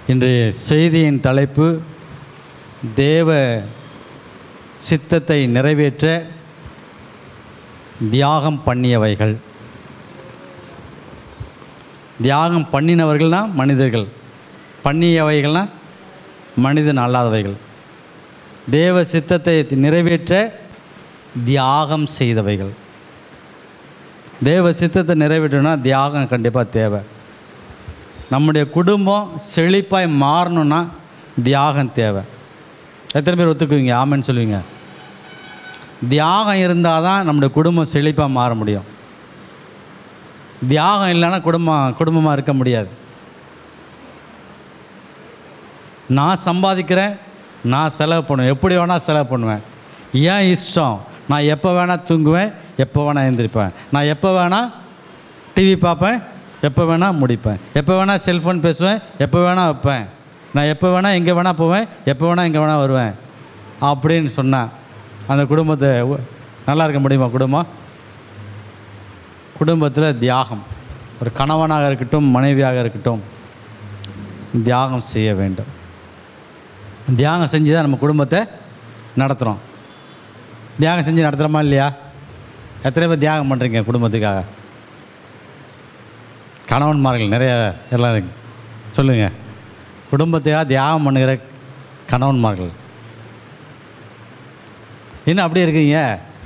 இன்றைய செய்தியின் தலைப்பு தேவ சித்தத்தை நிறைவேற்ற தியாகம் பண்ணியவைகள் தியாகம் பண்ணினவர்கள்னா மனிதர்கள் பண்ணியவைகள்னா மனிதன் அல்லாதவைகள் தேவ சித்தத்தை நிறைவேற்ற தியாகம் செய்தவைகள் தேவ சித்தத்தை நிறைவேற்றணும்னா தியாகம் கண்டிப்பாக தேவை நம்முடைய குடும்பம் செழிப்பாய் மாறணும்னா தியாகம் தேவை எத்தனை பேர் ஒத்துக்குவீங்க ஆமென்னு சொல்லுவீங்க தியாகம் இருந்தால் தான் நம்முடைய குடும்பம் செழிப்பாக மாற முடியும் தியாகம் இல்லைன்னா குடும்பம் குடும்பமாக இருக்க முடியாது நான் சம்பாதிக்கிறேன் நான் செலவு பண்ணுவேன் எப்படி வேணால் செலவு பண்ணுவேன் ஏன் இஷ்டம் நான் எப்போ வேணால் தூங்குவேன் எப்போ வேணால் எழுந்திருப்பேன் நான் எப்போ வேணால் டிவி பார்ப்பேன் எப்போ வேணால் முடிப்பேன் எப்போ வேணால் செல்ஃபோன் பேசுவேன் எப்போ வேணால் வைப்பேன் நான் எப்போ வேணால் எங்கே வேணால் போவேன் எப்போ வேணால் எங்கே வேணால் வருவேன் அப்படின்னு சொன்னேன் அந்த குடும்பத்தை உ- நல்லா இருக்க முடியுமா குடும்பம் குடும்பத்தில் தியாகம் ஒரு கணவனாக இருக்கட்டும் மனைவியாக இருக்கட்டும் தியாகம் செய்ய வேண்டும் தியாகம் செஞ்சு தான் நம்ம குடும்பத்தை நடத்துகிறோம் தியாகம் செஞ்சு நடத்துகிறோமா இல்லையா எத்தனை பேர் தியாகம் பண்ணுறீங்க குடும்பத்துக்காக கணவன்மார்கள் நிறைய எல்லாம் இருக்கு சொல்லுங்கள் குடும்பத்தையாக தியாகம் பண்ணுகிற கணவன்மார்கள் என்ன அப்படியே இருக்கீங்க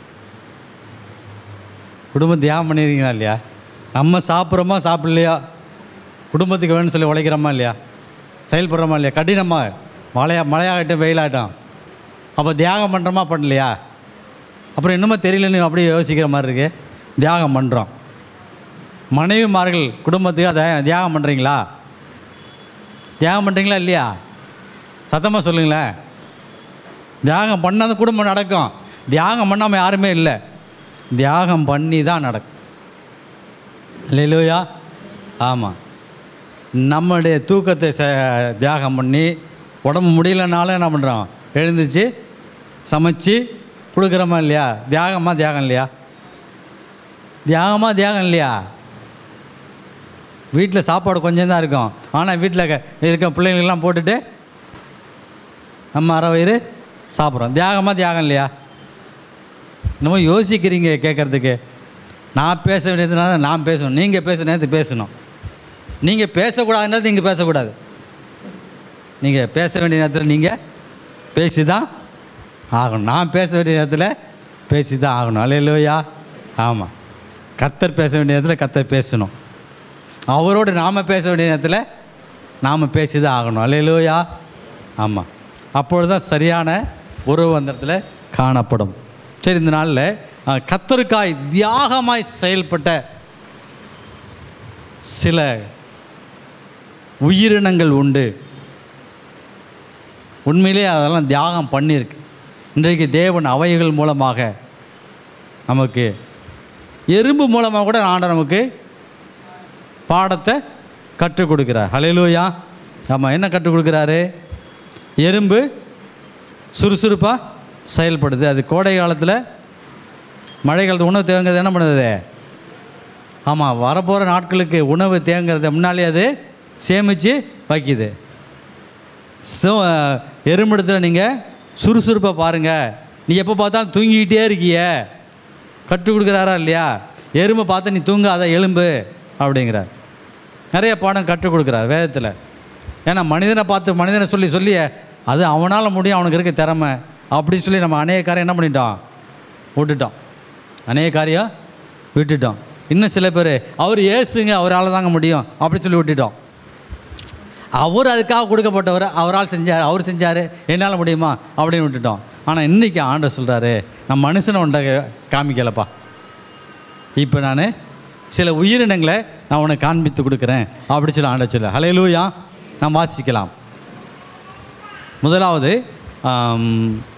குடும்பம் தியாகம் பண்ணியிருக்கீங்களா இல்லையா நம்ம சாப்பிட்றோமா சாப்பிட்லையா குடும்பத்துக்கு வேணும்னு சொல்லி உழைக்கிறோமா இல்லையா செயல்படுறோமா இல்லையா கடினமாக மழையா மழையாகட்டும் வெயிலாகட்டும் அப்போ தியாகம் பண்ணுறோமா பண்ணலையா அப்புறம் என்னமோ தெரியலன்னு அப்படியே யோசிக்கிற மாதிரி இருக்கு தியாகம் பண்ணுறோம் மனைவிமார்கள் குடும்பத்துக்கு அதை தியாகம் பண்ணுறீங்களா தியாகம் பண்ணுறீங்களா இல்லையா சத்தமாக சொல்லுங்களேன் தியாகம் பண்ணாத குடும்பம் நடக்கும் தியாகம் பண்ணாமல் யாருமே இல்லை தியாகம் பண்ணி தான் நடக்கும் இல்லையா ஆமாம் நம்மளுடைய தூக்கத்தை ச தியாகம் பண்ணி உடம்பு முடியலனாலும் என்ன பண்ணுறோம் எழுந்திரிச்சு சமைச்சு கொடுக்குறோமா இல்லையா தியாகமா தியாகம் இல்லையா தியாகமா தியாகம் இல்லையா வீட்டில் சாப்பாடு கொஞ்சம் தான் இருக்கும் ஆனால் வீட்டில் இருக்க பிள்ளைங்களுக்கெல்லாம் போட்டுட்டு நம்ம அரை வயிறு சாப்பிட்றோம் தியாகமா தியாகம் இல்லையா என்னமோ யோசிக்கிறீங்க கேட்குறதுக்கு நான் பேச வேண்டியதுனால நான் பேசணும் நீங்கள் பேச நேரத்து பேசணும் நீங்கள் பேசக்கூடாது நேரத்தில் நீங்கள் பேசக்கூடாது நீங்கள் பேச வேண்டிய நேரத்தில் நீங்கள் பேசி தான் ஆகணும் நான் பேச வேண்டிய நேரத்தில் பேசி தான் ஆகணும் அல்லையா ஆமாம் கத்தர் பேச வேண்டிய நேரத்தில் கத்தர் பேசணும் அவரோடு நாம் பேச வேண்டிய நேரத்தில் நாம் பேசி தான் ஆகணும் அல்லையா ஆமாம் அப்பொழுது தான் சரியான உறவு அந்த இடத்துல காணப்படும் சரி இந்த நாளில் அஹ், கத்தருக்காய் தியாகமாய் செயல்பட்ட சில உயிரினங்கள் உண்டு உண்மையிலே அதெல்லாம் தியாகம் பண்ணியிருக்கு இன்றைக்கு தேவன் அவைகள் மூலமாக நமக்கு எறும்பு மூலமாக கூட ஆண்டவர் நமக்கு பாடத்தை கற்றுக் கொடுக்குறார் ஹalleluya ஆமாம் என்ன கற்றுக் கொடுக்குறாரு எறும்பு சுறுசுறுப்பாக செயல்படுது அது கோடை காலத்தில் மழை காலத்து உணவு தேங்கிறது என்ன பண்ணுது ஆமாம் வரப்போகிற நாட்களுக்கு உணவு தேங்கிறத முன்னாலே அது சேமித்து வைக்குது ஸோ எறும்பெடுத்துல நீங்கள் சுறுசுறுப்பாக பாருங்கள் நீ எப்போ பார்த்தாலும் தூங்கிக்கிட்டே இருக்கிய கற்றுக் கொடுக்குறாரா இல்லையா எறும்பை பார்த்து நீ தூங்காத எலும்பு அப்படிங்கிறார் நிறைய பாடம் கற்றுக் கொடுக்குறார் வேதத்தில் ஏன்னா மனிதனை பார்த்து மனிதனை சொல்லி சொல்லி அது அவனால் முடியும் அவனுக்கு இருக்க திறமை அப்படி சொல்லி நம்ம அநேக காரியம் என்ன பண்ணிட்டோம் விட்டுட்டோம் அநேக காரியம் விட்டுட்டோம் இன்னும் சில பேர் அவர் ஏசுங்க அவரால் தாங்க முடியும் அப்படி சொல்லி விட்டுட்டோம் அவர் அதுக்காக கொடுக்கப்பட்டவர் அவரால் செஞ்சார் அவர் செஞ்சார் என்னால் முடியுமா அப்படின்னு விட்டுட்டோம் ஆனால் இன்றைக்கி ஆண்டவர் சொல்கிறாரு நான் மனுஷனை உண்ட காமிக்கலப்பா இப்போ நான் சில உயிரினங்களை நான் உனக்கு காண்பித்து கொடுக்குறேன் அப்படி சொல்லி ஆண்டவர் சொல்ல ஹலையிலூயா நாம் வாசிக்கலாம் முதலாவது ஆம்,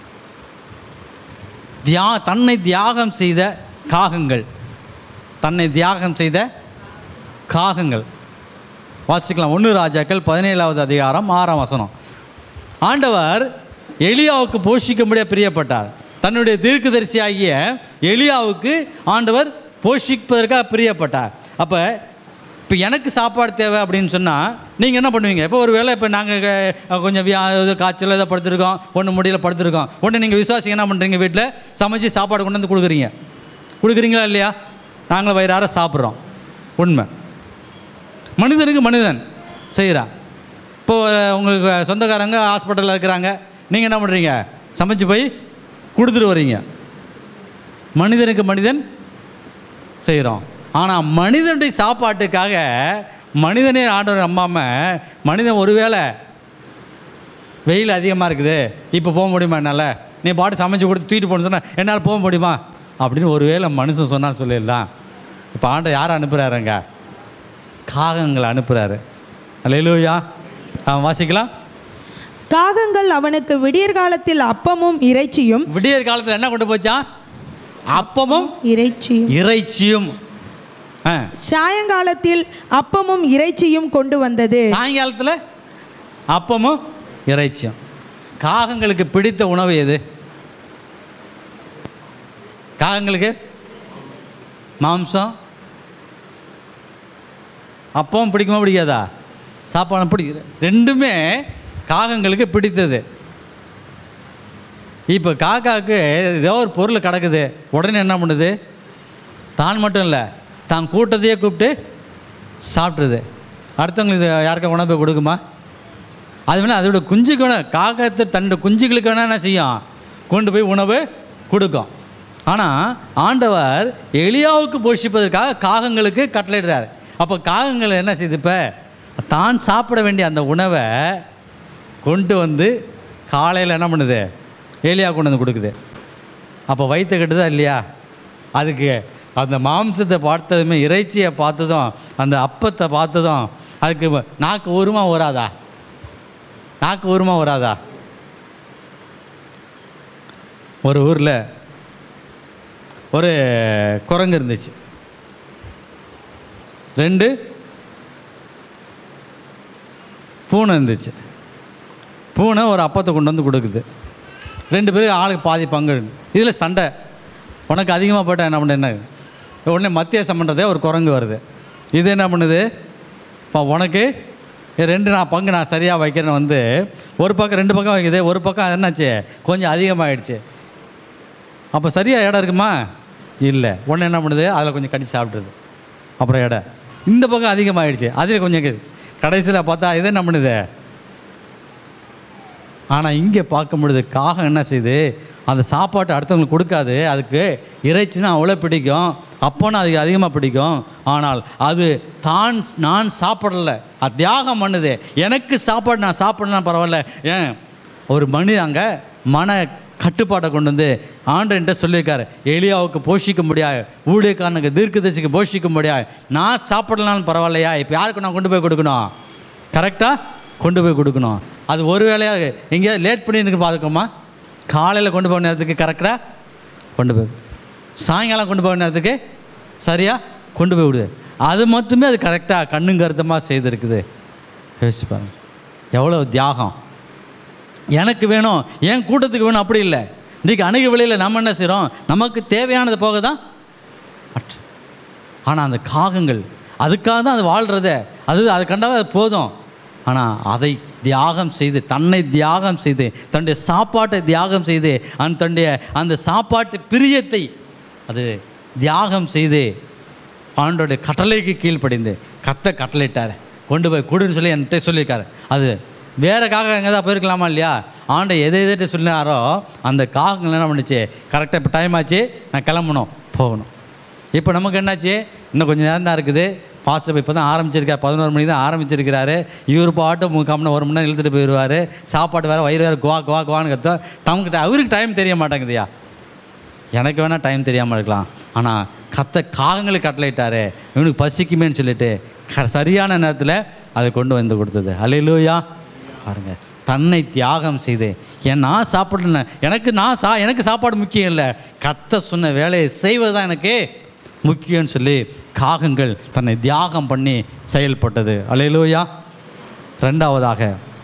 தியா தன்னை தியாகம் செய்த காகங்கள் தன்னை தியாகம் செய்த காகங்கள் வாசிக்கலாம் ஒன்று ராஜாக்கள் பதினேழாவது அதிகாரம் ஆறாம் வசனம் ஆண்டவர் எலியாவுக்கு போஷிக்கும்படியாக பிரியப்பட்டார் தன்னுடைய தீர்க்கதரிசியாகிய எலியாவுக்கு ஆண்டவர் போஷிப்பதற்காக பிரியப்பட்டார் அப்போ இப்போ எனக்கு சாப்பாடு தேவை அப்படின்னு சொன்னால் நீங்கள் என்ன பண்ணுவீங்க இப்போ ஒரு வேளை இப்போ நாங்கள் கொஞ்சம் வியா இது காய்ச்சல் ஏதோ படுத்திருக்கோம் ஒன்று முடியல படுத்திருக்கோம் ஒன்று நீங்கள் விசுவாசிங்க என்ன பண்ணுறீங்க வீட்டில் சமைச்சு சாப்பாடு கொண்டு வந்து கொடுக்குறீங்க கொடுக்குறீங்களா இல்லையா நாங்களும் வயிறார சாப்பிட்றோம் உண்மை மனிதனுக்கு மனிதன் செய்கிறான் இப்போ உங்களுக்கு சொந்தக்காரங்க ஹாஸ்பிட்டலில் இருக்கிறாங்க நீங்கள் என்ன பண்ணுறீங்க சமைச்சு போய் கொடுத்துட்டு வர்றீங்க மனிதனுக்கு மனிதன் செய்கிறோம் ஆனால் மனிதனுடைய சாப்பாட்டுக்காக மனிதனே ஆண்டவர் நம்பாமல் மனிதன் ஒருவேளை வெயில் அதிகமாக இருக்குது இப்போ போக முடியுமா என்னால் நீ பாட்டு சமைச்சு கொடுத்து தூக்கிட்டு போகணும்னு சொன்னால் என்னால் போக முடியுமா அப்படின்னு ஒருவேளை மனுஷன் சொன்னான்னு சொல்லிடலாம் இப்போ ஆண்டவர் யாரை அனுப்புகிறாருங்க காகங்களை அனுப்புகிறாரு அல்லையிலூயா அவன் வாசிக்கலாம் காகங்கள் அவனுக்கு விடியற் காலத்தில் அப்பமும் இறைச்சியும் விடியற் காலத்தில் என்ன கொண்டு போச்சான் அப்பமும் இறைச்சியும் இறைச்சியும் ஆ சாயங்காலத்தில் அப்பமும் இறைச்சியும் கொண்டு வந்தது சாயங்காலத்தில் அப்பமும் இறைச்சியும் காகங்களுக்கு பிடித்த உணவு எது காகங்களுக்கு மாம்சம் அப்பம் பிடிக்குமா பிடிக்காதா சாப்பாடு பிடிக்குது ரெண்டுமே காகங்களுக்கு பிடித்தது இப்போ காக்காவுக்கு ஏதோ ஒரு பொருள் கிடக்குது உடனே என்ன பண்ணுது தான் மட்டும் இல்லை தான் கூட்டத்தையே கூப்பிட்டு சாப்பிட்ருது அடுத்தவங்களுக்கு இது யாருக்கா உணவு போய் கொடுக்குமா அது வேணால் அதோட குஞ்சுக்கு வேணா காக்கத்து தன்னோட குஞ்சுகளுக்கு வேணால் என்ன செய்யும் கொண்டு போய் உணவு கொடுக்கும் ஆனால் ஆண்டவர் எலியாவுக்கு போஷிப்பதற்காக காகங்களுக்கு கட்டளையிடுறாரு அப்போ காகங்கள் என்ன செய்யுது இப்போ தான் சாப்பிட வேண்டிய அந்த உணவை கொண்டு வந்து காலையில் என்ன பண்ணுது ஏலியா கொண்டு வந்து கொடுக்குது அப்போ வயிற்று கட்டுதா இல்லையா அதுக்கு அந்த மாம்சத்தை பார்த்ததுமே இறைச்சியை பார்த்ததும் அந்த அப்பத்தை பார்த்ததும் அதுக்கு நாக்கு ஊருமா வராதா நாக்கு ஊருமா வராதா ஒரு ஊரில் ஒரு குரங்கு இருந்துச்சு ரெண்டு பூனை இருந்துச்சு பூனை ஒரு அப்பத்தை கொண்டு வந்து கொடுக்குது ரெண்டு பேரும் ஆளுக்கு பாதி பங்கு இதில் சண்டை உனக்கு அதிகமாக போட்டால் என்ன பண்ண என்ன உடனே மத்தியாசம் பண்ணுறதே ஒரு குரங்கு வருது இது என்ன பண்ணுது இப்போ உனக்கு இது ரெண்டு நான் பங்கு நான் சரியாக வைக்கிறேன்னு வந்து ஒரு பக்கம் ரெண்டு பக்கம் வைக்குது ஒரு பக்கம் என்னாச்சு கொஞ்சம் அதிகமாகிடுச்சு அப்போ சரியாக இடம் இருக்குமா இல்லை உடனே என்ன பண்ணுது அதில் கொஞ்சம் கடிச்சு சாப்பிட்ருது அப்புறம் இடம் இந்த பக்கம் அதிகமாகிடுச்சு அதில் கொஞ்சம் கடைசியில் பார்த்தா இது என்ன பண்ணுது ஆனால் இங்கே பார்க்கும் பொழுது காகம் என்ன செய்யுது அந்த சாப்பாட்டை அடுத்தவங்களுக்கு கொடுக்காது அதுக்கு இறைச்சினா அவ்வளோ பிடிக்கும் அப்போனா அதுக்கு அதிகமாக பிடிக்கும் ஆனால் அது தான் நான் சாப்பிடல அது தியாகம் பண்ணுது எனக்கு சாப்பாடு நான் சாப்பிடலாம் பரவாயில்ல ஏன் ஒரு மனித அங்கே மன கட்டுப்பாட்டை கொண்டு வந்து ஆண்டன்ட்ட சொல்லியிருக்காரு எலியாவுக்கு போஷிக்க முடியாது ஊழியக்காரனுக்கு தீர்க்கதரிசிக்கு போஷிக்க முடியாது நான் சாப்பிடலாம்னு பரவாயில்லையா இப்போ யாருக்கு நான் கொண்டு போய் கொடுக்கணும் கரெக்டாக கொண்டு போய் கொடுக்கணும் அது ஒரு வேளையாக எங்கேயாவது லேட் பண்ணிருக்கு பார்த்துக்கோமா காலையில் கொண்டு போக நேரத்துக்கு கரெக்டாக கொண்டு போய் சாயங்காலம் கொண்டு போக நேரத்துக்கு சரியாக கொண்டு போய் விடுது அது மட்டுமே அது கரெக்டாக கண்ணும் கருத்தமாக செய்திருக்குது யோசிச்சு பாருங்க எவ்வளோ தியாகம் எனக்கு வேணும் என் கூட்டத்துக்கு வேணும் அப்படி இல்லை இன்றைக்கு அணுகு விலையில் நம்ம என்ன செய்கிறோம் நமக்கு தேவையானது போக தான் அற்று ஆனால் அந்த காகங்கள் அதுக்காக தான் அது வாழ்கிறதே அது அது கண்டாவே அது போதும் ஆனால் அதை தியாகம் செய்து தன்னை தியாகம் செய்து தன்னுடைய சாப்பாட்டை தியாகம் செய்து அந்த தன்னுடைய அந்த சாப்பாட்டு பிரியத்தை அது தியாகம் செய்து ஆண்டோடைய கட்டளைக்கு கீழ்ப்படிந்து கத்த கட்டளையிட்டார் கொண்டு போய் கொடுன்னு சொல்லி என்கிட்ட சொல்லியிருக்காரு அது வேற காகம் எங்கே தான் போயிருக்கலாமா இல்லையா ஆண்டை எதை எதை சொன்னாரோ அந்த காகங்கள் என்ன பண்ணுச்சு கரெக்டாக இப்போ டைம் ஆச்சு நான் கிளம்பணும் போகணும் இப்போ நமக்கு என்னாச்சு இன்னும் கொஞ்சம் நேரம் தான் இருக்குது பாஸ்டர் இப்போ தான் ஆரம்பிச்சிருக்காரு பதினோரு மணிக்கு தான் ஆரம்பிச்சிருக்கிறாரு இவர் பாட்டு முக்காமணி ஒரு மணி நேரம் இழுத்துட்டு போயிடுவார் சாப்பாடு வேறு வயிறு வேறு குவா குவா குவான்னு கத்தோம் நமக்கு அவருக்கு டைம் தெரிய மாட்டேங்குதுயா எனக்கு வேணால் டைம் தெரியாமல் இருக்கலாம் ஆனால் கத்த காகங்களுக்கு கட்டளையிட்டாரு இவனுக்கு பசிக்குமேன்னு சொல்லிட்டு க சரியான நேரத்தில் அதை கொண்டு வந்து கொடுத்தது அலையிலூயா பாருங்க தன்னை தியாகம் செய்து என் நான் சாப்பிடல எனக்கு நான் சா எனக்கு சாப்பாடு முக்கியம் இல்லை கத்த சொன்ன வேலையை செய்வது தான் எனக்கு முக்கியம்னு சொல்லி காகங்கள் தன்னை தியாகம் பண்ணி செயல்பட்டது அலையிலூயா ரெண்டாவதாக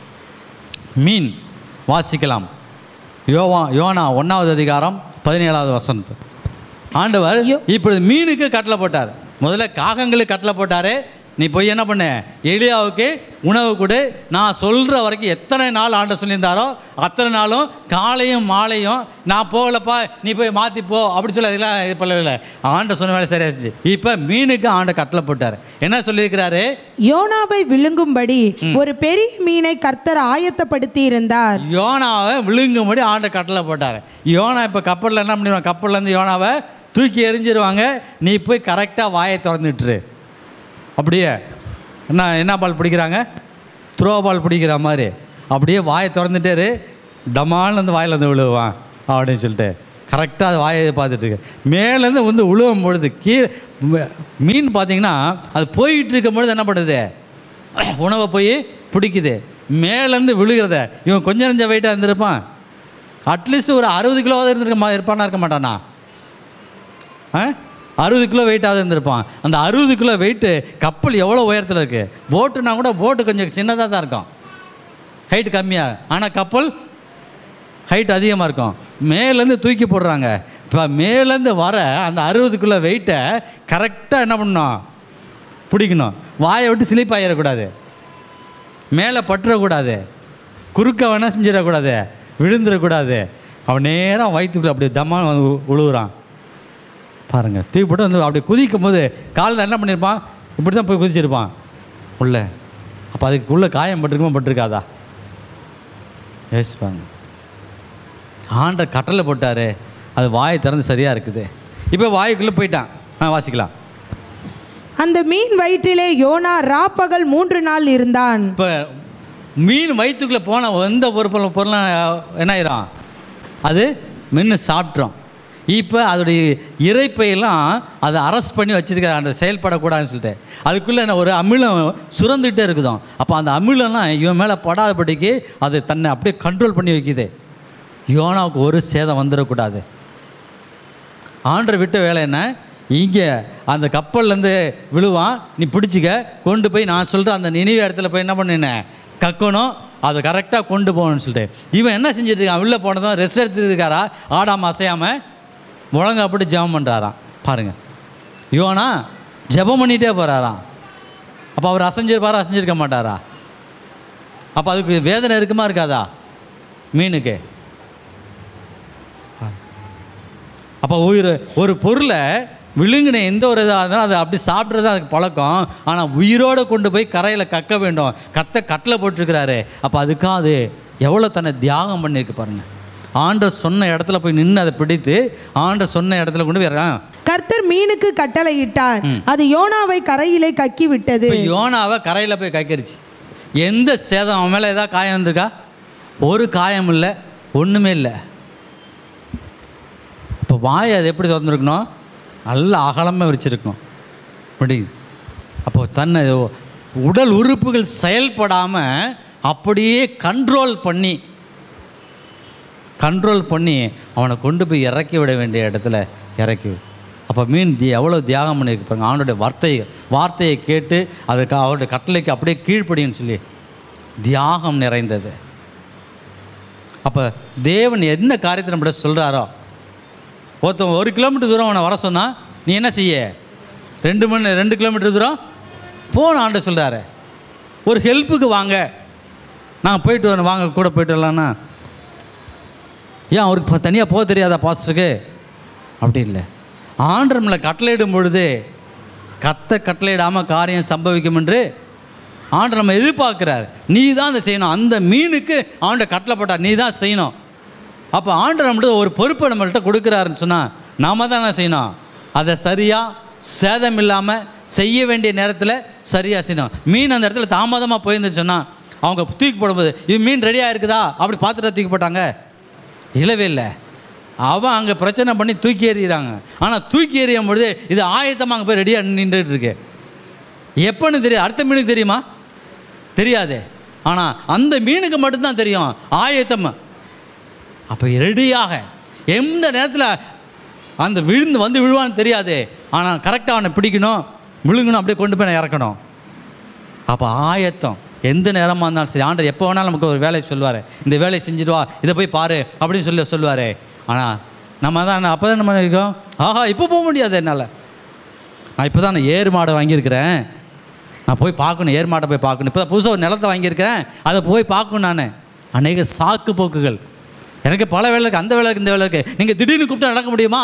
மீன் வாசிக்கலாம் யோவா யோனா ஒன்றாவது அதிகாரம் பதினேழாவது வசனத்து ஆண்டவர் யோ- இப்பொழுது மீனுக்கு கட்டளை போட்டார் முதல்ல காகங்களுக்கு கட்டளை போட்டார் நீ போய் என்ன பண்ணு எலியாவுக்கு உணவு கொடு நான் சொல்கிற வரைக்கும் எத்தனை நாள் ஆண்ட சொல்லியிருந்தாரோ அத்தனை நாளும் காலையும் மாலையும் நான் போகலப்பா நீ போய் மாற்றி போ அப்படி சொல்லி அதெல்லாம் இது பண்ணல ஆண்ட சொன்ன வேலை சரியா செஞ்சு இப்போ மீனுக்கு ஆண்ட கட்டளை போட்டார் என்ன சொல்லியிருக்கிறாரு யோனாவை விழுங்கும்படி ஒரு பெரிய மீனை கர்த்தர் ஆயத்தப்படுத்தி இருந்தார் யோனாவை விழுங்கும்படி ஆண்ட கட்டளை போட்டார் யோனா இப்போ கப்பலில் என்ன பண்ணிடுவான் கப்பல்லேருந்து யோனாவை தூக்கி எறிஞ்சிருவாங்க நீ போய் கரெக்டாக வாயை திறந்துட்டுரு அப்படியே என்ன என்ன பால் பிடிக்கிறாங்க த்ரோ பால் பிடிக்கிற மாதிரி அப்படியே வாயை திறந்துட்டாரு டமால்னு வந்து வாயில் வந்து விழுவான் அப்படின்னு சொல்லிட்டு கரெக்டாக அது வாயை பார்த்துட்டு இருக்கு மேலேருந்து வந்து விழுவும் பொழுது கீழே ம- மீன் பார்த்தீங்கன்னா அது போயிட்டு இருக்கும் பொழுது என்ன பண்ணுது உணவை போய் பிடிக்குது மேலேருந்து விழுகிறத இவன் கொஞ்சம் நெஞ்ச வெயிட்டாக இருந்திருப்பான் அட்லீஸ்ட் ஒரு அறுபது கிலோவாவது இருந்திருக்க மா இருப்பானா இருக்க மாட்டானா ஆ அறுபது கிலோ வெயிட்டாவது இருந்திருப்பான் அந்த அறுபது கிலோ வெயிட்டு கப்பல் எவ்வளோ உயரத்தில் இருக்குது போட்டுனா கூட போட்டு கொஞ்சம் சின்னதாக தான் இருக்கும் ஹைட் கம்மியாக ஆனால் கப்பல் ஹைட் அதிகமாக இருக்கும் மேலேருந்து தூக்கி போடுறாங்க இப்போ மேலேருந்து வர அந்த அறுபது கிலோ வெயிட்டை கரெக்டாக என்ன பண்ணணும் பிடிக்கணும் வாயை விட்டு ஸ்லிப் ஆகிடக்கூடாது மேலே பட்டுறக்கூடாது குறுக்க வேணால் செஞ்சிடக்கூடாது விழுந்துடக்கூடாது அவன் நேராக வயிற்றுக்குள்ள அப்படியே தம்மா வந்து உ- உழுவுறான் பாருங்கள் தூக்கி போட்டு வந்து அப்படியே குதிக்கும் போது காலில் என்ன பண்ணியிருப்பான் இப்படி தான் போய் குதிச்சிருப்பான் உள்ள அப்போ அதுக்கு உள்ள காயம் பட்டிருக்குமா பட்டிருக்காதா யோசிப்பாங்க ஆண்ட கட்டளை போட்டார் அது வாயை திறந்து சரியாக இருக்குது இப்போ வாய்க்குள்ளே போயிட்டான் ஆ வாசிக்கலாம் அந்த மீன் வயிற்றிலே யோனா ராப்பகல் மூன்று நாள் இருந்தான் இப்போ மீன் வயிற்றுக்குள்ளே போன எந்த ஒரு பொருள் பொருளும் என்ன ஆயிரும் அது மென்று சாப்பிட்றோம் இப்போ அதோடைய இறைப்பையெல்லாம் அதை அரெஸ்ட் பண்ணி வச்சிருக்காரு அந்த செயல்படக்கூடாதுன்னு சொல்லிட்டு அதுக்குள்ளே என்ன ஒரு அமிலம் சுரந்துக்கிட்டே இருக்குதாம் அப்போ அந்த அமிலம்லாம் இவன் மேலே படாதபடிக்கு அது தன்னை அப்படியே கண்ட்ரோல் பண்ணி வைக்குது யோனாவுக்கு ஒரு சேதம் வந்துடக்கூடாது ஆண்டரை விட்ட வேலை என்ன இங்கே அந்த கப்பல்லேருந்து விழுவான் நீ பிடிச்சிக்க கொண்டு போய் நான் சொல்கிற அந்த நினைவு இடத்துல போய் என்ன பண்ணின கக்கணும் அதை கரெக்டாக கொண்டு போகணும்னு சொல்லிட்டு இவன் என்ன செஞ்சுட்டு இருக்கான் உள்ளே போனதும் ரெஸ்ட் எடுத்துட்டு இருக்காரா ஆடாமல் அசையாமல் முழங்க அப்படி ஜெபம் பண்ணுறாராம் பாருங்கள் யோனா ஜெபம் பண்ணிகிட்டே போகிறாராம் அப்போ அவர் அசைஞ்சிருப்பாரா அசைஞ்சிருக்க மாட்டாரா அப்போ அதுக்கு வேதனை இருக்குமா இருக்காதா மீனுக்கு அப்போ உயிர் ஒரு பொருளை விழுங்கின எந்த ஒரு இதாக இருந்தாலும் அதை அப்படி சாப்பிட்றது அதுக்கு பழக்கம் ஆனால் உயிரோடு கொண்டு போய் கரையில் கக்க வேண்டும் கத்த கட்டில் போட்டிருக்கிறாரு அப்போ அதுக்காக அது எவ்வளோ தன்னை தியாகம் பண்ணியிருக்கு பாருங்கள் ஆண்டர் சொன்ன இடத்துல போய் நின்று அதை பிடித்து ஆண்டர் சொன்ன இடத்துல கொண்டு போய் இறங்க. கர்த்தர் மீனுக்கு கட்டளையிட்டார் அது யோனாவை கரையிலே கக்கி விட்டது இப்போ யோனாவை கரையில் போய் கக்கிருச்சு எந்த சேதம் அவன் மேலே ஏதாவது காயம் வந்திருக்கா ஒரு காயம் இல்லை ஒன்றுமே இல்லை இப்போ வாய் அது எப்படி திறந்துருக்கணும் நல்ல அகலமாக விரிச்சிருக்கணும் இப்படி அப்போ தன்னை உடல் உறுப்புகள் செயல்படாமல் அப்படியே கண்ட்ரோல் பண்ணி கண்ட்ரோல் பண்ணி அவனை கொண்டு போய் இறக்கி விட வேண்டிய இடத்துல இறக்கி வி- அப்போ மீன் தி எவ்வளோ தியாகம் பண்ணியிருக்கு பாருங்க அவனுடைய வார்த்தை வார்த்தையை கேட்டு அதுக்கு அவருடைய கட்டளைக்கு அப்படியே கீழ்ப்படின்னு சொல்லி தியாகம் நிறைந்தது அப்போ தேவன் என்ன காரியத்தை நம்மகிட்ட சொல்கிறாரோ ஒருத்தன் ஒரு கிலோமீட்டர் தூரம் அவனை வர சொன்னா நீ என்ன செய்ய ரெண்டு மணி ரெண்டு கிலோமீட்டர் தூரம் போன ஆண்ட சொல்கிறாரு ஒரு ஹெல்ப்புக்கு வாங்க நான் போயிட்டு வரேன் வாங்க கூட போயிட்டு வரலான்னா ஏன் அவருக்கு தனியாக போக தெரியாதா பாஸ்டருக்கு அப்படி இல்லை ஆண்டர் நம்மளை கட்டளையிடும் பொழுது கத்த கட்டளையிடாமல் காரியம் சம்பவிக்கும் என்று ஆண்டர் நம்ம எதிர்பார்க்குறார் நீ தான் அதை செய்யணும் அந்த மீனுக்கு ஆண்டை கட்டளை போட்டார் நீ தான் செய்யணும் அப்போ ஆண்டர் நம்மள்ட்ட ஒரு பொறுப்பை நம்மள்ட்ட கொடுக்குறாருன்னு சொன்னால் நாம தான் என்ன செய்யணும் அதை சரியாக சேதம் இல்லாமல் செய்ய வேண்டிய நேரத்தில் சரியாக செய்யணும் மீன் அந்த இடத்துல தாமதமாக போயிருந்துன்னு சொன்னால் அவங்க தூக்கி போடும்போது இது மீன் ரெடியாக இருக்குதா அப்படி பார்த்துட்டு தூக்கி போட்டாங்க இல்லவே இல்லை அவன் அங்கே பிரச்சனை பண்ணி தூக்கி எறிகிறாங்க ஆனால் தூக்கி எறியும் பொழுது இது ஆயத்தமாக அங்கே போய் ரெடியாக நின்றுட்டு இருக்கு எப்போன்னு தெரியும் அடுத்த மீனுக்கு தெரியுமா தெரியாது ஆனால் அந்த மீனுக்கு மட்டும்தான் தெரியும் ஆயத்தம் அப்போ ரெடியாக எந்த நேரத்தில் அந்த விழுந்து வந்து விழுவான்னு தெரியாது ஆனால் கரெக்டாக அவனை பிடிக்கணும் விழுங்கணும் அப்படியே கொண்டு போய் நான் இறக்கணும் அப்போ ஆயத்தம் எந்த நேரமாக இருந்தாலும் சரி ஆண்டர் எப்போ வேணாலும் நமக்கு ஒரு வேலையை சொல்லுவார் இந்த வேலையை செஞ்சுட்டு வா இதை போய் பாரு அப்படின்னு சொல்லி சொல்லுவார் ஆனால் நம்ம தான் அப்போ தான் நம்ம இருக்கோம் ஆஹா இப்போ போக முடியாது என்னால் நான் இப்போ தான் நான் ஏறு மாடை வாங்கியிருக்கிறேன் நான் போய் பார்க்கணும் ஏர்மாட்டை போய் பார்க்கணும் இப்போ புதுசாக ஒரு நிலத்தை வாங்கியிருக்கிறேன் அதை போய் பார்க்கணும் நான் அநேக சாக்கு போக்குகள் எனக்கு பல வேலை இருக்குது அந்த வேலை இருக்குது இந்த வேலை இருக்குது நீங்கள் திடீர்னு கூப்பிட்டா நடக்க முடியுமா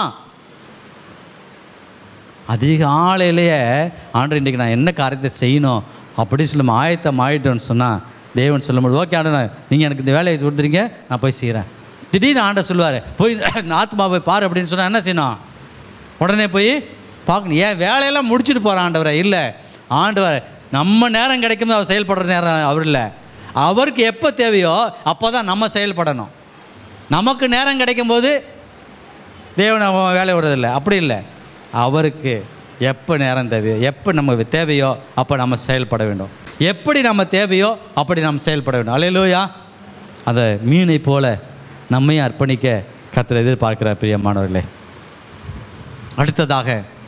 அதிகாலையிலேயே ஆண்டு இன்றைக்கி நான் என்ன காரியத்தை செய்யணும் அப்படி சொல்லும் ஆயத்தம் ஆயிட்டோன்னு சொன்னால் தேவன் சொல்லும்போது ஓகே ஆண்டு நீங்கள் எனக்கு இந்த வேலையை கொடுத்துறீங்க நான் போய் செய்கிறேன் திடீர்னு ஆண்டை சொல்லுவார் போய் இந்த ஆத்மா போய் பாரு அப்படின்னு சொன்னால் என்ன செய்யணும் உடனே போய் பார்க்கணும் ஏன் வேலையெல்லாம் முடிச்சுட்டு போகிற ஆண்டவரை இல்லை ஆண்டவர் நம்ம நேரம் கிடைக்கும் அவர் செயல்படுற நேரம் அவர் இல்லை அவருக்கு எப்போ தேவையோ அப்போ தான் நம்ம செயல்படணும் நமக்கு நேரம் கிடைக்கும்போது தேவன் அவன் வேலை விடுறதில்ல அப்படி இல்லை அவருக்கு எப்போ நேரம் தேவையோ எப்போ நம்ம தேவையோ அப்போ நம்ம செயல்பட வேண்டும் எப்படி நம்ம தேவையோ அப்படி நம்ம செயல்பட வேண்டும் அலையிலோயா அந்த மீனை போல நம்மையும் அர்ப்பணிக்க கத்தர் எதிர்பார்க்கிற பிரியமானவர்களே அடுத்ததாக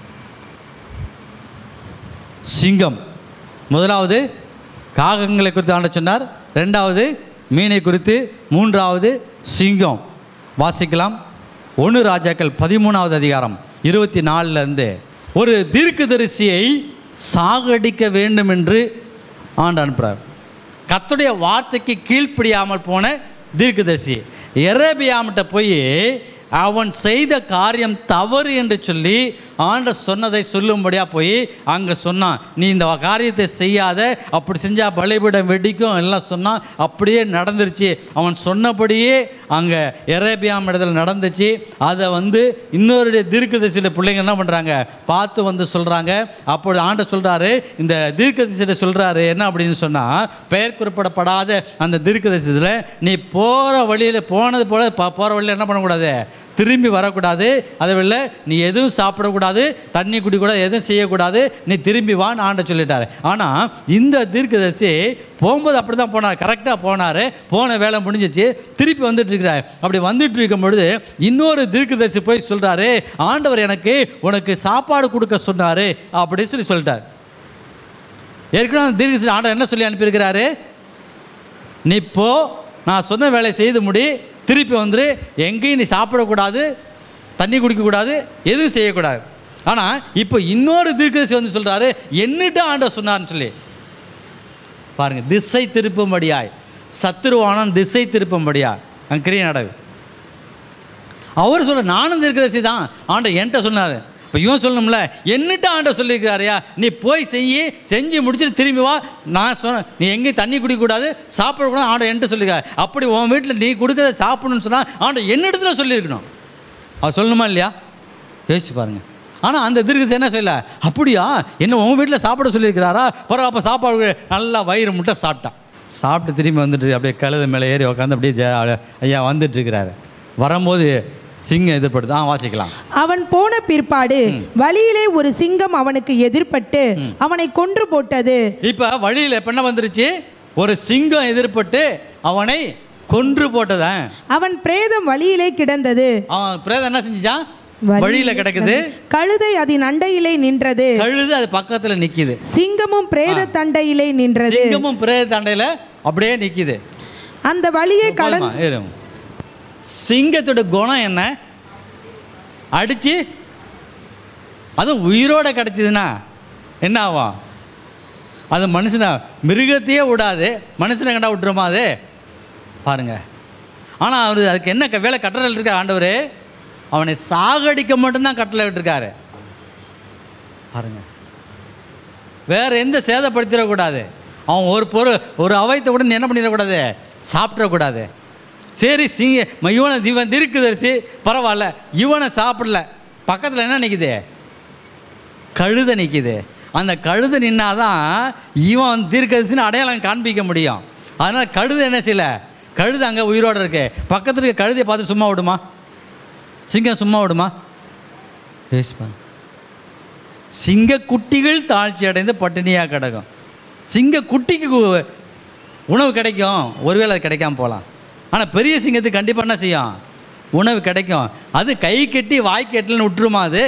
சிங்கம் முதலாவது காகங்களை குறித்து ஆண்ட சொன்னார் ரெண்டாவது மீனை குறித்து மூன்றாவது சிங்கம் வாசிக்கலாம் ஒன்று ராஜாக்கள் பதிமூணாவது அதிகாரம் இருபத்தி நாலுலேருந்து ஒரு தீர்க்கதரிசியை சாகடிக்க வேண்டும் என்று ஆண்டு அனுப்புகிறார் கர்த்தருடைய வார்த்தைக்கு கீழ்ப்படியாமல் போன தீர்க்கதரிசி எரேபியாமிட்ட போய் அவன் செய்த காரியம் தவறு என்று சொல்லி ஆண்ட சொன்னதை சொல்லும்படியாக போய் அங்கே சொன்னான் நீ இந்த காரியத்தை செய்யாத அப்படி செஞ்சால் பலிபீடம் வெடிக்கும் எல்லாம் சொன்னான் அப்படியே நடந்துருச்சு அவன் சொன்னபடியே அங்கே எரேபியாம் இடத்துல நடந்துச்சு அதை வந்து இன்னொரு தீர்க்கதரிசியில பிள்ளைங்க என்ன பண்ணுறாங்க பார்த்து வந்து சொல்கிறாங்க அப்பொழுது ஆண்ட சொல்கிறாரு இந்த தீர்க்கதரிசியில சொல்கிறாரு என்ன அப்படின்னு சொன்னால் பெயர் குறிப்பிடப்படாத அந்த தீர்க்கதரிசியில் நீ போகிற வழியில் போனது போல போகிற வழியில் என்ன பண்ணக்கூடாது திரும்பி வரக்கூடாது அதை விட நீ எதுவும் சாப்பிடக்கூடாது தண்ணி குடிக்கூடாது எதுவும் செய்யக்கூடாது நீ திரும்பி வான்னு ஆண்ட சொல்லிட்டாரு ஆனால் இந்த தீர்க்கதரிசி போகும்போது அப்படி தான் போனார் கரெக்டாக போனார் போன வேலை முடிஞ்சிச்சு திருப்பி வந்துட்டு இருக்கிறார் அப்படி வந்துட்டு இருக்கும் பொழுது இன்னொரு தீர்க்கதரிசி போய் சொல்கிறாரு ஆண்டவர் எனக்கு உனக்கு சாப்பாடு கொடுக்க சொன்னார் அப்படின்னு சொல்லி சொல்லிட்டார் ஏற்கனவே அந்த தீர்க்கதரிசி ஆண்டவர் என்ன சொல்லி அனுப்பியிருக்கிறாரு நீ போ நான் சொன்ன வேலையை செய்து முடி திருப்பி வந்துரு எங்கேயும் நீ சாப்பிடக்கூடாது தண்ணி குடிக்கக்கூடாது எதுவும் செய்யக்கூடாது ஆனால் இப்போ இன்னொரு தீர்க்கதரிசி வந்து சொல்கிறாரு என்னட்டு ஆண்டவர் சொன்னார்னு சொல்லி பாருங்க திசை திருப்பும்படியாய் சத்துருவானன் திசை திருப்பும்படியாய் அங்கே கிரிய நடவு அவர் சொல்ல நானும் தீர்க்கதரிசி தான் ஆண்டவர் என்கிட்ட சொன்னார் இப்போ இவன் சொல்லணும்ல என்னட்டு ஆண்டவர் சொல்லியிருக்கிறாரியா நீ போய் செய்யி செஞ்சு முடிச்சுட்டு திரும்பி வா நான் சொன்னேன் நீ எங்கேயும் தண்ணி குடிக்கக்கூடாது சாப்பிடக்கூடாது ஆண்டவர் என்கிட்ட சொல்லியிருக்காரு அப்படி உன் வீட்டில் நீ கொடுக்கறத சாப்பிடணும்னு சொன்னால் ஆண்டவர் என்னிடத்துல சொல்லியிருக்கணும் அவர் சொல்லணுமா இல்லையா யோசிச்சு பாருங்க ஆனால் அந்த தீர்க்கதரிசி என்ன சொல்லல அப்படியா என்ன உன் வீட்டில் சாப்பிட சொல்லியிருக்கிறாரா பரவாயில்ல அப்போ சாப்பாடு நல்லா வயிறு முட்டை சாப்பிட்டான் சாப்பிட்டு திரும்பி வந்துட்டு அப்படியே கழுத மேலே ஏறி உட்காந்து அப்படியே ஜ ஐயா வந்துட்டு இருக்கிறாரு வரும்போது சிங்கம் எதிர்படுது ஆ வாசிக்கலாம் அவன் போன பிற்பாடு வழியிலே ஒரு சிங்கம் அவனுக்கு எதிர்ப்பட்டு அவனை கொன்று போட்டது இப்போ வழியில் இப்போ என்ன வந்துருச்சு ஒரு சிங்கம் எதிர்பட்டு அவனை கொன்று போட்டதன் அவன் பிரேதம் வழியிலே கிடந்தது அவன் பிரேதம் என்ன செஞ்சுச்சான் வழியிலே வழியில் கிடக்குது கழுதை அதன் அண்டையிலே நின்றது கழுது அது பக்கத்தில் நிற்கிது சிங்கமும் பிரேத தண்டையிலே நின்றது சிங்கமும் பிரேத தண்டையில் அப்படியே நிற்கிது அந்த வழியை கடந்து போதுமா? இரு. சிங்கத்தோட குணம் என்ன அடிச்சு அதுவும் உயிரோட கிடச்சிதுன்னா என்ன ஆகும் அது மனுஷனை மிருகத்தையே விடாது மனுஷனை கண்டா விட்டுருமா அது பாருங்க ஆனால் அவர் அதுக்கு என்ன க- வேலை கட்டளை இருக்க ஆண்டவர் அவனை சாகடிக்க மட்டும்தான் கட்டளை விட்டுருக்காரு பாருங்க வேற எந்த சேதப்படுத்திடக்கூடாது அவன் ஒரு பொருள் ஒரு அவைத்த கூட நீ என்ன பண்ணிடக்கூடாது சாப்பிடக்கூடாது சரி சிங்க ம- இவனை இவன் தீர்க்குதரிசி பரவாயில்ல இவனை சாப்பிடல பக்கத்தில் என்ன நிற்குது கழுதை நிற்கிது அந்த கழுதை நின்னாதான் இவன் தீர்க்கதரிசின்னு அடையாளம் காண்பிக்க முடியும் அதனால் கழுதை என்ன செய்யல கழுதை அங்கே உயிரோடு இருக்கு பக்கத்தில் இருக்க கழுதையை பார்த்து சும்மா விடுமா சிங்கம் சும்மா விடுமா பேசுப்பா சிங்க குட்டிகள் தாழ்ச்சி அடைந்து பட்டினியாக கிடக்கும் சிங்க குட்டிக்கு கு- உணவு கிடைக்கும் ஒருவேளை அது கிடைக்காம போகலாம் ஆனால் பெரிய சிங்கத்துக்கு கண்டிப்பாக என்ன செய்யும் உணவு கிடைக்கும் அது கை கட்டி வாய் கட்டலன்னு விட்டுருமா அது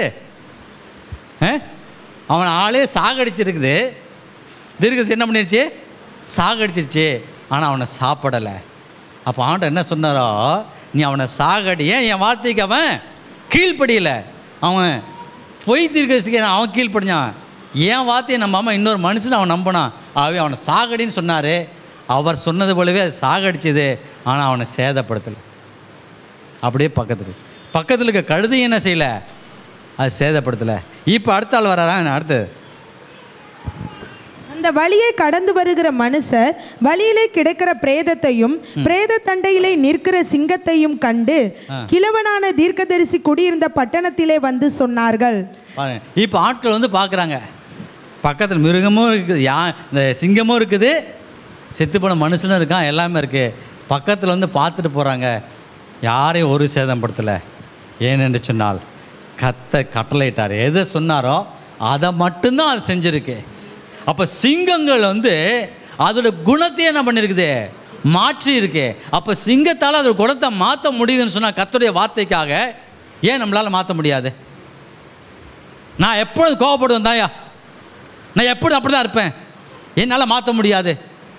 ஆ? அவன் ஆளே சாகடிச்சிருக்குது தீர்க்கசி என்ன பண்ணிருச்சு சாகடிச்சிருச்சு ஆனால் அவனை சாப்பிடலை அப்போ ஆண்ட என்ன சொன்னாரோ நீ அவனை சாகடி ஏன் என் வார்த்தைக்கு அவன் கீழ்ப்படியல அவன் பொய் தீர்க்கசிக்க அவன் கீழ்ப்படிஞ்சான் என் வார்த்தையை நம்பாம இன்னொரு மனுஷனை அவன் நம்பினான் ஆகவே அவனை சாகடின்னு சொன்னார் அவர் சொன்னது போலவே அது சாகடிச்சது ஆனால் அவனை சேதப்படுத்தலை அப்படியே பக்கத்தில் பக்கத்தில் இருக்க கழுதை என்ன செய்யலை அது சேதப்படுத்தலை இப்போ அடுத்த ஆள் வராரா அடுத்து அந்த வழியை கடந்து வருகிற மனுஷர் வழியிலே கிடக்கிற பிரேதத்தையும் பிரேத தண்டையிலே நிற்கிற சிங்கத்தையும் கண்டு கிழவனான தீர்க்கதரிசி குடியிருந்த பட்டணத்திலே வந்து சொன்னார்கள் பாருங்க இப்போ ஆட்கள் வந்து பார்க்குறாங்க பக்கத்தில் மிருகமும் இருக்குது யா இந்த சிங்கமும் இருக்குது செத்து போன மனுஷனும் இருக்கான் எல்லாமே இருக்குது பக்கத்தில் வந்து பார்த்துட்டு போகிறாங்க யாரையும் ஒரு சேதப்படுத்தலை ஏனென்று சொன்னால் கத்த கட்டளையிட்டார் எதை சொன்னாரோ அதை மட்டும்தான் அது செஞ்சுருக்கு அப்போ சிங்கங்கள் வந்து அதோட குணத்தையே என்ன பண்ணியிருக்குது மாற்றி இருக்கு அப்போ சிங்கத்தால் அதோட குணத்தை மாற்ற முடியுதுன்னு சொன்னால் கத்துடைய வார்த்தைக்காக ஏன் நம்மளால் மாற்ற முடியாது நான் எப்பொழுது கோவப்படுவேன் தாயா நான் எப்படி அப்படி தான் இருப்பேன் என்னால் மாற்ற முடியாது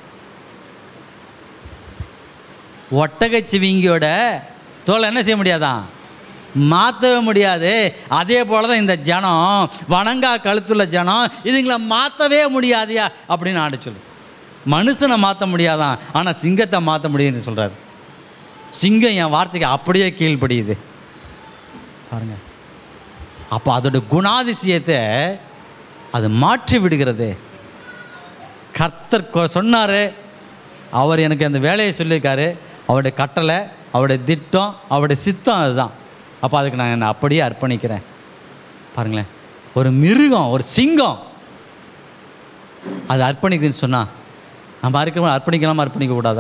ஒட்டகச்சிவிங்கியோட தோலை என்ன செய்ய முடியாதான் மாற்றவே முடியாது அதே போல தான் இந்த ஜனம் வணங்கா கழுத்துள்ள ஜனம் இதுங்களை மாற்றவே முடியாதியா அப்படின்னு ஆண்டு சொல்லு மனுஷனை மாற்ற முடியாதான் ஆனால் சிங்கத்தை மாற்ற முடியும்னு சொல்கிறார் சிங்கம் என் வார்த்தைக்கு அப்படியே கீழ்ப்படியுது பாருங்கள் அப்போ அதோட குணாதிசயத்தை அது மாற்றி விடுகிறது கர்த்தர் கொ- சொன்னாரு அவர் எனக்கு அந்த வேலையை சொல்லியிருக்காரு அவருடைய கட்டளை அவருடைய திட்டம் அவருடைய சித்தம் அதுதான் அப்போ அதுக்கு நான் என்னை அப்படியே அர்ப்பணிக்கிறேன் பாருங்களேன் ஒரு மிருகம் ஒரு சிங்கம் அது அர்ப்பணிக்குதுன்னு சொன்னா நம்ம அர்ப்பணி அர்ப்பணிக்கலாமா அர்ப்பணிக்க கூடாதா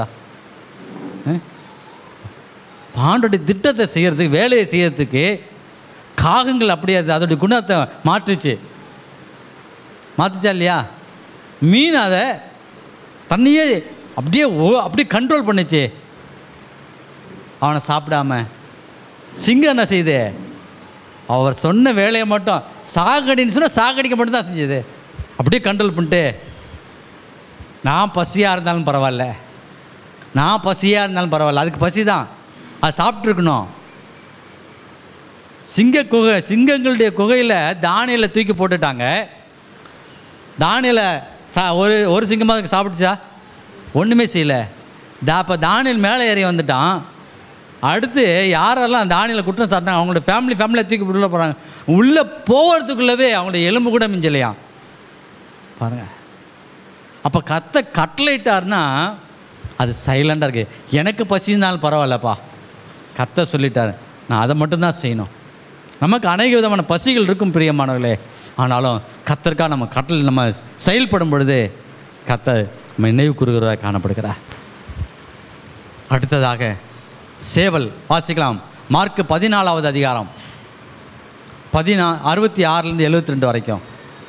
ஆண்டோடைய திட்டத்தை செய்யறதுக்கு வேலையை செய்யறதுக்கு காகங்கள் அப்படியே அது அதோடைய குணத்தை மாற்றுச்சு மாற்றுச்சா இல்லையா மீன் அதை தண்ணியே அப்படியே ஓ- அப்படியே கண்ட்ரோல் பண்ணுச்சு அவனை சாப்பிடாம சிங்கம் என்ன செய்யுது அவர் சொன்ன வேலையை மட்டும் சாகடின்னு சொன்னால் சாகடிக்க மட்டும் தான் செஞ்சது அப்படியே கண்ட்ரோல் பண்ணிட்டு நான் பசியாக இருந்தாலும் பரவாயில்ல நான் பசியாக இருந்தாலும் பரவாயில்ல அதுக்கு பசி தான் அது சாப்பிட்ருக்கணும் சிங்க குகை சிங்கங்களுடைய குகையில் தானியலை தூக்கி போட்டுட்டாங்க தானியலை சா ஒரு ஒரு சிங்கமாக சாப்பிட்டுச்சா ஒன்றுமே செய்யலை தா இப்போ தானியல் மேலே ஏறி வந்துட்டான் அடுத்து யாரெல்லாம் தானியலை குற்றம் சாட்டினாங்க அவங்களோட ஃபேமிலி ஃபேமிலியை தூக்கி உள்ளே போகிறாங்க உள்ளே போகிறதுக்குள்ளவே அவங்களுடைய எலும்பு கூட மிஞ்சலையா பாருங்கள் அப்போ கத்த கட்டளையிட்டார்னா அது சைலண்டாக இருக்கு எனக்கு பசிந்தாலும் பரவாயில்லப்பா கத்த சொல்லிட்டார் நான் அதை மட்டும்தான் செய்யணும் நமக்கு அநேக விதமான பசிகள் இருக்கும் பிரியமானவர்களே ஆனாலும் கத்தருக்காக நம்ம கட்டளை நம்ம செயல்படும் பொழுது கத்த நம்ம நினைவு கூறுகிறதா காணப்படுகிறார் அடுத்ததாக சேவல் வாசிக்கலாம் மார்க் பதினாலாவது அதிகாரம் பதினா அறுபத்தி ஆறுலேருந்து எழுபத்தி ரெண்டு வரைக்கும்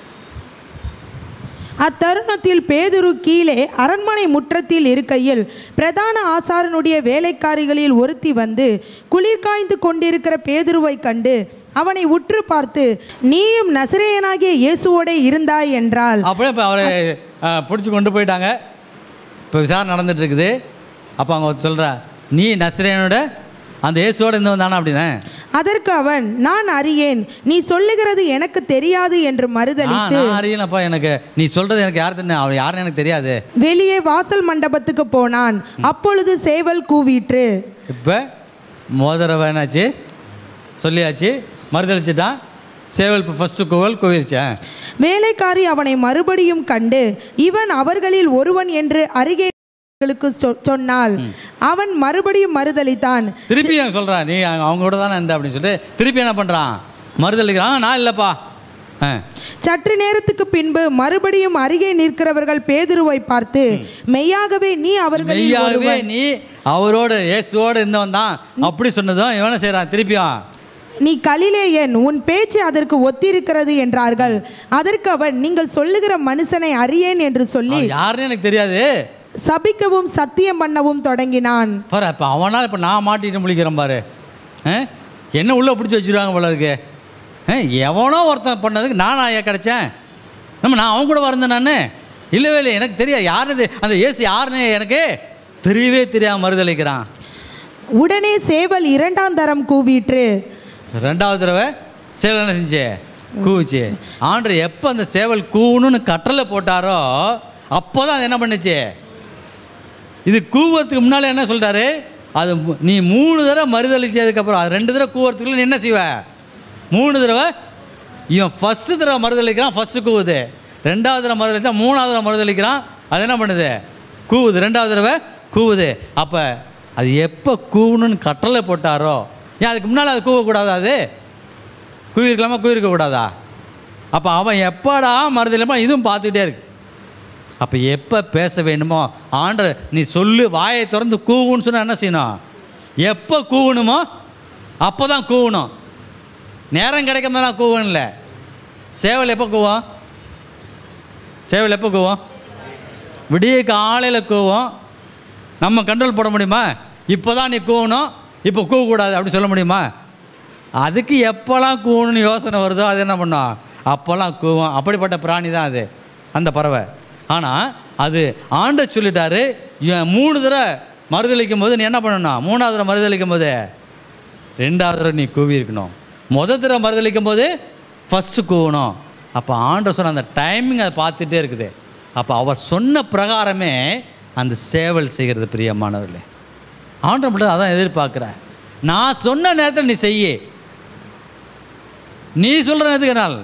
அத்தருணத்தில் பேதுரு கீழே அரண்மனை முற்றத்தில் இருக்கையில் பிரதான ஆசாரனுடைய வேலைக்காரிகளில் ஒருத்தி வந்து குளிர் காய்ந்து கொண்டிருக்கிற பேதுருவை கண்டு அவனை உற்று பார்த்து நீயும் நசரேயனாகிய இயேசுவோடே இருந்தாய் என்றாள் அப்படியே இப்போ அவரை பிடிச்சி கொண்டு போயிட்டாங்க இப்போ விசாரணை நடந்துட்டு இருக்குது அப்போ அவங்க சொல்கிறா நீ நஸ்ரேனோட அந்த இயேசுவோட இருந்து வந்தானா அப்படின்னு அதற்கு அவன் நான் அறியேன் நீ சொல்லுகிறது எனக்கு தெரியாது என்று ஆ, மறுதலித்து நான் அறியலப்பா எனக்கு நீ சொல்கிறது எனக்கு யார் தெரியும் அவர் யாருன்னு எனக்கு தெரியாது வெளியே வாசல் மண்டபத்துக்கு போனான் அப்பொழுது சேவல் கூவிற்று இப்போ மோதிர வேணாச்சு சொல்லியாச்சு மறுதளிச்சிட்டான் சேவல் இப்போ ஃபஸ்ட்டு கோவல் கோவிருச்சேன் வேலைக்காரி அவனை மறுபடியும் கண்டு இவன் அவர்களில் ஒருவன் என்று அருகே களுக்கு சொ- சொன்னாள் அவன் மறுபடியும் மறுதலித்தான் திருப்பி அவன் சொல்கிறான் நீ அவங்க அவங்க கூட தானே இருந்த அப்படின்னு சொல்லிட்டு திருப்பி என்ன பண்ணுறான் மறுதளிக்கிறான் "ஆ, நான் இல்லைப்பா ஆ சற்று நேரத்துக்கு பின்பு மறுபடியும் அருகே நிற்கிறவர்கள் பேதுருவை பார்த்து மெய்யாகவே நீ அவர்களில் மெய்யாகவே ஒருவன் நீ அவரோடு இயேசுவோடு இருந்தவன் தான் அப்படி சொன்னதும் இவனை செய்கிறான் திருப்பியும் நீ கலிலேயன் உன் பேச்சு அதற்கு ஒத்திருக்கிறது என்றார்கள் அதற்கு அவன் நீங்கள் சொல்லுகிற மனுஷனை அறியேன் என்று சொல்லி அவன் யாருன்னு எனக்கு தெரியாது சபிக்கவும் சத்தியம் பண்ணவும் தொடங்கினான் பாரு இப்போ அவனால் இப்போ நான் மாட்டிட்டு முழிக்கிறேன் பாரு ஆ? என்ன உள்ளே பிடிச்சி வச்சுருவாங்க போல இருக்கு ஆ, எவனோ ஒருத்தன் பண்ணதுக்கு நான் ஐயா கிடச்சேன் நம்ம நான் அவன் கூட வரந்தேன் நான் இல்லவே இல்லை எனக்கு தெரியாது யாருன்னு அந்த ஏசு யாருன்னு எனக்கு தெரியவே தெரியாம மறுதளிக்கிறான் உடனே சேவல் இரண்டாம் தரம் கூவிற்று ரெண்டாவது தடவை சேவல் என்ன செஞ்சு கூவுச்சு ஆண்டர் எப்போ அந்த சேவல் கூணுன்னு கட்டளை போட்டாரோ அப்போ தான் அது என்ன பண்ணுச்சு இது கூவறதுக்கு முன்னால் என்ன சொல்கிறாரு அது மு- நீ மூணு தடவை மறுதளிச்சதுக்கப்புறம் அது ரெண்டு தடவை கூவறதுக்குள்ள நீ என்ன செய்வ மூணு தடவை இவன் ஃபஸ்ட்டு தடவை மறுதளிக்கிறான் ஃபஸ்ட்டு கூவுது ரெண்டாவது தடவை மறுதளிச்சா மூணாவது தடவை மறுதளிக்கிறான் அது என்ன பண்ணுது கூவுது ரெண்டாவது தடவை கூவுது அப்போ அது எப்போ கூவணும்னு கட்டளை போட்டாரோ ஏன் அதுக்கு முன்னால் அது கூவக்கூடாதா அது கூவிருக்கலாமா கூவிருக்க கூடாதா அப்போ அவன் எப்படா மறுதலியமா இதுவும் பார்த்துக்கிட்டே இருக்கு அப்போ எப்போ பேச வேண்டுமோ ஆண்டர் நீ சொல்லு வாயை திறந்து கூவுன்னு சொன்னால் என்ன செய்யணும் எப்போ கூவணுமோ அப்போ தான் கூவணும் நேரம் கிடைக்கும் போதெல்லாம் கூவணும் இல்லை சேவல் எப்போ கூவும் சேவல் எப்போ கூவும் விடிய காலையில் கூவும் நம்ம கண்ட்ரோல் போட முடியுமா இப்போ தான் நீ கூவணும் இப்போ கூவக்கூடாது அப்படி சொல்ல முடியுமா அதுக்கு எப்போல்லாம் கூவணும்னு யோசனை வருதோ அது என்ன பண்ணும் அப்போல்லாம் கூவும் அப்படிப்பட்ட பிராணி தான் அது அந்த பறவை ஆனால் அது ஆண்ட சொல்லிட்டாரு இவன் மூணு தடவை மறுதளிக்கும் போது நீ என்ன பண்ணணும் மூணாவது தடவை மறுதளிக்கும் போது ரெண்டாவது தடவை நீ கூவி இருக்கணும் முத தடவை மறுதளிக்கும் போது ஃபஸ்ட்டு கூவணும் அப்போ ஆண்டர் சொன்ன அந்த டைமிங் அதை பார்த்துட்டே இருக்குது அப்போ அவர் சொன்ன பிரகாரமே அந்த சேவல் செய்கிறது பிரியமானவர்களே ஆண்டர் மட்டும் அதான் எதிர்பார்க்குற நான் சொன்ன நேரத்தில் நீ செய்ய நீ சொல்கிற நேரத்துக்கு நாள்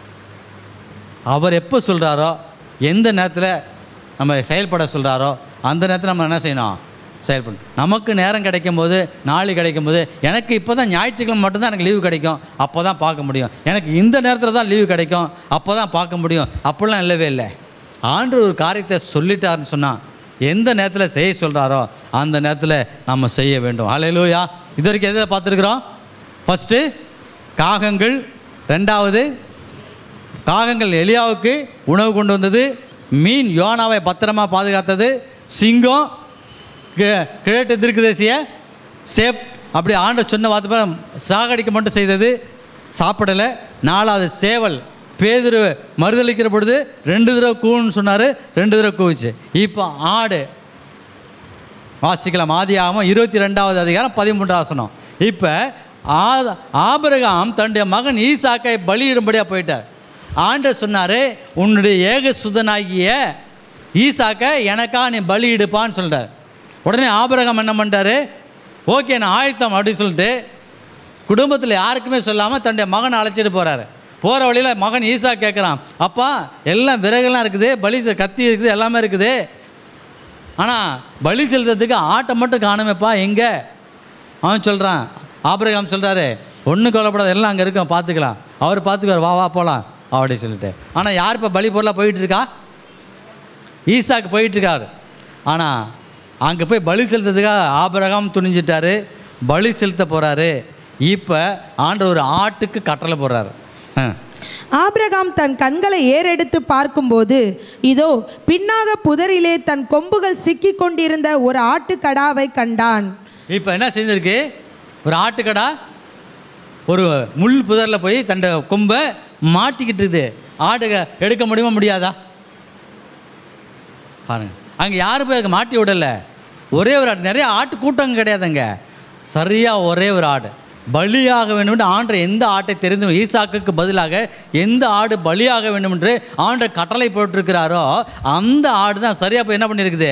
அவர் எப்போ சொல்கிறாரோ எந்த நேரத்தில் நம்ம செயல்பட சொல்கிறாரோ அந்த நேரத்தில் நம்ம என்ன செய்யணும் செயல்படணும் நமக்கு நேரம் கிடைக்கும் போது நாளை கிடைக்கும் போது எனக்கு இப்போ தான் ஞாயிற்றுக்கிழமை மட்டும்தான் எனக்கு லீவு கிடைக்கும் அப்போ தான் பார்க்க முடியும் எனக்கு இந்த நேரத்தில் தான் லீவு கிடைக்கும் அப்போ தான் பார்க்க முடியும் அப்படிலாம் இல்லவே இல்லை ஆண்டு ஒரு காரியத்தை சொல்லிட்டாருன்னு சொன்னால் எந்த நேரத்தில் செய்ய சொல்கிறாரோ அந்த நேரத்தில் நம்ம செய்ய வேண்டும் ஹalleluya இது வரைக்கும் எதை பார்த்துருக்குறோம் ஃபஸ்ட்டு காகங்கள் ரெண்டாவது காகங்கள் எலியாவுக்கு உணவு கொண்டு வந்தது மீன் யோனாவை பத்திரமா பாதுகாத்தது சிங்கம் கி- கிழட்டு திருக்குதேசிய சேப் அப்படி ஆண்ட சொன்ன வார்த்தை போல சாகடிக்க மட்டும் செய்தது சாப்பிடலை நாலாவது சேவல் பேதுரு மறுதளிக்கிற பொழுது ரெண்டு தடவை கூன்னு சொன்னார் ரெண்டு தடவை கூவுச்சு இப்போ ஆடு வாசிக்கலாம் ஆதியாகமம் இருபத்தி ரெண்டாவது அதிகாரம் பதிமூன்றாம் வசனம் இப்போ ஆ ஆபிரகாம் தன்னுடைய மகன் ஈசாக்கை பலியிடும்படியாக போயிட்டார் ஆண்டர் சொன்னார் உன்னுடைய ஏக சுதனாகிய ஈசாக்கை எனக்கா நீ பலியிடுப்பான்னு சொல்லிட்டார் உடனே ஆபிரகாம் என்ன பண்ணிட்டாரு ஓகே நான் ஆயத்தம் அப்படின்னு சொல்லிட்டு குடும்பத்தில் யாருக்குமே சொல்லாமல் தன்னுடைய மகனை அழைச்சிட்டு போகிறாரு போகிற வழியில் மகன் ஈசா கேட்குறான் அப்பா எல்லாம் விறகுலாம் இருக்குது பலி செ- கத்தி இருக்குது எல்லாமே இருக்குது ஆனால் பலி செலுத்துறதுக்கு ஆட்டை மட்டும் காணுமேப்பா எங்கே அவன் சொல்கிறான் ஆபிரகாம் சொல்கிறாரு ஒன்றும் கொல்லப்படாத எல்லாம் அங்கே இருக்கோம் பார்த்துக்கலாம் அவர் பார்த்துக்குவார் வா வா போகலாம் அப்படி சொல்லிட்டு ஆனால் யார் இப்போ பலி பொருளாக போயிட்டு இருக்கா ஈசாக்கு போயிட்டுருக்காரு ஆனால் அங்கே போய் பலி செலுத்துறதுக்காக ஆபிரகாம் துணிஞ்சிட்டாரு பலி செலுத்த போகிறாரு இப்போ ஆண்டவர் ஒரு ஆட்டுக்கு கட்டளை போடுறாரு ஆ ஆபிரகாம் தன் கண்களை ஏறெடுத்து பார்க்கும்போது இதோ பின்னாக புதரிலே தன் கொம்புகள் சிக்கிக் கொண்டிருந்த ஒரு ஆட்டுக்கடாவை கண்டான் இப்போ என்ன செஞ்சிருக்கு ஒரு ஆட்டுக்கடா ஒரு முள் புதரில் போய் தண்டை கொம்பை மாட்டிக்கிட்டு இருக்குது ஆடு எடுக்க முடியுமா முடியாதா பாருங்க அங்கே யாரும் போய் அங்கே மாட்டி விடல ஒரே ஒரு ஆடு நிறைய ஆட்டு கூட்டம் கிடையாதுங்க சரியாக ஒரே ஒரு ஆடு பலியாக வேண்டும் என்று ஆண்டர் எந்த ஆட்டை தெரிந்து ஈசாக்குக்கு பதிலாக எந்த ஆடு பலியாக வேண்டும் என்று ஆண்டர் கட்டளை போட்டிருக்கிறாரோ அந்த ஆடு தான் சரியாக போய் என்ன பண்ணியிருக்குது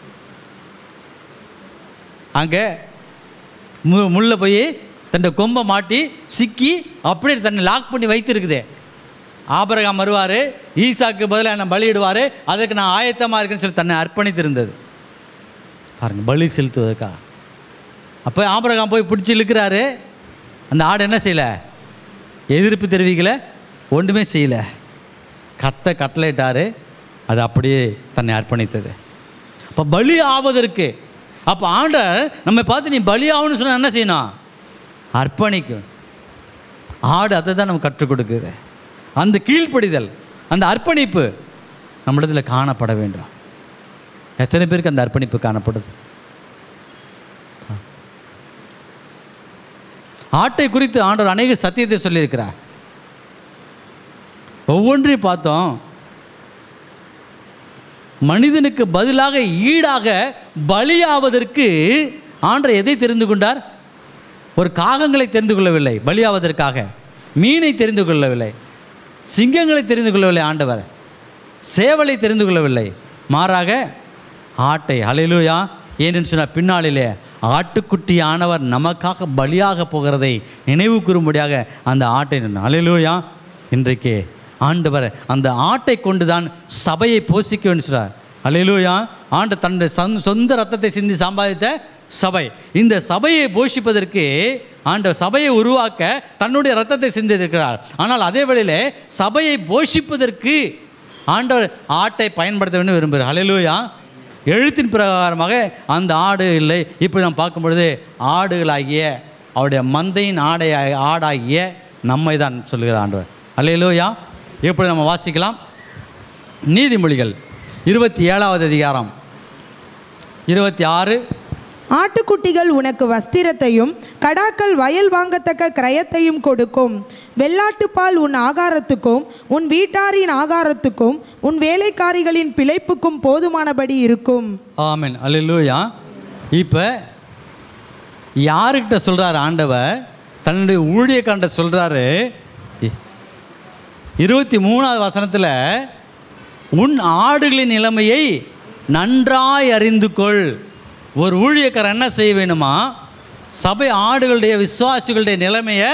அங்கே மு முள்ள போய் தன்னை கொம்பை மாட்டி சிக்கி அப்படியே தன்னை லாக் பண்ணி வைத்திருக்குது ஆபரகாம் வருவார் ஈசாக்கு பதிலாக என்ன பலியிடுவார் அதுக்கு நான் ஆயத்தமாக இருக்கேன்னு சொல்லி தன்னை அர்ப்பணித்திருந்தது பாருங்கள் பலி செலுத்துவதற்காக அப்போ ஆபரகாம் போய் பிடிச்சி இழுக்கிறாரு அந்த ஆடு என்ன செய்யலை எதிர்ப்பு தெரிவிக்கல ஒன்றுமே செய்யலை கத்த கட்டளையிட்டாரு அது அப்படியே தன்னை அர்ப்பணித்தது அப்போ பலி ஆவதற்கு அப்போ ஆண்டர் நம்ம பார்த்து நீ பலி ஆகணும்னு சொன்னால் என்ன செய்யணும் அர்ப்பணிக்கும் ஆடு அதை தான் நம்ம கற்றுக் கொடுக்குது அந்த கீழ்ப்படிதல் அந்த அர்ப்பணிப்பு நம்மிடத்தில் காணப்பட வேண்டும் எத்தனை பேருக்கு அந்த அர்ப்பணிப்பு காணப்படுது ஆட்டை குறித்து ஆண்டவர் அநேக சத்தியத்தை சொல்லியிருக்கிறார் ஒவ்வொன்றையும் பார்த்தோம் மனிதனுக்கு பதிலாக ஈடாக பலியாவதற்கு ஆண்டவர் எதை தெரிந்து கொண்டார் ஒரு காகங்களை தெரிந்து கொள்ளவில்லை பலியாவதற்காக மீனை தெரிந்து கொள்ளவில்லை சிங்கங்களை தெரிந்து கொள்ளவில்லை ஆண்டவர் சேவலை தெரிந்து கொள்ளவில்லை மாறாக ஆட்டை அலையிலுயா ஏனென்று சொன்னால் பின்னாளிலே ஆட்டுக்குட்டி ஆனவர் நமக்காக பலியாக போகிறதை நினைவு கூறும்படியாக அந்த ஆட்டை அலையிலுயா இன்றைக்கு ஆண்டவர் அந்த ஆட்டை கொண்டு தான் சபையை போஷிக்க வேண்டும் சொல்றார் அலையிலுயா ஆண்டு தன்னுடைய சந் சொந்த ரத்தத்தை சிந்தி சம்பாதித்த சபை இந்த சபையை போஷிப்பதற்கு ஆண்டவர் சபையை உருவாக்க தன்னுடைய ரத்தத்தை சிந்திருக்கிறார் ஆனால் அதே வேளையிலே சபையை போஷிப்பதற்கு ஆண்டவர் ஆட்டை பயன்படுத்த வேண்டும் விரும்புகிறார் ஹalleluya எழுத்தின் பிரகாரமாக அந்த ஆடு இல்லை இப்போ நாம் பார்க்கும் பொழுது ஆடுகளாகிய அவருடைய மந்தையின் ஆடை ஆடாகிய நம்மை தான் சொல்லுகிறார் ஆண்டவர் ஹalleluya இப்படி நம்ம வாசிக்கலாம் நீதிமொழிகள் இருபத்தி ஏழாவது அதிகாரம் இருபத்தி ஆறு ஆட்டுக்குட்டிகள் உனக்கு வஸ்திரத்தையும் கடாக்கள் வயல் வாங்கத்தக்க கிரயத்தையும் கொடுக்கும் வெள்ளாட்டுப்பால் உன் ஆகாரத்துக்கும் உன் வீட்டாரின் ஆகாரத்துக்கும் உன் வேலைக்காரிகளின் பிழைப்புக்கும் போதுமானபடி இருக்கும் ஆமென் அல்லேலூயா இப்போ யாருக்கிட்ட சொல்கிறார் ஆண்டவர் தன்னுடைய ஊழியக்காண்ட சொல்கிறாரு இருபத்தி மூணாவது வசனத்தில் உன் ஆடுகளின் நிலைமையை நன்றாய் அறிந்து கொள் ஒரு ஊழியக்காரர் என்ன செய்ய வேணுமா சபை ஆடுகளுடைய விசுவாசிகளுடைய நிலைமையை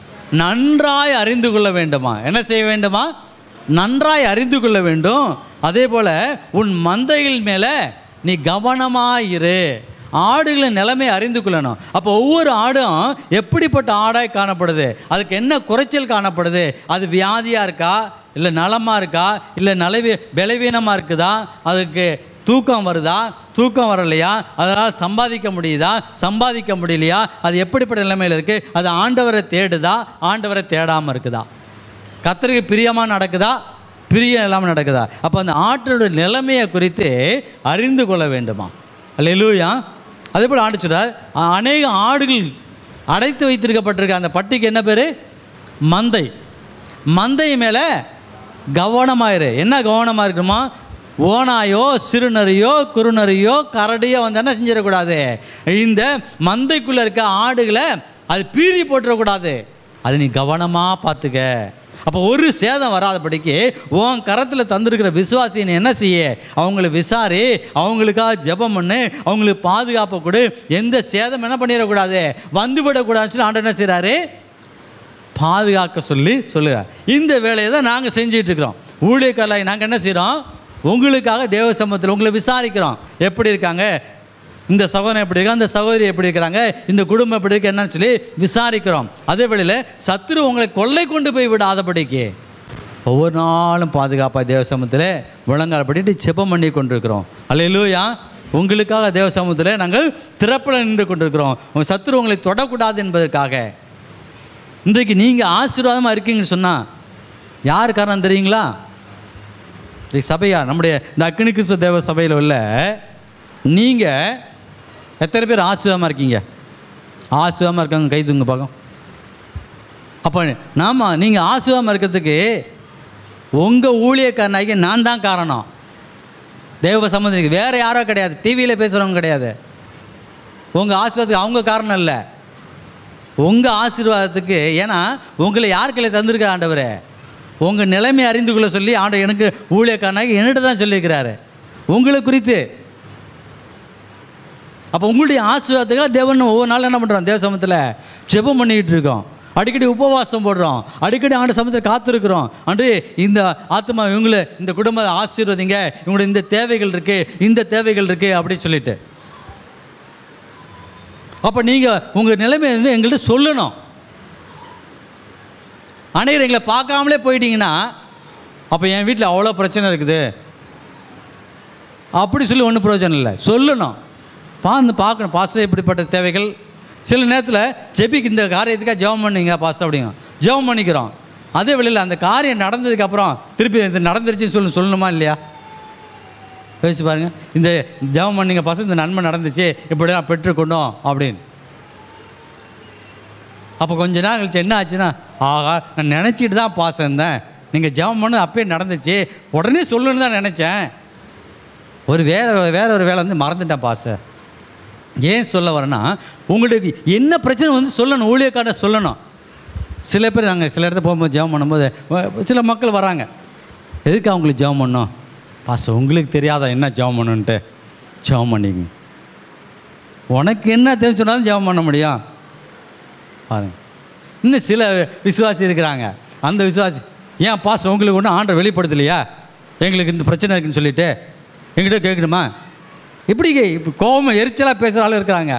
நன்றாய் அறிந்து கொள்ள வேண்டுமா என்ன செய்ய வேண்டுமா நன்றாய் அறிந்து கொள்ள வேண்டும் அதே போல் உன் மந்தைகள் மேலே நீ கவனமாயிரு ஆடுகளின் நிலைமை அறிந்து கொள்ளணும் அப்போ ஒவ்வொரு ஆடும் எப்படிப்பட்ட ஆடாய் காணப்படுது அதுக்கு என்ன குறைச்சல் காணப்படுது அது வியாதியாக இருக்கா இல்லை நலமாக இருக்கா இல்லை நலவி பலவீனமாக இருக்குதா அதுக்கு தூக்கம் வருதா தூக்கம் வரலையா அதனால் சம்பாதிக்க முடியுதா சம்பாதிக்க முடியலையா அது எப்படிப்பட்ட நிலைமையில் இருக்குது அது ஆண்டவரை தேடுதா ஆண்டவரை தேடாமல் இருக்குதா கத்தருக்கு பிரியமாக நடக்குதா பிரியம் இல்லாமல் நடக்குதா அப்போ அந்த ஆட்டோட நிலைமையை குறித்து அறிந்து கொள்ள வேண்டுமா அல்லேலூயா அதே போல் ஆண்டு சொல்றார் அ- அநேக ஆடுகள் அடைத்து வைத்திருக்கப்பட்டிருக்க அந்த பட்டிக்கு என்ன பேர் மந்தை மந்தை மேலே கவனமாயிரு என்ன கவனமாக இருக்குமா ஓனாயோ சிறுநரியோ குறுநரியோ கரடியோ வந்து என்ன செஞ்சிடக்கூடாது இந்த மந்தைக்குள்ளே இருக்க ஆடுகளை அது பீறி போட்டுறக்கூடாது அது நீ கவனமாக பார்த்துக்க அப்போ ஒரு சேதம் வராதபடிக்கு உன் கரத்தில் தந்திருக்கிற விசுவாசியை நீ என்ன செய்ய அவங்கள விசாரி அவங்களுக்காக ஜெபம் பண்ணு அவங்களுக்கு பாதுகாப்பை கொடு எந்த சேதம் என்ன பண்ணிடக்கூடாது வந்து விடக்கூடாதுன்னு சொல்லி ஆண்டவர் என்ன செய்கிறாரு பாதுகாக்க சொல்லி சொல்லுகிறார் இந்த வேலையை தான் நாங்கள் செஞ்சிட்டு இருக்கிறோம் ஊழியக்காரலாகி நாங்கள் என்ன செய்கிறோம் உங்களுக்காக தேவ சமூகத்தில் உங்களை விசாரிக்கிறோம் எப்படி இருக்காங்க இந்த சகோதரன் எப்படி இருக்காங்க அந்த சகோதரி எப்படி இருக்கிறாங்க இந்த குடும்பம் எப்படி இருக்கு என்னன்னு சொல்லி விசாரிக்கிறோம் அதே வேளையில் சத்துரு உங்களை கொள்ளை கொண்டு போய் விடாதபடிக்கு ஒவ்வொரு நாளும் பாதுகாப்பாக தேவ சமூகத்தில் முழங்கால் படிட்டு செபம் பண்ணி கொண்டிருக்கிறோம் அல்லையிலூயா உங்களுக்காக தேவ சமூகத்தில் நாங்கள் திறப்பில் நின்று கொண்டிருக்கிறோம் உங்கள் சத்துரு உங்களை தொடக்கூடாது என்பதற்காக இன்றைக்கு நீங்கள் ஆசீர்வாதமாக இருக்கீங்கன்னு சொன்னால் யார் காரணம் தெரியுங்களா இன்றைக்கு சபையா நம்முடைய இந்த அக்னி கிறிஸ்துவ தேவ சபையில் உள்ள நீங்கள் எத்தனை பேர் ஆசீர்வாதமாக இருக்கீங்க ஆசீர்வாதமாக இருக்காங்க கை தூங்க பார்க்கும் அப்போ நாம நீங்கள் ஆசீர்வாதமாக இருக்கிறதுக்கு உங்கள் ஊழியக்காரனாகி நான் தான் காரணம் தேவ சம்பந்தம் வேறு யாரோ கிடையாது டிவியில் பேசுகிறவங்க கிடையாது உங்கள் ஆசீர்வாதத்துக்கு அவங்க காரணம் இல்லை உங்கள் ஆசீர்வாதத்துக்கு ஏன்னா உங்களை யார் கையில் தந்திருக்க ஆண்டவரே உங்கள் நிலைமை அறிந்து கொள்ள சொல்லி ஆண்டவர் எனக்கு ஊழியக்காரனாகி என்னிட்ட தான் சொல்லியிருக்கிறாரு உங்களை குறித்து அப்போ உங்களுடைய ஆசீர்வாதத்துக்காக தேவன் ஒவ்வொரு நாளும் என்ன பண்ணுறோம் தேவ சமூகத்தில் ஜெபம் பண்ணிக்கிட்டு இருக்கோம் அடிக்கடி உபவாசம் போடுறோம் அடிக்கடி ஆண்டு சமூகத்தில் காத்திருக்கிறோம் அன்று இந்த ஆத்மா இவங்களை இந்த குடும்ப ஆசீர்வதிங்க இவங்களுடைய இந்த தேவைகள் இருக்குது இந்த தேவைகள் இருக்குது அப்படின்னு சொல்லிட்டு அப்போ நீங்கள் உங்கள் நிலைமை வந்து எங்கள்கிட்ட சொல்லணும் அனைவரும் எங்களை பார்க்காமலே போயிட்டீங்கன்னா அப்போ என் வீட்டில் அவ்வளோ பிரச்சனை இருக்குது அப்படி சொல்லி ஒன்றும் பிரயோஜனம் இல்லை சொல்லணும் பார்த்து பார்க்கணும் பாச இப்படிப்பட்ட தேவைகள் சில நேரத்தில் ஜெபிக்கு இந்த காரியத்துக்காக ஜெபம் பண்ணுங்க பாச அப்படிங்க ஜெபம் பண்ணிக்கிறோம் அதே வேளையில் அந்த காரியம் நடந்ததுக்கப்புறம் திருப்பி இது நடந்துருச்சுன்னு சொல்லி சொல்லணுமா இல்லையா யோசிச்சு பாருங்க இந்த ஜெபம் பண்ணீங்க பாச இந்த நன்மை நடந்துச்சு இப்படி நான் பெற்றுக்கொண்டோம் அப்படின்னு அப்போ கொஞ்ச நாள் கழிச்சு என்ன ஆச்சுன்னா ஆகா நான் நினச்சிட்டு தான் பாசம் இருந்தேன் நீங்கள் ஜெபம் பண்ணது அப்பயே நடந்துச்சு உடனே சொல்லணும்னு தான் நினச்சேன் ஒரு வேற வேற ஒரு வேலை வந்து மறந்துட்டேன் பாச ஏன் சொல்ல வரேன்னா உங்களுக்கு என்ன பிரச்சனை வந்து சொல்லணும் ஊழியக்காரர் சொல்லணும் சில பேர் நாங்கள் சில இடத்துல போகும்போது ஜெபம் பண்ணும்போது வ- சில மக்கள் வராங்க எதுக்கு அவங்களுக்கு ஜெபம் பண்ணோம் பாஸ் உங்களுக்கு தெரியாதா என்ன ஜெபம் பண்ணணுன்ட்டு ஜெபம் பண்ணிங்க உனக்கு என்ன தெரிஞ்சு சொன்னாலும் ஜெபம் பண்ண முடியும் பாருங்க இன்னும் சில விசுவாசி இருக்கிறாங்க அந்த விசுவாசி ஏன் பாஸ் உங்களுக்கு ஒன்றும் ஆண்டை வெளிப்படுத்தலையா எங்களுக்கு இந்த பிரச்சனை இருக்குன்னு சொல்லிட்டு எங்கிட்ட கேட்கணுமா இப்படி இப்போ கோபம் எரிச்சலாக பேசுகிற ஆள் இருக்கிறாங்க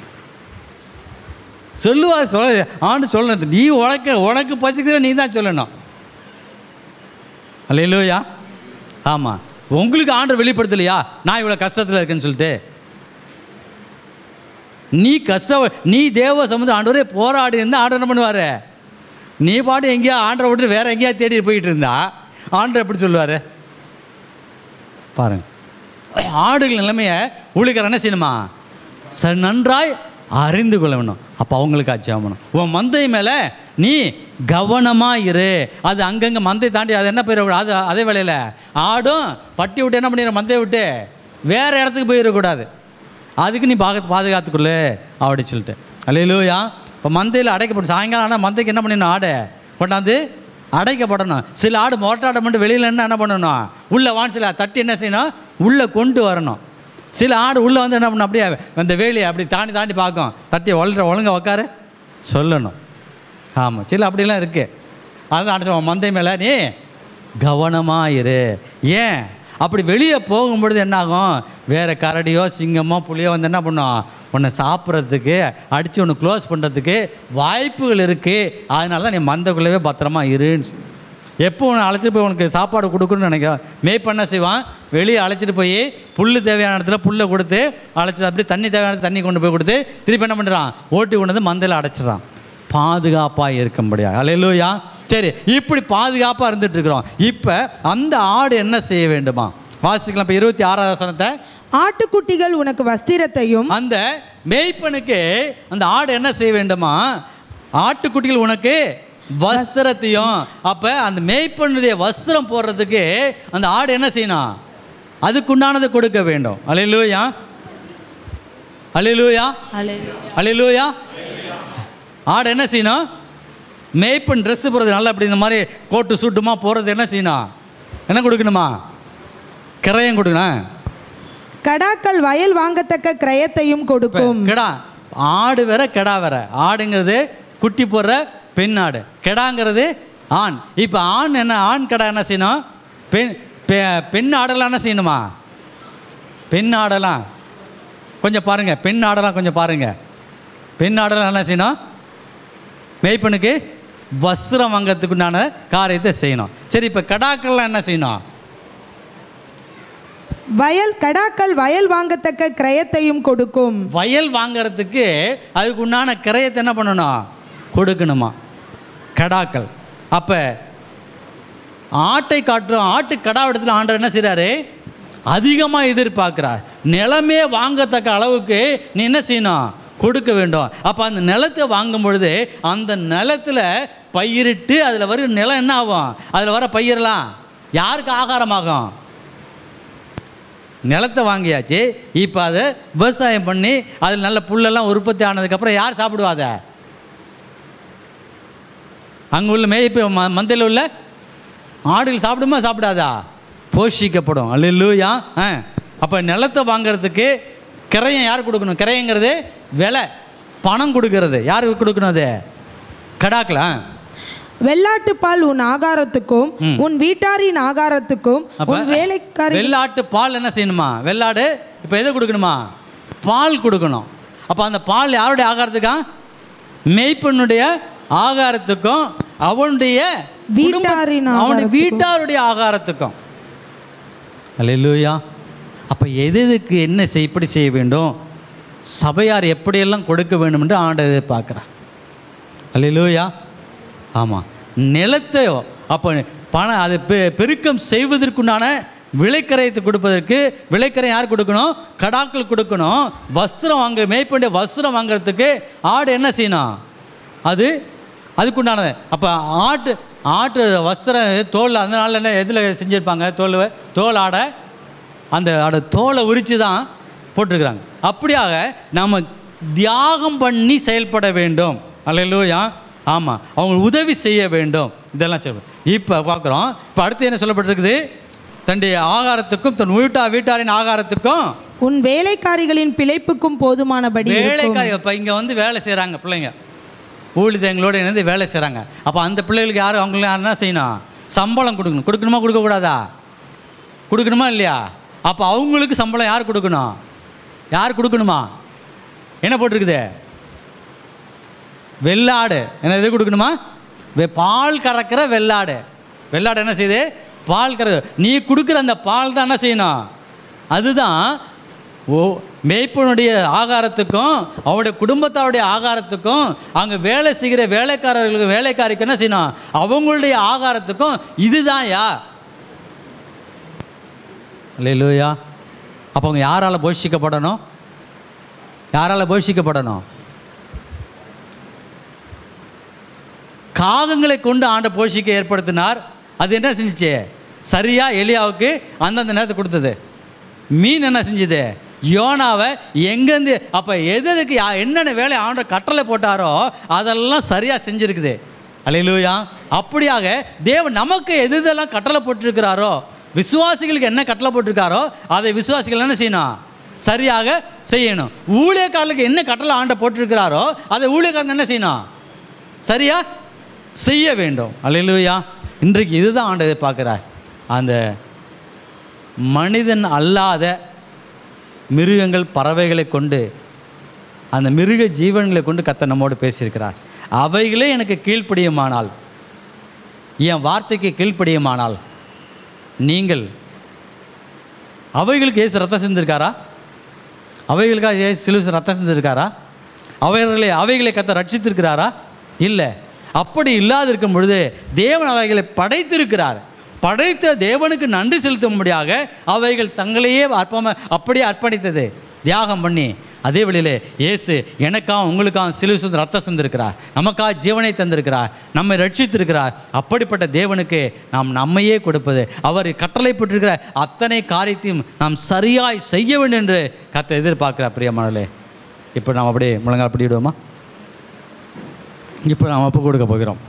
சொல்லுவார் சொல்ல ஆண்டு சொல்லணும் நீ உனக்கு உனக்கு பசிக்கிற நீ தான் சொல்லணும் அல்லையிலோயா ஆமாம் உங்களுக்கு ஆண்டர் வெளிப்படுத்தலையா நான் இவ்வளோ கஷ்டத்தில் இருக்கேன்னு சொல்லிட்டு நீ கஷ்ட நீ தேவ சமுதிரம் ஆண்டவரே போராடி இருந்தால் ஆண்டவர் என்ன பண்ணுவார் நீ பாட்டு எங்கேயா ஆண்டரை விட்டு வேற எங்கேயா தேடி போயிட்டு இருந்தா ஆண்டர் எப்படி சொல்லுவார் பாருங்க ஆடுகள் நிலைமையை ஊழியக்காரர் என்ன செய்யணுமா சரி நன்றாய் அறிந்து கொள்ள வேணும் அப்போ அவங்களுக்கு ஆச்சரியணும் உன் மந்தை மேலே நீ கவனமாக இரு அது அங்கங்கே மந்தை தாண்டி அது என்ன போயிடக்கூடாது அது அதே வேலையில் ஆடும் பட்டி விட்டு என்ன பண்ணிடுற மந்தையை விட்டு வேறு இடத்துக்கு போயிடக்கூடாது அதுக்கு நீ பாக பாதுகாத்துக்கொள்ளு அப்படி சொல்லிட்டு அல்லையிலூயா இப்போ மந்தையில் அடைக்கப்படும் சாயங்காலம் ஆனால் மந்தைக்கு என்ன பண்ணிடணும் ஆடு கொண்டாந்து அடைக்கப்படணும் சில ஆடு மொட்டாடை மட்டும் வெளியில் என்ன என்ன பண்ணணும் உள்ளே வான் சில தட்டி என்ன செய்யணும் உள்ளே கொண்டு வரணும் சில ஆடு உள்ளே வந்து என்ன பண்ணணும் அப்படியே அந்த வேலியை அப்படி தாண்டி தாண்டி பார்க்கும் தட்டி ஒழுற ஒழுங்கா உக்காரு சொல்லணும் ஆமாம் சில அப்படிலாம் இருக்குது அதுதான் அடைச்ச மந்தை மேலே நீ கவனமாக இரு ஏன் அப்படி வெளியே போகும்பொழுது என்னாகும் வேறு கரடியோ சிங்கமோ புலியோ வந்து என்ன பண்ணும் உன்னை சாப்பிட்றதுக்கு அடித்து உன்னை க்ளோஸ் பண்ணுறதுக்கு வாய்ப்புகள் இருக்குது அதனால தான் நீ மந்தக்குள்ளவே பத்திரமா இருன்னு சொல்லு. எப்போ உன்னை அழைச்சிட்டு போய் உனக்கு சாப்பாடு கொடுக்கணும்னு நினைக்கிறேன் மேய் பண்ண செய்வான் வெளியே அழைச்சிட்டு போய் புல் தேவையான இடத்துல புல்லை கொடுத்து அழைச்சிட்டு அப்படியே தண்ணி தேவையான இடத்துல தண்ணி கொண்டு போய் கொடுத்து திருப்பி என்ன பண்ணுறான் ஓட்டி கொண்டு வந்து மந்தையில் அடைச்சிட்றான் பாதுகாப்பாக இருக்கும்படியா அலையிலூயா சரி இப்படி பாதுகாப்பாக இருந்துட்டு இருக்கிறோம் இப்போ அந்த ஆடு என்ன செய்ய வேண்டுமா வாசிக்கலாம் இப்போ இருபத்தி ஆறாவது வசனத்தை ஆட்டுக்குட்டிகள் உனக்கு வஸ்திரத்தையும் அந்த மேய்ப்பனுக்கு அந்த ஆடு என்ன செய்ய வேண்டுமா ஆட்டுக்குட்டிகள் உனக்கு வஸ்திரத்தையும் அப்போ அந்த மேய்ப்பனுடைய வஸ்திரம் போடுறதுக்கு அந்த ஆடு என்ன செய்யணும் அதுக்குண்டானதை கொடுக்க வேண்டும் அலையிலூயா அலையிலூயா அலையிலூயா ஆடு என்ன செய்யணும் மேய்ப்பன் ட்ரெஸ்ஸு போடுறது நல்லா அப்படி இந்த மாதிரி கோட்டு சூட்டுமா போகிறது என்ன செய்யணும் என்ன கொடுக்கணுமா கிரையம் கொடுக்கணும் கடாக்கள் வயல் வாங்கத்தக்க கிரயத்தையும் கொடுக்கும் கெடா ஆடு வேற கெடா வேற ஆடுங்கிறது குட்டி போடுற பெண் ஆடு கெடாங்கிறது ஆண் இப்போ ஆண் என்ன ஆண் கெடா என்ன செய்யணும் பெண் பெ- பெண் ஆடெல்லாம் என்ன செய்யணுமா பெண் ஆடெல்லாம் கொஞ்சம் பாருங்க பெண் ஆடெல்லாம் கொஞ்சம் பாருங்க பெண் ஆடெல்லாம் என்ன செய்யணும் மேய்ப்பனுக்கு வஸ்திரம் வாங்கிறதுக்கு உண்டான காரியத்தை செய்யணும் சரி இப்போ கடாக்கள்லாம் என்ன செய்யணும் வயல் கடாக்கள் வயல் வாங்கத்தக்க கிரயத்தையும் கொடுக்கும் வயல் வாங்குறதுக்கு அதுக்கு உண்டான கிரயத்தை என்ன பண்ணணும் கொடுக்கணுமா கடாக்கள் அப்போ ஆட்டை காட்டுறோம் ஆட்டு கடா இடத்துல ஆண்டவர் என்ன செய்கிறாரு அதிகமாக எதிர்பார்க்குறார் நிலமே வாங்கத்தக்க அளவுக்கு நீ என்ன செய்யணும் கொடுக்க வேண்டும் அப்போ அந்த நிலத்தை வாங்கும் பொழுது அந்த நிலத்தில் பயிரிட்டு அதில் வர நிலம் என்ன ஆகும் அதில் வர பயிரெல்லாம் யாருக்கு ஆகாரமாகும் நிலத்தை வாங்கியாச்சு இப்போ அதை விவசாயம் பண்ணி அதில் நல்ல புல்லெல்லாம் உற்பத்தி ஆனதுக்கப்புறம் யார் சாப்பிடுவா அதை அங்கே உள்ள மேய்ப்பு ம மந்தையில் உள்ள ஆடுகள் சாப்பிடுமா சாப்பிடாதா போஷிக்கப்படும் அல்லூயா ஆ அப்போ நிலத்தை வாங்குறதுக்கு கிரையம் யார் கொடுக்கணும் கிரையங்கிறது விலை பணம் கொடுக்கறது யாருக்கு கொடுக்கணும் அது கடாக்கலாம் வெள்ளாட்டுப்பால் உன் ஆகாரத்துக்கும் உன் வீட்டாரின் ஆகாரத்துக்கும் அப்போ உன் வேலைக்காரி வெள்ளாட்டு பால் என்ன செய்யணுமா வெள்ளாடு இப்போ எதை கொடுக்கணுமா பால் கொடுக்கணும் அப்போ அந்த பால் யாருடைய ஆகாரத்துக்கா மேய்ப்பனுடைய ஆகாரத்துக்கும் அவனுடைய வீட்டாரின் குடும்ப- அவனுடைய ஆகாரத்துக்கும். வீட்டாருடைய ஆகாரத்துக்கும் அல்லேலூயா அப்போ எது எதுக்கு என்ன செய் எப்படி செய்ய வேண்டும் சபையார் எப்படியெல்லாம் கொடுக்க வேண்டும் என்று ஆண்டவர் எதிர்பார்க்குறார் அல்லேலூயா ஆமாம் நிலத்தை அப்போ பணம் அது பெ பெருக்கம் செய்வதற்குண்டான விளைக்கரையத்தை கொடுப்பதற்கு விளைக்கரை யார் கொடுக்கணும் கடாக்கள் கொடுக்கணும் வஸ்திரம் வாங்க மேய்ப்பண்டிய வஸ்திரம் வாங்குறதுக்கு ஆடு என்ன செய்யணும் அது அதுக்குண்டானது அப்போ ஆட்டு ஆட்டு வஸ்திரம் தோல் அந்த நாளில் என்ன எதில் செஞ்சுருப்பாங்க தோல் தோல் ஆடை அந்த ஆட தோலை உரித்து தான் போட்டிருக்கிறாங்க அப்படியாக நம்ம தியாகம் பண்ணி செயல்பட வேண்டும் அல்லையா ஆமாம் அவங்களுக்கு உதவி செய்ய வேண்டும் இதெல்லாம் சொல்லுவோம் இப்போ பார்க்குறோம் இப்போ அடுத்து என்ன சொல்லப்பட்டிருக்குது தன்னுடைய ஆகாரத்துக்கும் தன் வீட்டா வீட்டாரின் ஆகாரத்துக்கும் உன் வேலைக்காரிகளின் பிழைப்புக்கும் போதுமானபடி இருக்கும். வேலைக்காரி இப்போ இங்கே வந்து வேலை செய்கிறாங்க பிள்ளைங்க ஊழிதங்களோட இணைந்து வேலை செய்கிறாங்க அப்போ அந்த பிள்ளைகளுக்கு யாரும் அவங்களுக்கு என்ன செய்யணும் சம்பளம் கொடுக்கணும் கொடுக்கணுமா கொடுக்கக்கூடாதா கொடுக்கணுமா இல்லையா அப்போ அவங்களுக்கு சம்பளம் யார் கொடுக்கணும் யார் கொடுக்கணுமா என்ன போட்டிருக்குது வெள்ளாடு என்ன இது கொடுக்கணுமா வெ- பால் கறக்கிற வெள்ளாடு வெள்ளாடு என்ன செய்யுது பால் கற நீ கொடுக்குற அந்த பால் தான் என்ன செய்யணும் அதுதான் ஓ மேய்ப்பனுடைய ஆகாரத்துக்கும் அவருடைய குடும்பத்தாருடைய ஆகாரத்துக்கும் அங்கே வேலை செய்கிற வேலைக்காரர்களுக்கு வேலைக்காரிக்கு என்ன செய்யணும் அவங்களுடைய ஆகாரத்துக்கும் இதுதான் யா இல்லையா அப்போ அவங்க யாரால் போஷிக்கப்படணும் யாரால் போஷிக்கப்படணும் காகங்களை கொண்டு ஆண்ட போஷிக்க ஏற்படுத்தினார் அது என்ன செஞ்சுச்சு சரியாக எலியாவுக்கு அந்தந்த நேரத்தை கொடுத்தது மீன் என்ன செஞ்சுது யோனாவை எங்கேருந்து அப்போ எது எதுக்கு யா- என்னென்ன வேலை ஆண்ட கட்டளை போட்டாரோ அதெல்லாம் சரியாக செஞ்சுருக்குது அல்லையிலூயா அப்படியாக தேவன் நமக்கு எது எதெல்லாம் கட்டளை போட்டிருக்கிறாரோ விசுவாசிகளுக்கு என்ன கட்டளை போட்டிருக்காரோ அதை விசுவாசிகள் என்ன செய்யணும் சரியாக செய்யணும் ஊழியக்காரர்களுக்கு என்ன கட்டளை ஆண்ட போட்டிருக்கிறாரோ அதை ஊழியக்காரங்க என்ன செய்யணும் சரியா செய்ய வேண்டும் அல்லையா இன்றைக்கு இதுதான் ஆண்டு எதிர்பார்க்கிறார் அந்த மனிதன் அல்லாத மிருகங்கள் பறவைகளை கொண்டு அந்த மிருக ஜீவன்களை கொண்டு கத்த நம்மோடு பேசியிருக்கிறார் அவைகளே எனக்கு கீழ்ப்படியுமானால் என் வார்த்தைக்கு கீழ்ப்படியுமானால் நீங்கள் அவைகளுக்கு ஏசு ரத்தம் செஞ்சிருக்காரா அவைகளுக்காக ஏசு சிலுவை ரத்தம் செஞ்சிருக்காரா அவைகளை அவைகளை கத்த ரட்சித்திருக்கிறாரா இல்லை அப்படி இல்லாது இருக்கும் பொழுது தேவன் அவைகளை படைத்திருக்கிறார் படைத்த தேவனுக்கு நன்றி செலுத்தும்படியாக அவைகள் தங்களையே அற்பம அப்படியே அர்ப்பணித்தது தியாகம் பண்ணி அதே வழியிலே இயேசு எனக்காக உங்களுக்காக சிலுவை சுந்த ரத்தம் செஞ்சிருக்கிறார் நமக்காக ஜீவனை தந்திருக்கிறார் நம்மை ரட்சித்திருக்கிறார் அப்படிப்பட்ட தேவனுக்கு நாம் நம்மையே கொடுப்பது அவர் கட்டளைப்பட்டிருக்கிற அத்தனை காரியத்தையும் நாம் சரியாய் செய்ய வேண்டும் என்று கத்த எதிர்பார்க்கிறார் பிரியமானலே இப்போ நாம் அப்படியே முழங்கால் பிடிவிடுவோமா இப்போ நாம் ஒப்பு கொடுக்க போகிறோம்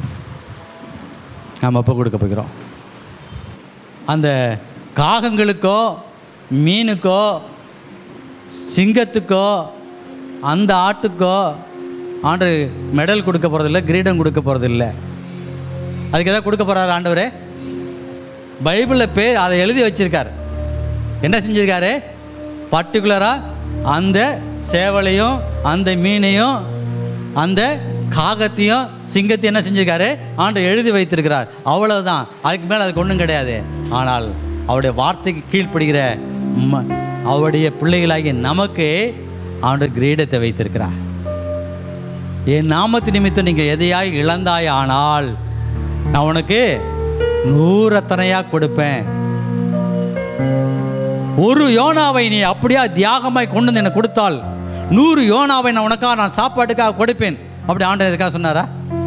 நாம் ஒப்பு கொடுக்க போகிறோம் அந்த காகங்களுக்கோ மீனுக்கோ சிங்கத்துக்கோ அந்த ஆட்டுக்கோ ஆண்டு மெடல் கொடுக்க போகிறதில்ல கிரீடம் கொடுக்க போகிறதில்ல அதுக்கு எதாவது கொடுக்க போகிறாரு ஆண்டவரே பைபிளில் பேர் அதை எழுதி வச்சிருக்கார் என்ன செஞ்சிருக்காரு பர்டிகுலராக அந்த சேவலையும் அந்த மீனையும் அந்த காகத்தையும் சிங்கத்தையும் என்ன செஞ்சிருக்காரு ஆண்டு எழுதி வைத்திருக்கிறார் அவ்வளவுதான் அதுக்கு மேலே அதுக்கு ஒன்றும் கிடையாது ஆனால் அவருடைய வார்த்தைக்கு கீழ்ப்படுகிற ம அவருடைய பிள்ளைகளாகிய நமக்கு ஆண்டு கிரீடத்தை வைத்திருக்கிறார் என் நாமத்து நிமித்தம் நீங்கள் எதையாய் இழந்தாய் ஆனால் நான் உனக்கு நூறத்தனையாக கொடுப்பேன் ஒரு யோனாவை நீ அப்படியா தியாகமாய் கொண்டு வந்து எனக்கு கொடுத்தால் நூறு யோனாவை நான் உனக்காக நான் சாப்பாட்டுக்காக கொடுப்பேன் அப்படி ஆண்டவர் எதுக்காக சொன்னாரா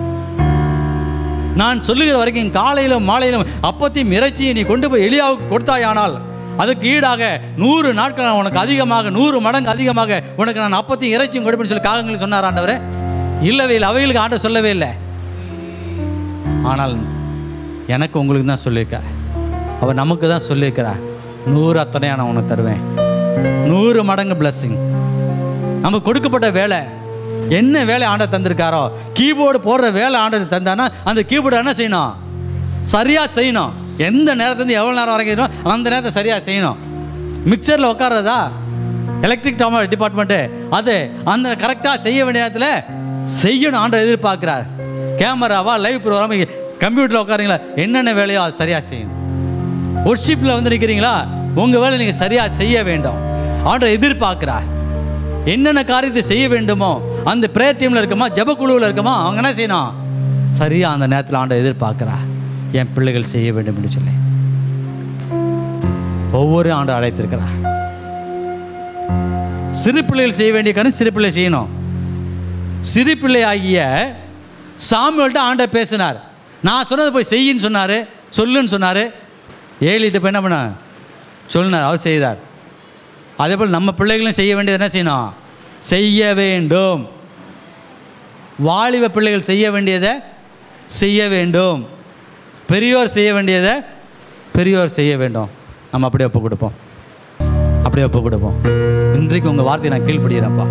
நான் சொல்லுகிற வரைக்கும் காலையிலும் மாலையிலும் அப்பத்தையும் இறைச்சியை நீ கொண்டு போய் எளியாவுக்கு கொடுத்தாயானால் அதுக்கு ஈடாக நூறு நாட்கள் நான் உனக்கு அதிகமாக நூறு மடங்கு அதிகமாக உனக்கு நான் அப்பத்தையும் இறைச்சியும் கொடுப்பேன்னு சொல்லி காகங்களுக்கு சொன்னார் ஆண்டவர் இல்லவே இல்லை அவைகளுக்கு ஆண்டவர் சொல்லவே இல்லை ஆனால் எனக்கு உங்களுக்கு தான் சொல்லியிருக்கார் அவர் நமக்கு தான் சொல்லியிருக்கிறார் நூறு அத்தனையாக நான் உனக்கு தருவேன் நூறு மடங்கு blessing நமக்கு கொடுக்கப்பட்ட வேலை என்ன வேலை ஆண்டவர் தந்திருக்காரோ கீபோர்டு போடுற வேலை ஆண்டவர் தந்தானா அந்த கீபோர்டு என்ன செய்யணும் சரியாக செய்யணும் எந்த நேரத்துலேருந்து எவ்வளோ நேரம் வரைக்கும் இருக்கணும், அந்த நேரத்தை சரியாக செய்யணும் மிக்சரில் உட்கார்றதா எலக்ட்ரிக் டாம டிபார்ட்மெண்ட்டு அது அந்த கரெக்டாக செய்ய வேண்டிய நேரத்தில் செய்யணும் ஆண்டவர் எதிர்பார்க்குறார் கேமராவா லைவ் ப்ரோக்ராம் கம்ப்யூட்டரில் உட்காருங்களா என்னென்ன வேலையோ அது சரியாக செய்யணும் ஒர்ஷிப்பில் வந்து நிற்கிறீங்களா உங்கள் வேலை நீங்கள் சரியாக செய்ய வேண்டும் ஆண்டவர் எதிர்பார்க்கிறார் என்னென்ன காரியத்தை செய்ய வேண்டுமோ அந்த ப்ரேயர் டீமில் இருக்கமா ஜெபக்குழுவில் இருக்கமா அவங்க என்ன செய்யணும் சரியாக அந்த நேரத்தில் ஆண்டவர் எதிர்பார்க்கிறார் என் பிள்ளைகள் செய்ய வேண்டும் என்று சொல்லி ஒவ்வொரு ஆண்டு அழைத்திருக்கிறார் சிறு பிள்ளைகள் செய்ய வேண்டிய காரியம் சிறு பிள்ளை செய்யணும் சிறு பிள்ளை ஆகிய சாமுவேல்ட்ட ஆண்டவர் பேசினார் நான் சொன்னதை போய் செய்யின்னு சொன்னார் சொல்லுன்னு சொன்னார் ஏழிட்டு போய் என்ன பண்ண சொன்னார் அவர் செய்தார் அதே போல் நம்ம பிள்ளைகளும் செய்ய வேண்டியது என்ன செய்யணும் செய்ய வேண்டும் வாலிப பிள்ளைகள் செய்ய வேண்டியதை செய்ய வேண்டும் பெரியோர் செய்ய வேண்டியதை பெரியோர் செய்ய வேண்டும் நம்ம அப்படியே ஒப்பு கொடுப்போம் அப்படியே ஒப்பு கொடுப்போம் இன்றைக்கு உங்கள் வார்த்தையை நான் கீழ்ப்படுகிறேன்ப்பா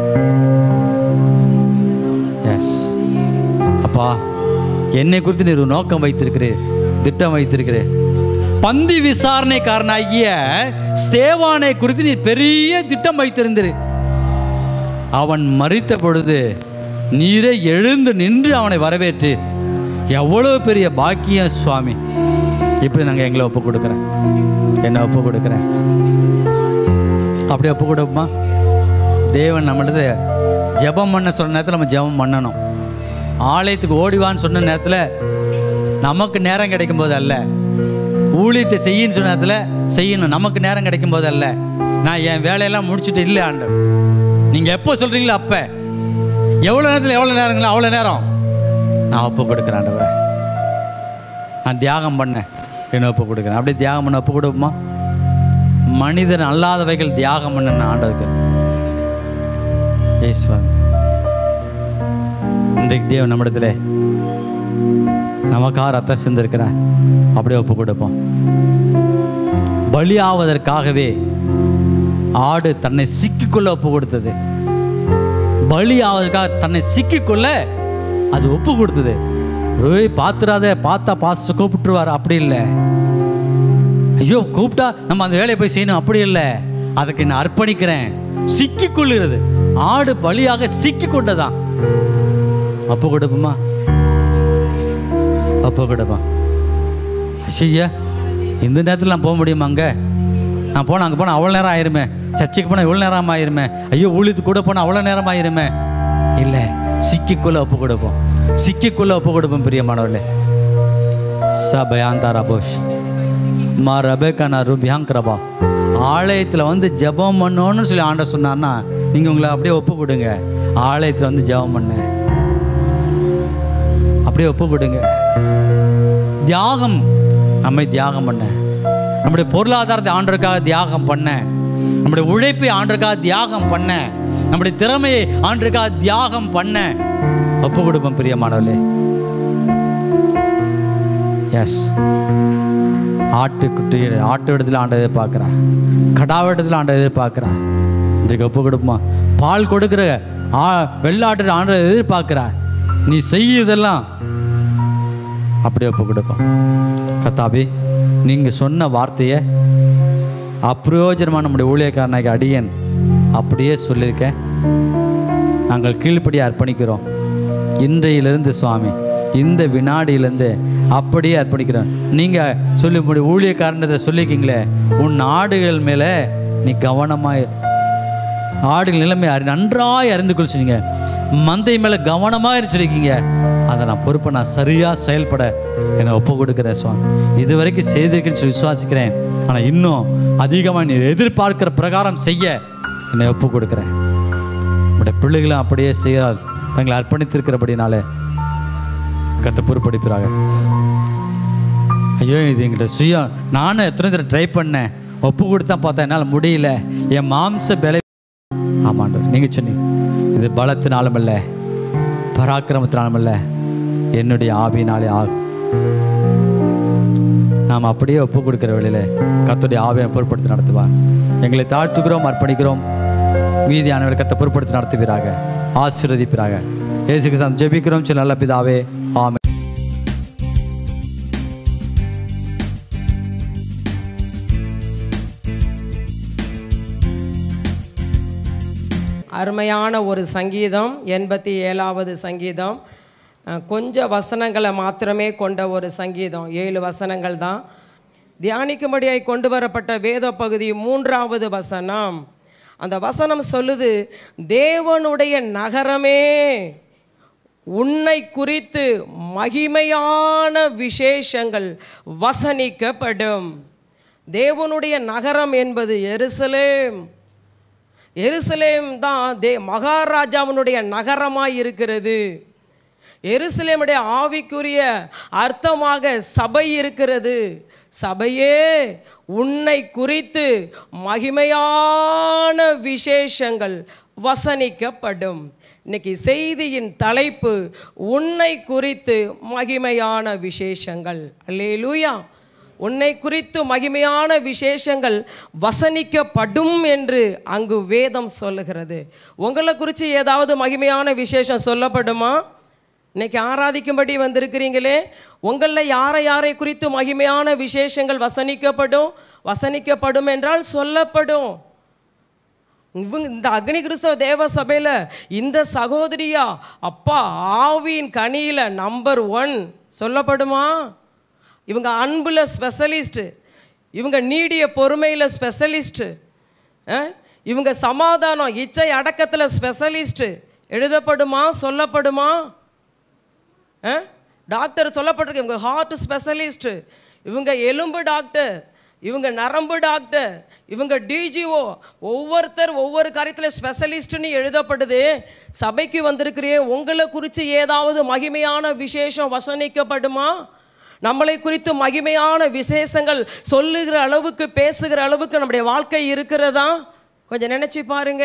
எஸ் அப்பா என்னை குறித்து நீர் ஒரு நோக்கம் வைத்திருக்கிறீர் திட்டம் வைத்திருக்கிறீர் பந்தி விசாரணைக்காரனாகிய ஸ்தேவானை குறித்து நீ பெரிய திட்டம் வைத்திருந்தீர் அவன் மறித்த பொழுது நீரே எழுந்து நின்று அவனை வரவேற்று எவ்வளோ பெரிய பாக்கியம் சுவாமி இப்படி நாங்கள் எங்களை ஒப்பு கொடுக்குறேன் என்ன ஒப்பு கொடுக்குறேன் அப்படியே ஒப்பு கொடுப்போமா தேவன் நம்மளது ஜெபம் பண்ண சொன்ன நேரத்தில் நம்ம ஜெபம் பண்ணணும் ஆலயத்துக்கு ஓடிவான்னு சொன்ன நேரத்தில் நமக்கு நேரம் கிடைக்கும் போது அல்ல ஊழியத்தை செய்யின்னு சொன்ன நேரத்தில் செய்யணும் நமக்கு நேரம் கிடைக்கும் போது அல்ல நான் என் வேலையெல்லாம் முடிச்சுட்டு இல்லை ஆண்டு நீங்கள் எப்போ சொல்கிறீங்களோ அப்போ எவ்வளோ நேரத்தில் எவ்வளோ நேரங்களோ அவ்வளோ நேரம் நான் ஒப்பு கொடுக்குறேன் ஆண்டவரே நான் தியாகம் பண்ணேன் என்ன ஒப்பு கொடுக்குறேன் அப்படியே தியாகம் பண்ண ஒப்பு கொடுப்போமா மனிதன் அல்லாதவைகள் தியாகம் பண்ண ஆண்டதுக்கு ஈஸ்வரன் இன்றைக்கு தேவன் நம்மிடத்தில் நமக்காக ரத்தம் சிந்திருக்கிறேன் அப்படியே ஒப்பு கொடுப்போம் பலியாவதற்காகவே ஆடு தன்னை சிக்கிக்கொள்ள ஒப்பு கொடுத்தது பலி ஆவதற்காக தன்னை சிக்கிக்கொள்ள அது ஒப்பு கொடுத்தது ஏய் பாத்துறாத பார்த்தா பாஸ்டர் கூப்பிட்டுருவார் அப்படி இல்லை ஐயோ கூப்பிட்டா நம்ம அந்த வேலையை போய் செய்யணும் அப்படி இல்லை அதுக்கு நான் அர்ப்பணிக்கிறேன் சிக்கிக்கொள்ளுகிறது ஆடு பலியாக சிக்கி கொண்டதான் அப்போ கொடுப்போமா அப்போ கொடுப்பா ஐயா இந்த நேரத்தில் நான் போக முடியுமா அங்கே நான் போனேன் அங்கே போனால் அவ்வளோ நேரம் ஆயிருமே சர்ச்சுக்கு போனால் இவ்வளோ நேரம் ஆயிருமே ஐயோ ஊழியத்துக்கு கூட போனால் அவ்வளோ நேரம் ஆயிருமே இல்லை சிக்கிக்குள்ளே ஒப்பு கொடுப்போம் சிக்கிக்குள்ளே ஒப்பு கொடுப்போம் பிரியமானவர்களே சபயாந்தாரா போஷ் மா ரபேக்கானா ரூபியாங்கிறபா ஆலயத்தில் வந்து ஜெபம் பண்ணணும்னு சொல்லி ஆண்டவர் சொன்னார்னா நீங்கள் உங்களை அப்படியே ஒப்பு கொடுங்க ஆலயத்தில் வந்து ஜெபம் பண்ண அப்படியே ஒப்பு கொடுங்க தியாகம் நம்மை தியாகம் பண்ண நம்முடைய பொருளாதாரத்தை ஆண்டருக்காக தியாகம் பண்ண நம்முடைய உழைப்பை ஆண்டருக்காக தியாகம் பண்ண நம்முடைய திறமையை ஆண்டருக்காக தியாகம் பண்ண ஒப்பு கொடுப்போம் பிரியமானவர்களே எஸ் ஆட்டுக்குட்டி ஆட்டு இடத்துல ஆண்ட எதிர்பார்க்குறேன் கடாவ இடத்துல ஆண்ட எதிர்பார்க்குறேன் இன்றைக்கு ஒப்பு கொடுப்போமா பால் கொடுக்குற ஆ வெள்ளாட்டு ஆண்ட எதிர்பார்க்குறேன் நீ செய்ய இதெல்லாம் அப்படியே ஒப்பு கொடுப்போம் கத்தாபி நீங்கள் சொன்ன வார்த்தையை அப்பிரயோஜனமான நம்முடைய ஊழியக்காரனாக அடியன் அப்படியே சொல்லியிருக்கேன் நாங்கள் கீழ்ப்படி அர்ப்பணிக்கிறோம் இன்றையிலிருந்து சுவாமி இந்த வினாடியிலேருந்து அப்படியே அர்ப்பணிக்கிறோம் நீங்கள் சொல்லி முடிய ஊழியக்காரன்றதை சொல்லிக்கிங்களே உன் ஆடுகள் மேலே நீ கவனமாக ஆடுகள் நிலைமை அறி- நன்றாய் அறிந்து கொள் சொன்னீங்க மந்தை மேலே கவனமாக இருச்சிருக்கீங்க அதை நான் பொறுப்பை நான் சரியாக செயல்பட என்னை ஒப்பு கொடுக்குறேன் சுவாமி இது வரைக்கும் செய்திருக்கேன்னு சொல்லி விசுவாசிக்கிறேன் ஆனால் இன்னும் அதிகமாக நீ எதிர்பார்க்கிற பிரகாரம் செய்ய என்னை ஒப்பு கொடுக்குறேன் நம்முடைய பிள்ளைகளும் அப்படியே செய்கிறார் தங்களை அர்ப்பணித்திருக்கிறபடினாலே கத்த பொறுப்படிப்பிறாங்க ஐயோ இது எங்கிட்ட சுயம் நானும் எத்தனை தடவை ட்ரை பண்ணேன் ஒப்பு கொடுத்தா பார்த்தா என்னால் முடியல என் மாம்ச பல ஆமாண்டவர் நீங்கள் சொன்னீங்க இது பலத்தினாலும் அல்ல பராக்கிரமத்தினாலும் அல்ல என்னுடைய ஆவியினாலே ஆகும் நாம் அப்படியே ஒப்பு கொடுக்கிற வேளையில் கத்துடைய ஆவியை பொருட்படுத்தி நடத்துவார் எங்களை தாழ்த்துக்கிறோம் அர்ப்பணிக்கிறோம் மீதியானவரை கத்தை பொருட்படுத்தி நடத்துவீராக ஆசீர்வதிப்பீராக இயேசு கிறிஸ்து ஜெபிக்கிறோம் சில நல்ல பிதாவே ஆமென் அருமையான ஒரு சங்கீதம் எண்பத்தி ஏழாவது சங்கீதம் அஹ், கொஞ்ச வசனங்களை மாத்திரமே கொண்ட ஒரு சங்கீதம் ஏழு வசனங்கள் தான் தியானிக்கும்படியாய் கொண்டு வரப்பட்ட வேத பகுதி மூன்றாவது வசனம் அந்த வசனம் சொல்லுது தேவனுடைய நகரமே உன்னை குறித்து மகிமையான விசேஷங்கள் வசனிக்கப்படும் தேவனுடைய நகரம் என்பது எருசலேம் எருசலேம் தான் தே மகாராஜாவினுடைய நகரமாய் இருக்கிறது எருசலேமுடைய ஆவிக்குரிய அர்த்தமாக சபை இருக்கிறது சபையே உன்னை குறித்து மகிமையான விசேஷங்கள் வசனிக்கப்படும் இன்னைக்கு செய்தியின் தலைப்பு உன்னை குறித்து மகிமையான விசேஷங்கள் அல்லேலூயா உன்னை குறித்து மகிமையான விசேஷங்கள் வசனிக்கப்படும் என்று அங்கு வேதம் சொல்லுகிறது உங்களை குறித்து ஏதாவது மகிமையான விசேஷம் சொல்லப்படுமா இன்னைக்கு ஆராதிக்கும்படி வந்திருக்கிறீங்களே உங்களில் யாரை யாரை குறித்து மகிமையான விசேஷங்கள் வசனிக்கப்படும் வசனிக்கப்படும் என்றால் சொல்லப்படும் இவங்க இந்த அக்னி கிறிஸ்தவ தேவ சபையில் இந்த சகோதரியா அப்பா ஆவியின் கனியில் நம்பர் ஒன் சொல்லப்படுமா இவங்க அன்பில் ஸ்பெஷலிஸ்ட்டு இவங்க நீடிய பொறுமையில் ஸ்பெஷலிஸ்ட்டு இவங்க சமாதானம் இச்சை அடக்கத்தில் ஸ்பெஷலிஸ்ட்டு எழுதப்படுமா சொல்லப்படுமா ஆ? டாக்டர் சொல்லப்பட்டிருக்கு இவங்க ஹார்ட் ஸ்பெஷலிஸ்ட்டு இவங்க எலும்பு டாக்டர் இவங்க நரம்பு டாக்டர் இவங்க டிஜிஓ ஒவ்வொருத்தர் ஒவ்வொரு காரியத்தில் ஸ்பெஷலிஸ்ட்டுன்னு எழுதப்படுது சபைக்கு வந்திருக்கிறே உங்களை குறித்து ஏதாவது மகிமையான விசேஷம் வசனிக்கப்படுமா நம்மளை குறித்து மகிமையான விசேஷங்கள் சொல்லுகிற அளவுக்கு பேசுகிற அளவுக்கு நம்முடைய வாழ்க்கை இருக்கிறதா கொஞ்சம் நினச்சி பாருங்க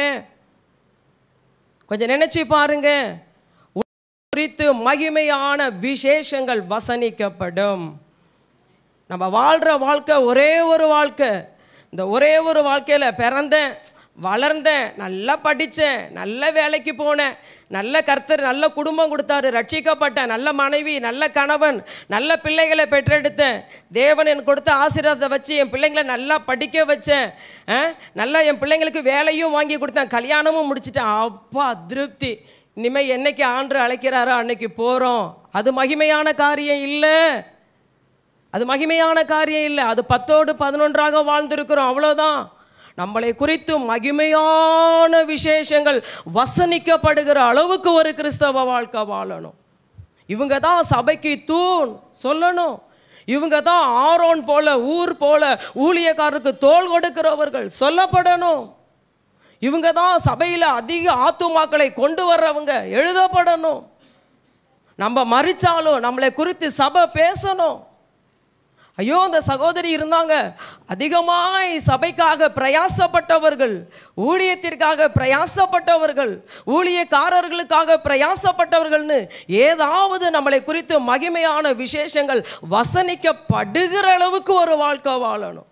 கொஞ்சம் நினச்சி பாருங்க குறித்து மகிமையான விசேஷங்கள் வசனிக்கப்படும் நம்ம வாழ்கிற வாழ்க்கை ஒரே ஒரு வாழ்க்கை இந்த ஒரே ஒரு வாழ்க்கையில் பிறந்தேன் வளர்ந்தேன் நல்லா படித்தேன் நல்ல வேலைக்கு போனேன் நல்ல கர்த்தர் நல்ல குடும்பம் கொடுத்தாரு ரட்சிக்கப்பட்டேன் நல்ல மனைவி நல்ல கணவன் நல்ல பிள்ளைகளை பெற்றெடுத்தேன் தேவன் எனக்கு கொடுத்த ஆசீர்வாதத்தை வச்சு என் பிள்ளைங்களை நல்லா படிக்க வச்சேன் ஆ? நல்லா என் பிள்ளைங்களுக்கு வேலையும் வாங்கி கொடுத்தேன் கல்யாணமும் முடிச்சிட்டேன் அப்பா திருப்தி இனிமேல் என்னைக்கு ஆண்டு அழைக்கிறாரோ அன்னைக்கு போகிறோம் அது மகிமையான காரியம் இல்லை அது மகிமையான காரியம் இல்லை அது பத்தோடு பதினொன்றாக வாழ்ந்திருக்கிறோம் அவ்வளோதான் நம்மளை குறித்து மகிமையான விசேஷங்கள் வசனிக்கப்படுகிற அளவுக்கு ஒரு கிறிஸ்தவ வாழ்க்கை வாழணும் இவங்க தான் சபைக்கு தூண் சொல்லணும் இவங்க தான் ஆரோன் போல ஊர் போல ஊழியக்காரருக்கு தோள் கொடுக்கிறவர்கள் சொல்லப்படணும் இவங்க தான் சபையில் அதிக ஆத்துமாக்களை கொண்டு வர்றவங்க எழுதப்படணும் நம்ம மறிச்சாலும் நம்மளை குறித்து சபை பேசணும் ஐயோ அந்த சகோதரி இருந்தாங்க அதிகமாய் சபைக்காக பிரயாசப்பட்டவர்கள் ஊழியத்திற்காக பிரயாசப்பட்டவர்கள் ஊழியக்காரர்களுக்காக பிரயாசப்பட்டவர்கள்னு ஏதாவது நம்மளை குறித்து மகிமையான விசேஷங்கள் வசனிக்கப்படுகிற அளவுக்கு ஒரு வாழ்க்கை வாழணும்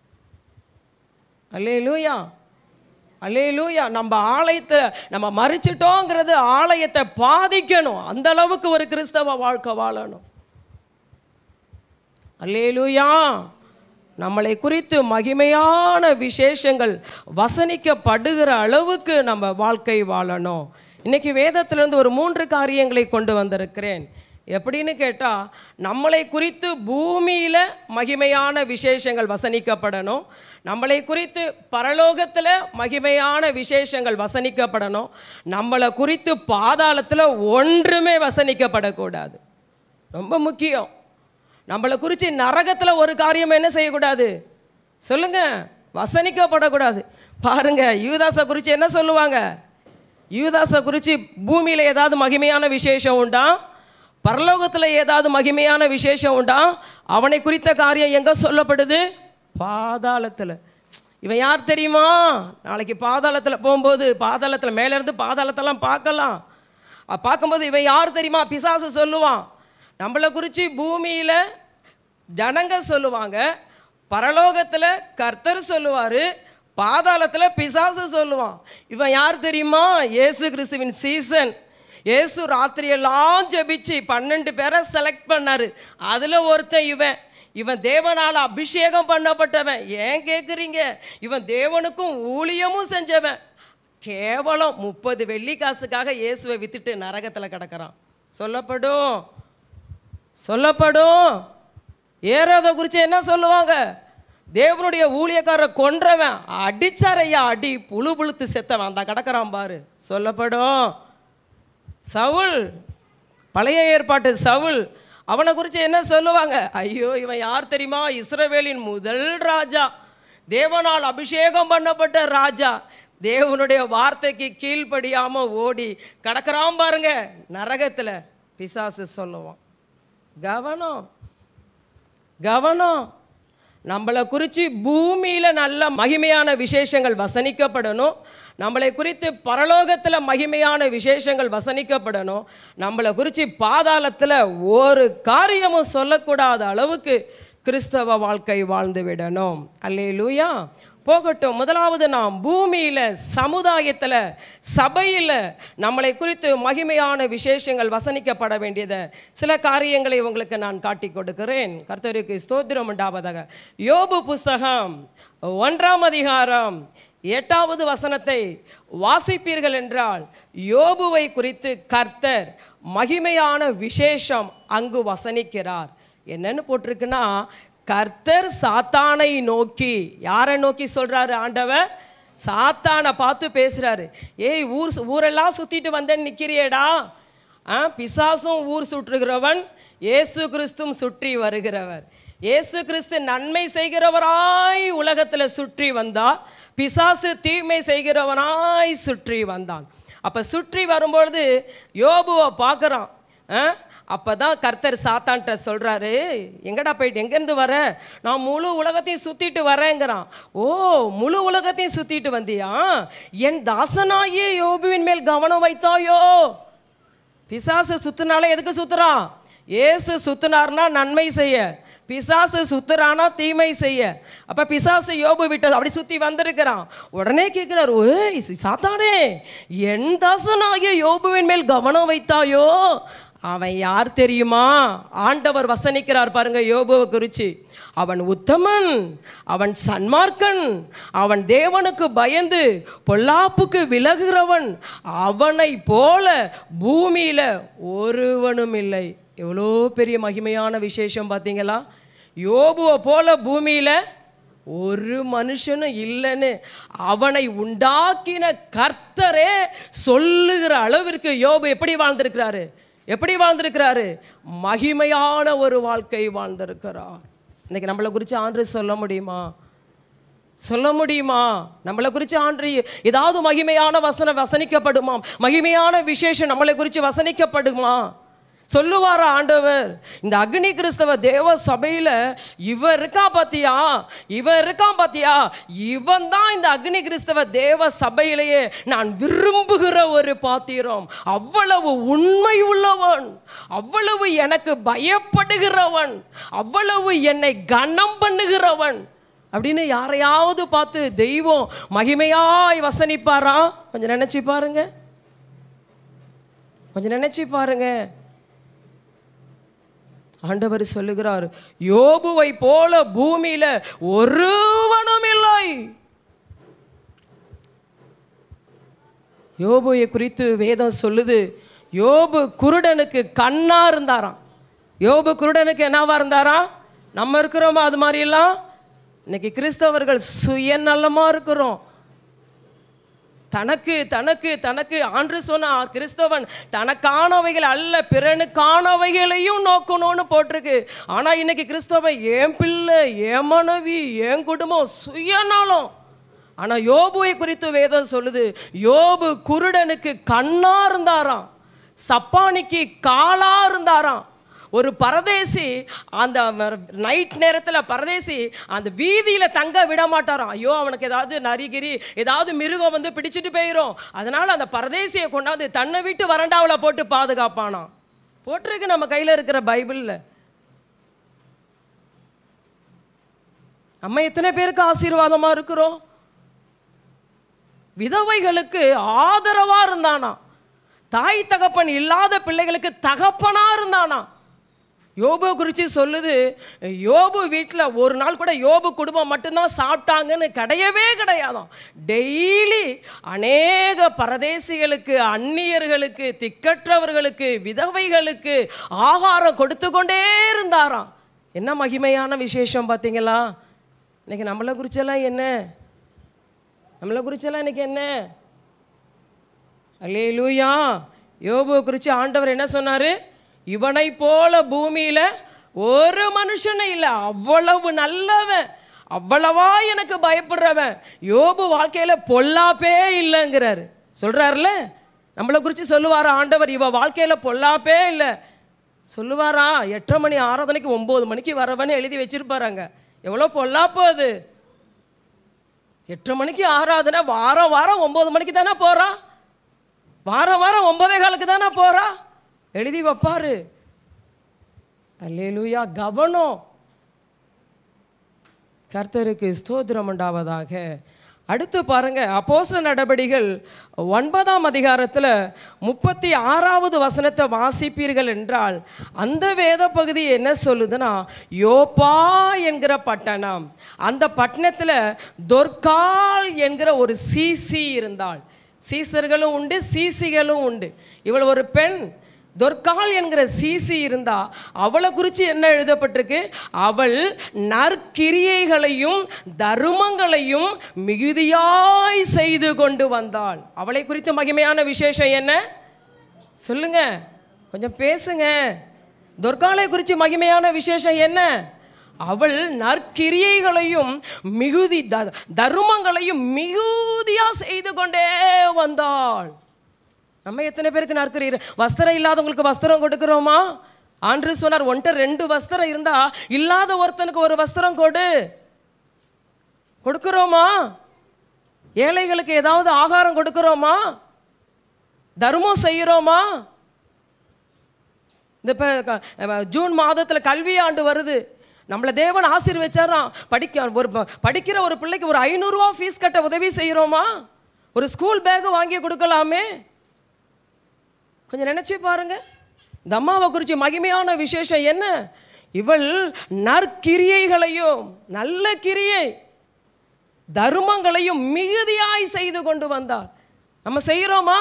அல்லேலூயா அல்லேலூயா நம்ம ஆலயத்தை நம்ம மறிச்சிட்டோங்கிறது ஆலயத்தை பாதிக்கணும் அந்த அளவுக்கு ஒரு கிறிஸ்தவ வாழ்க்கை வாழணும் அல்லேலூயா நம்மளை குறித்து மகிமையான விசேஷங்கள் வசனிக்கப்படுகிற அளவுக்கு நம்ம வாழ்க்கை வாழணும் இன்னைக்கு வேதத்திலிருந்து ஒரு மூன்று காரியங்களை கொண்டு வந்திருக்கிறேன் எப்படின்னு கேட்டால் நம்மளை குறித்து பூமியில் மகிமையான விசேஷங்கள் வசனிக்கப்படணும் நம்மளை குறித்து பரலோகத்தில் மகிமையான விசேஷங்கள் வசனிக்கப்படணும் நம்மளை குறித்து பாதாளத்தில் ஒன்றுமே வசனிக்கப்படக்கூடாது ரொம்ப முக்கியம் நம்மளை குறித்து நரகத்தில் ஒரு காரியம் என்ன செய்யக்கூடாது சொல்லுங்க வசனிக்கப்படக்கூடாது பாருங்க யூதாசை குறித்து என்ன சொல்லுவாங்க யூதாசை குறித்து பூமியில் ஏதாவது மகிமையான விசேஷம் உண்டா பரலோகத்தில் ஏதாவது மகிமையான விசேஷம் உண்டா அவனை குறித்த காரியம் எங்கே சொல்லப்படுது பாதாளத்தில் இவன் யார் தெரியுமா நாளைக்கு பாதாளத்தில் போகும்போது பாதாளத்தில் மேலேருந்து பாதாளத்தெல்லாம் பார்க்கலாம் அ, பார்க்கும்போது இவன் யார் தெரியுமா பிசாசு சொல்லுவான் நம்மளை குறித்து பூமியில் ஜனங்க சொல்லுவாங்க பரலோகத்தில் கர்த்தர் சொல்லுவார் பாதாளத்தில் பிசாசு சொல்லுவான் இவன் யார் தெரியுமா இயேசு கிறிஸ்துவின் சீசன் இயேசு ராத்திரியெல்லாம் ஜெபிச்சு பன்னெண்டு பேரை செலக்ட் பண்ணாரு அதில் ஒருத்தன் இவன் இவன் தேவனால் அபிஷேகம் பண்ணப்பட்டவன் ஏன் கேட்குறீங்க இவன் தேவனுக்கும் ஊழியமும் செஞ்சவன் கேவலம் முப்பது வெள்ளி காசுக்காக இயேசுவை வித்துட்டு நரகத்தில் கிடக்கிறான் சொல்லப்படும் சொல்லப்படும் ஏறாத குறித்து என்ன சொல்லுவாங்க தேவனுடைய ஊழியக்காரரை கொன்றவன் அடிச்சாரையா அடி புழு புழுத்து செத்தவன் அந்த கிடக்கிறான் பாரு சொல்லப்படும் சவுல் பழைய ஏற்பாட்டு சவுல் அவனை குறித்து என்ன சொல்லுவாங்க ஐயோ இவன் யார் தெரியுமா இஸ்ரவேலின் முதல் ராஜா தேவனால் அபிஷேகம் பண்ணப்பட்ட ராஜா தேவனுடைய வார்த்தைக்கு கீழ்ப்படியாம ஓடி கடக்கிறான் பாருங்க நரகத்தில் பிசாசு சொல்லுவான் கவனம் கவனம் நம்மளை குறித்து பூமியில் நல்ல மகிமையான விசேஷங்கள் வசனிக்கப்படணும் நம்மளை குறித்து பரலோகத்தில் மகிமையான விசேஷங்கள் வசனிக்கப்படணும் நம்மளை குறித்து பாதாளத்தில் ஒரு காரியமும் சொல்லக்கூடாத அளவுக்கு கிறிஸ்தவ வாழ்க்கை வாழ்ந்து விடணும் அல்லேலூயா போகட்டும் முதலாவது நாம் பூமியில் சமுதாயத்தில் சபையில் நம்மளை குறித்து மகிமையான விசேஷங்கள் வசனிக்கப்பட வேண்டியது சில காரியங்களை உங்களுக்கு நான் காட்டி கொடுக்கிறேன் கர்த்தருக்கு ஸ்தோத்திரம் உண்டாவதாக யோபு புஸ்தகம் ஒன்றாம் அதிகாரம் எட்டாவது வசனத்தை வாசிப்பீர்கள் என்றால் யோபுவை குறித்து கர்த்தர் மகிமையான விசேஷம் அங்கு வசனிக்கிறார் என்னன்னு போட்டிருக்குன்னா கர்த்தர் சாத்தானை நோக்கி யாரை நோக்கி சொல்றாரு ஆண்டவர் சாத்தானை பார்த்து பேசுறாரு ஏய் ஊர் சு- ஊரெல்லாம் சுத்திட்டு வந்தேன்னு நிக்கிறியேடா ஆ பிசாசும் ஊர் சுற்றுகிறவன் இயேசு கிறிஸ்தும் சுற்றி வருகிறவர் இயேசு கிறிஸ்து நன்மை செய்கிறவராய் உலகத்தில் சுற்றி வந்தார் பிசாசு தீமை செய்கிறவனாய் சுற்றி வந்தான் அப்போ சுற்றி வரும்பொழுது யோபுவை பார்க்குறான் அப்போ தான் கர்த்தர் சாத்தான்ட்ட சொல்கிறாரு எங்கடா போயிட்டு எங்கேருந்து வர நான் முழு உலகத்தையும் சுற்றிட்டு வரேங்கிறான் ஓ முழு உலகத்தையும் சுற்றிட்டு வந்தியா என் தாசனாகிய யோபுவின் மேல் கவனம் வைத்தாயோ பிசாசு சுத்துனாலே எதுக்கு சுத்துறான் ஏசு சுத்துனார்னா நன்மை செய்ய பிசாசு சுத்துறானா தீமை செய்ய அப்ப பிசாசு யோபு விட்டு அப்படி சுத்தி வந்திருக்கிறான் உடனே கேட்கிறாரு ஏய் சாத்தானே என் தாசனாகிய யோபுவின் மேல் கவனம் வைத்தாயோ அவன் யார் தெரியுமா ஆண்டவர் வசனிக்கிறார் பாருங்க யோபுவை குறித்து அவன் உத்தமன் அவன் சன்மார்க்கன் அவன் தேவனுக்கு பயந்து பொல்லாப்புக்கு விலகுகிறவன் அவனை போல பூமியில ஒருவனும் இல்லை எவ்வளோ பெரிய மகிமையான விசேஷம் பார்த்தீங்களா யோபுவை போல பூமியில ஒரு மனுஷனும் இல்லைன்னு அவனை உண்டாக்கின கர்த்தரே சொல்லுகிற அளவிற்கு யோபு எப்படி வாழ்ந்திருக்கிறாரு எப்படி வாழ்ந்திருக்கிறாரு மகிமையான ஒரு வாழ்க்கை வாழ்ந்திருக்கிறார் இன்னைக்கு நம்மளை குறித்து ஆண்டு சொல்ல முடியுமா சொல்ல முடியுமா நம்மளை குறித்து ஆண்டு ஏதாவது மகிமையான வசனம் வசனிக்கப்படுமா மகிமையான விசேஷம் நம்மளை குறித்து வசனிக்கப்படுமா சொல்லுவாரா ஆண்டவர் இந்த அக்னி கிறிஸ்தவ தேவ சபையில் இவன் இருக்கான் பாத்தியா இவன் இருக்கான் பாத்தியா இவன் தான் இந்த அக்னி கிறிஸ்தவ தேவ சபையிலேயே நான் விரும்புகிற ஒரு பாத்திரம் அவ்வளவு உண்மை உள்ளவன் அவ்வளவு எனக்கு பயப்படுகிறவன் அவ்வளவு என்னை கனம் பண்ணுகிறவன் அப்படின்னு யாரையாவது பார்த்து தெய்வம் மகிமையாய் வசனிப்பாரா கொஞ்சம் நினைச்சு பாருங்க கொஞ்சம் நினைச்சு பாருங்க ஆண்டவர் சொல்லுகிறார் யோபுவை போல பூமியில ஒருவனும் இல்லை யோபுவை குறித்து வேதம் சொல்லுது யோபு குருடனுக்கு கண்ணா இருந்தாராம் யோபு குருடனுக்கு என்னவா இருந்தாராம் நம்ம இருக்கிறோமா அது மாதிரிலாம் இன்னைக்கு கிறிஸ்தவர்கள் சுயநலமா இருக்கிறோம் தனக்கு தனக்கு தனக்கு ஆண்டு சொன்னா கிறிஸ்தவன் தனக்கானவைகள் அல்ல பிறனுக்கானவைகளையும் நோக்கணும்னு போட்டிருக்கு ஆனா இன்னைக்கு கிறிஸ்தவன் என் பிள்ளை என் மனைவி என் குடும்பம் சுயநலம் ஆனா யோபுவை குறித்து வேதம் சொல்லுது யோபு குருடனுக்கு கண்ணா இருந்தாராம் சப்பானிக்கு காலா இருந்தாராம் ஒரு பரதேசி அந்த நைட் நேரத்தில் பரதேசி அந்த வீதியில் தங்க விட மாட்டாராம் ஐயோ அவனுக்கு ஏதாவது நரிகிரி ஏதாவது மிருகம் வந்து பிடிச்சிட்டு போயிடும் அதனால் அந்த பரதேசியை கொண்டாந்து தன்னை விட்டு வறண்டாவில் போட்டு பாதுகாப்பானாம் போட்டிருக்கு நம்ம கையில் இருக்கிற பைபிளில் நம்ம எத்தனை பேருக்கு ஆசீர்வாதமாக இருக்கிறோம் விதவைகளுக்கு ஆதரவா இருந்தானா தாய் தகப்பன் இல்லாத பிள்ளைகளுக்கு தகப்பனா இருந்தானா யோபு குறித்து சொல்லுது யோபு வீட்டில் ஒரு நாள் கூட யோபு குடும்பம் மட்டும்தான் சாப்பிட்டாங்கன்னு கிடையவே கிடையாதாம் டெய்லி அநேக பரதேசிகளுக்கு அந்நியர்களுக்கு திக்கற்றவர்களுக்கு விதவைகளுக்கு ஆகாரம் கொடுத்து கொண்டே இருந்தாராம் என்ன மகிமையான விசேஷம் பார்த்தீங்களா இன்னைக்கு நம்மளை குறிச்செல்லாம் என்ன நம்மளை குறிச்செல்லாம் இன்னைக்கு என்ன அல்லே லூயா யோபுவை குறித்து ஆண்டவர் என்ன சொன்னார் இவனை போல பூமியில் ஒரு மனுஷனும் இல்லை அவ்வளவு நல்லவன் அவ்வளவா எனக்கு பயப்படுறவன் யோபு வாழ்க்கையில் பொல்லாப்பே இல்லைங்கிறாரு சொல்கிறாருல நம்மளை குறித்து சொல்லுவாரா ஆண்டவர் இவ வாழ்க்கையில் பொல்லாப்பே இல்லை சொல்லுவாரா எட்டரை மணி ஆராதனைக்கு ஒம்பது மணிக்கு வரவன்னு எழுதி வச்சிருப்பாராங்க எவ்வளோ பொல்லாப்பு அது எட்டு மணிக்கு ஆறாதுன்னா வாரம் வாரம் ஒம்பது மணிக்கு தானே போகிறா வாரம் வாரம் ஒன்பதே காலுக்கு தானே போகிறா எழுதி வைப்பாரு அல்லேலூயா கவனம் கர்த்தருக்கு ஸ்தோத்திரம் உண்டாவதாக அடுத்து பாருங்க அப்போஸ்தல நடபடிகள் ஒன்பதாம் அதிகாரத்தில் முப்பத்தி ஆறாவது வசனத்தை வாசிப்பீர்கள் என்றால் அந்த வேத பகுதி என்ன சொல்லுதுன்னா யோப்பா என்கிற பட்டணம் அந்த பட்டணத்தில் தொர்கால் என்கிற ஒரு சீசி இருந்தாள் சீசர்களும் உண்டு சீசிகளும் உண்டு இவள் ஒரு பெண் தொர்கால் என்கிற சீசி இருந்தா அவளை குறித்து என்ன எழுதப்பட்டிருக்கு அவள் நற்கிரியைகளையும் தருமங்களையும் மிகுதியாய் செய்து கொண்டு வந்தாள் அவளை குறித்து மகிமையான விசேஷம் என்ன சொல்லுங்க கொஞ்சம் பேசுங்க துர்காலை குறித்து மகிமையான விசேஷம் என்ன அவள் நற்கிரியைகளையும் மிகுதி த தருமங்களையும் மிகுதியா செய்து கொண்டே வந்தாள் நம்ம எத்தனை பேருக்கு நற்கிற வஸ்திரம் இல்லாதவங்களுக்கு வஸ்திரம் கொடுக்குறோமா ஆண்டு சொன்னார் ஒன்ட்ட ரெண்டு வஸ்திரம் இருந்தா இல்லாத ஒருத்தனுக்கு ஒரு வஸ்திரம் கொடு கொடுக்குறோமா ஏழைகளுக்கு ஏதாவது ஆகாரம் கொடுக்குறோமா தர்மம் செய்கிறோமா இந்த இப்போ ஜூன் மாதத்தில் கல்வி ஆண்டு வருது நம்மளை தேவன் ஆசீர்வச்சாராம் படிக்க ஒரு ப- படிக்கிற ஒரு பிள்ளைக்கு ஒரு ஐநூறுரூவா ஃபீஸ் கட்ட உதவி செய்கிறோமா ஒரு ஸ்கூல் பேக் வாங்கி கொடுக்கலாமே கொஞ்சம் நினச்சி பாருங்க இந்த அம்மாவை குறித்து மகிமையான விசேஷம் என்ன இவள் நற்கிரியைகளையும் நல்ல கிரியை தர்மங்களையும் மிகுதியாய் செய்து கொண்டு வந்தாள் நம்ம செய்கிறோமா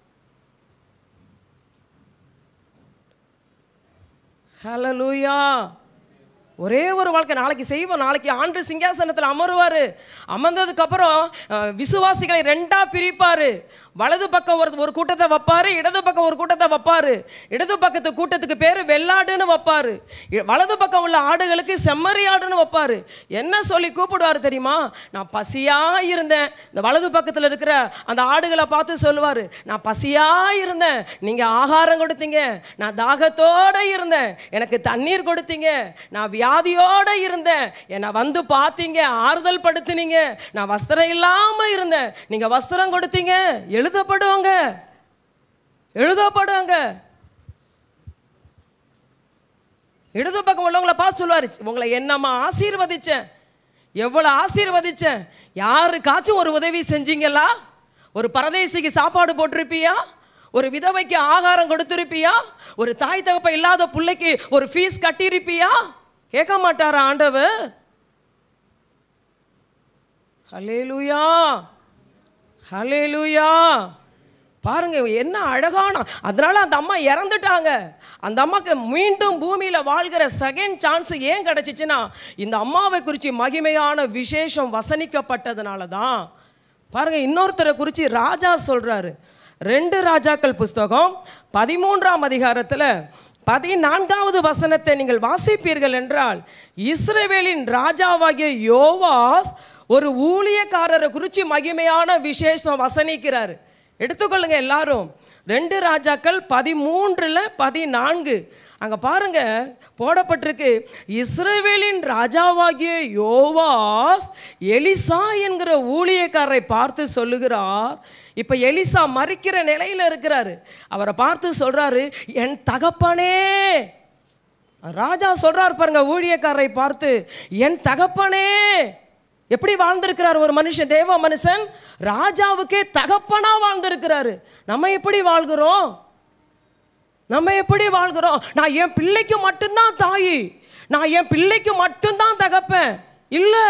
ஹலலூயா ஒரே ஒரு வாழ்க்கை நாளைக்கு செய்வோம் நாளைக்கு ஆண்டு சிங்காசனத்தில் அமருவார் அமர்ந்ததுக்கப்புறம் அஹ், விசுவாசிகளை ரெண்டாக பிரிப்பார் வலது பக்கம் ஒரு ஒரு கூட்டத்தை வைப்பார் இடது பக்கம் ஒரு கூட்டத்தை வைப்பார் இடது பக்கத்து கூட்டத்துக்கு பேர் வெள்ளாடுன்னு வைப்பார் வலது பக்கம் உள்ள ஆடுகளுக்கு செம்மறி ஆடுன்னு வைப்பார் என்ன சொல்லி கூப்பிடுவார் தெரியுமா நான் பசியாக இருந்தேன் இந்த வலது பக்கத்தில் இருக்கிற அந்த ஆடுகளை பார்த்து சொல்லுவார் நான் பசியாக இருந்தேன் நீங்கள் ஆகாரம் கொடுத்தீங்க நான் தாகத்தோடு இருந்தேன் எனக்கு தண்ணீர் கொடுத்தீங்க நான் வியாதியோடு இருந்தேன் என்னை வந்து பார்த்தீங்க ஆறுதல் படுத்துனீங்க நான் வஸ்திரம் இல்லாமல் இருந்தேன் நீங்கள் வஸ்திரம் கொடுத்தீங்க எழுதப்படுவாங்க எழுதப்படுவாங்க இடது பக்கம் உள்ளவங்கள பார்த்து சொல்லுவார் உங்களை என்னம்மா ஆசீர்வதிச்சேன் எவ்வளோ ஆசீர்வதிச்சேன் யாருக்காச்சும் ஒரு உதவி செஞ்சீங்களா ஒரு பரதேசிக்கு சாப்பாடு போட்டிருப்பியா ஒரு விதவைக்கு ஆகாரம் கொடுத்திருப்பியா ஒரு தாய் தகப்ப இல்லாத பிள்ளைக்கு ஒரு ஃபீஸ் கட்டியிருப்பியா கேட்க மாட்டாரா ஆண்டவர் ஹலேலூயா ஹலேலூயா பாருங்க என்ன அழகான அதனால அந்த அம்மா இறந்துட்டாங்க அந்த அம்மாக்கு மீண்டும் பூமியில் வாழ்கிற செகண்ட் சான்ஸ் ஏன் கிடச்சிச்சுன்னா இந்த அம்மாவை குறித்து மகிமையான விசேஷம் வசனிக்கப்பட்டதுனால தான் பாருங்க இன்னொருத்தரை குறித்து ராஜா சொல்றாரு ரெண்டு ராஜாக்கள் புஸ்தகம் பதிமூன்றாம் அதிகாரத்தில் பதினான்காவது வசனத்தை நீங்கள் வாசிப்பீர்கள் என்றால் இஸ்ரவேலின் ராஜாவாகிய யோவாஸ் ஒரு ஊழியக்காரரை குறித்து மகிமையான விசேஷம் வசனிக்கிறார் எடுத்துக்கொள்ளுங்க எல்லாரும் ரெண்டு ராஜாக்கள் பதிமூன்றில் பதினான்கு அங்கே பாருங்க போடப்பட்டிருக்கு இஸ்ரவேலின் ராஜாவாகிய யோவாஸ் எலிசா என்கிற ஊழியக்காரரை பார்த்து சொல்லுகிறார் இப்போ எலிசா மறிக்கிற நிலையில் இருக்கிறாரு அவரை பார்த்து சொல்றாரு என் தகப்பனே ராஜா சொல்றார் பாருங்க ஊழியக்காரரை பார்த்து என் தகப்பனே எப்படி வாழ்ந்திருக்கிறார் ஒரு மனுஷன் தேவ மனுஷன் ராஜாவுக்கே தகப்பனா வாழ்ந்திருக்கிறாரு நம்ம எப்படி வாழ்கிறோம் நம்ம எப்படி வாழ்கிறோம் நான் என் பிள்ளைக்கு மட்டும்தான் தாயி நான் என் பிள்ளைக்கு மட்டும்தான் தகப்பேன் இல்லை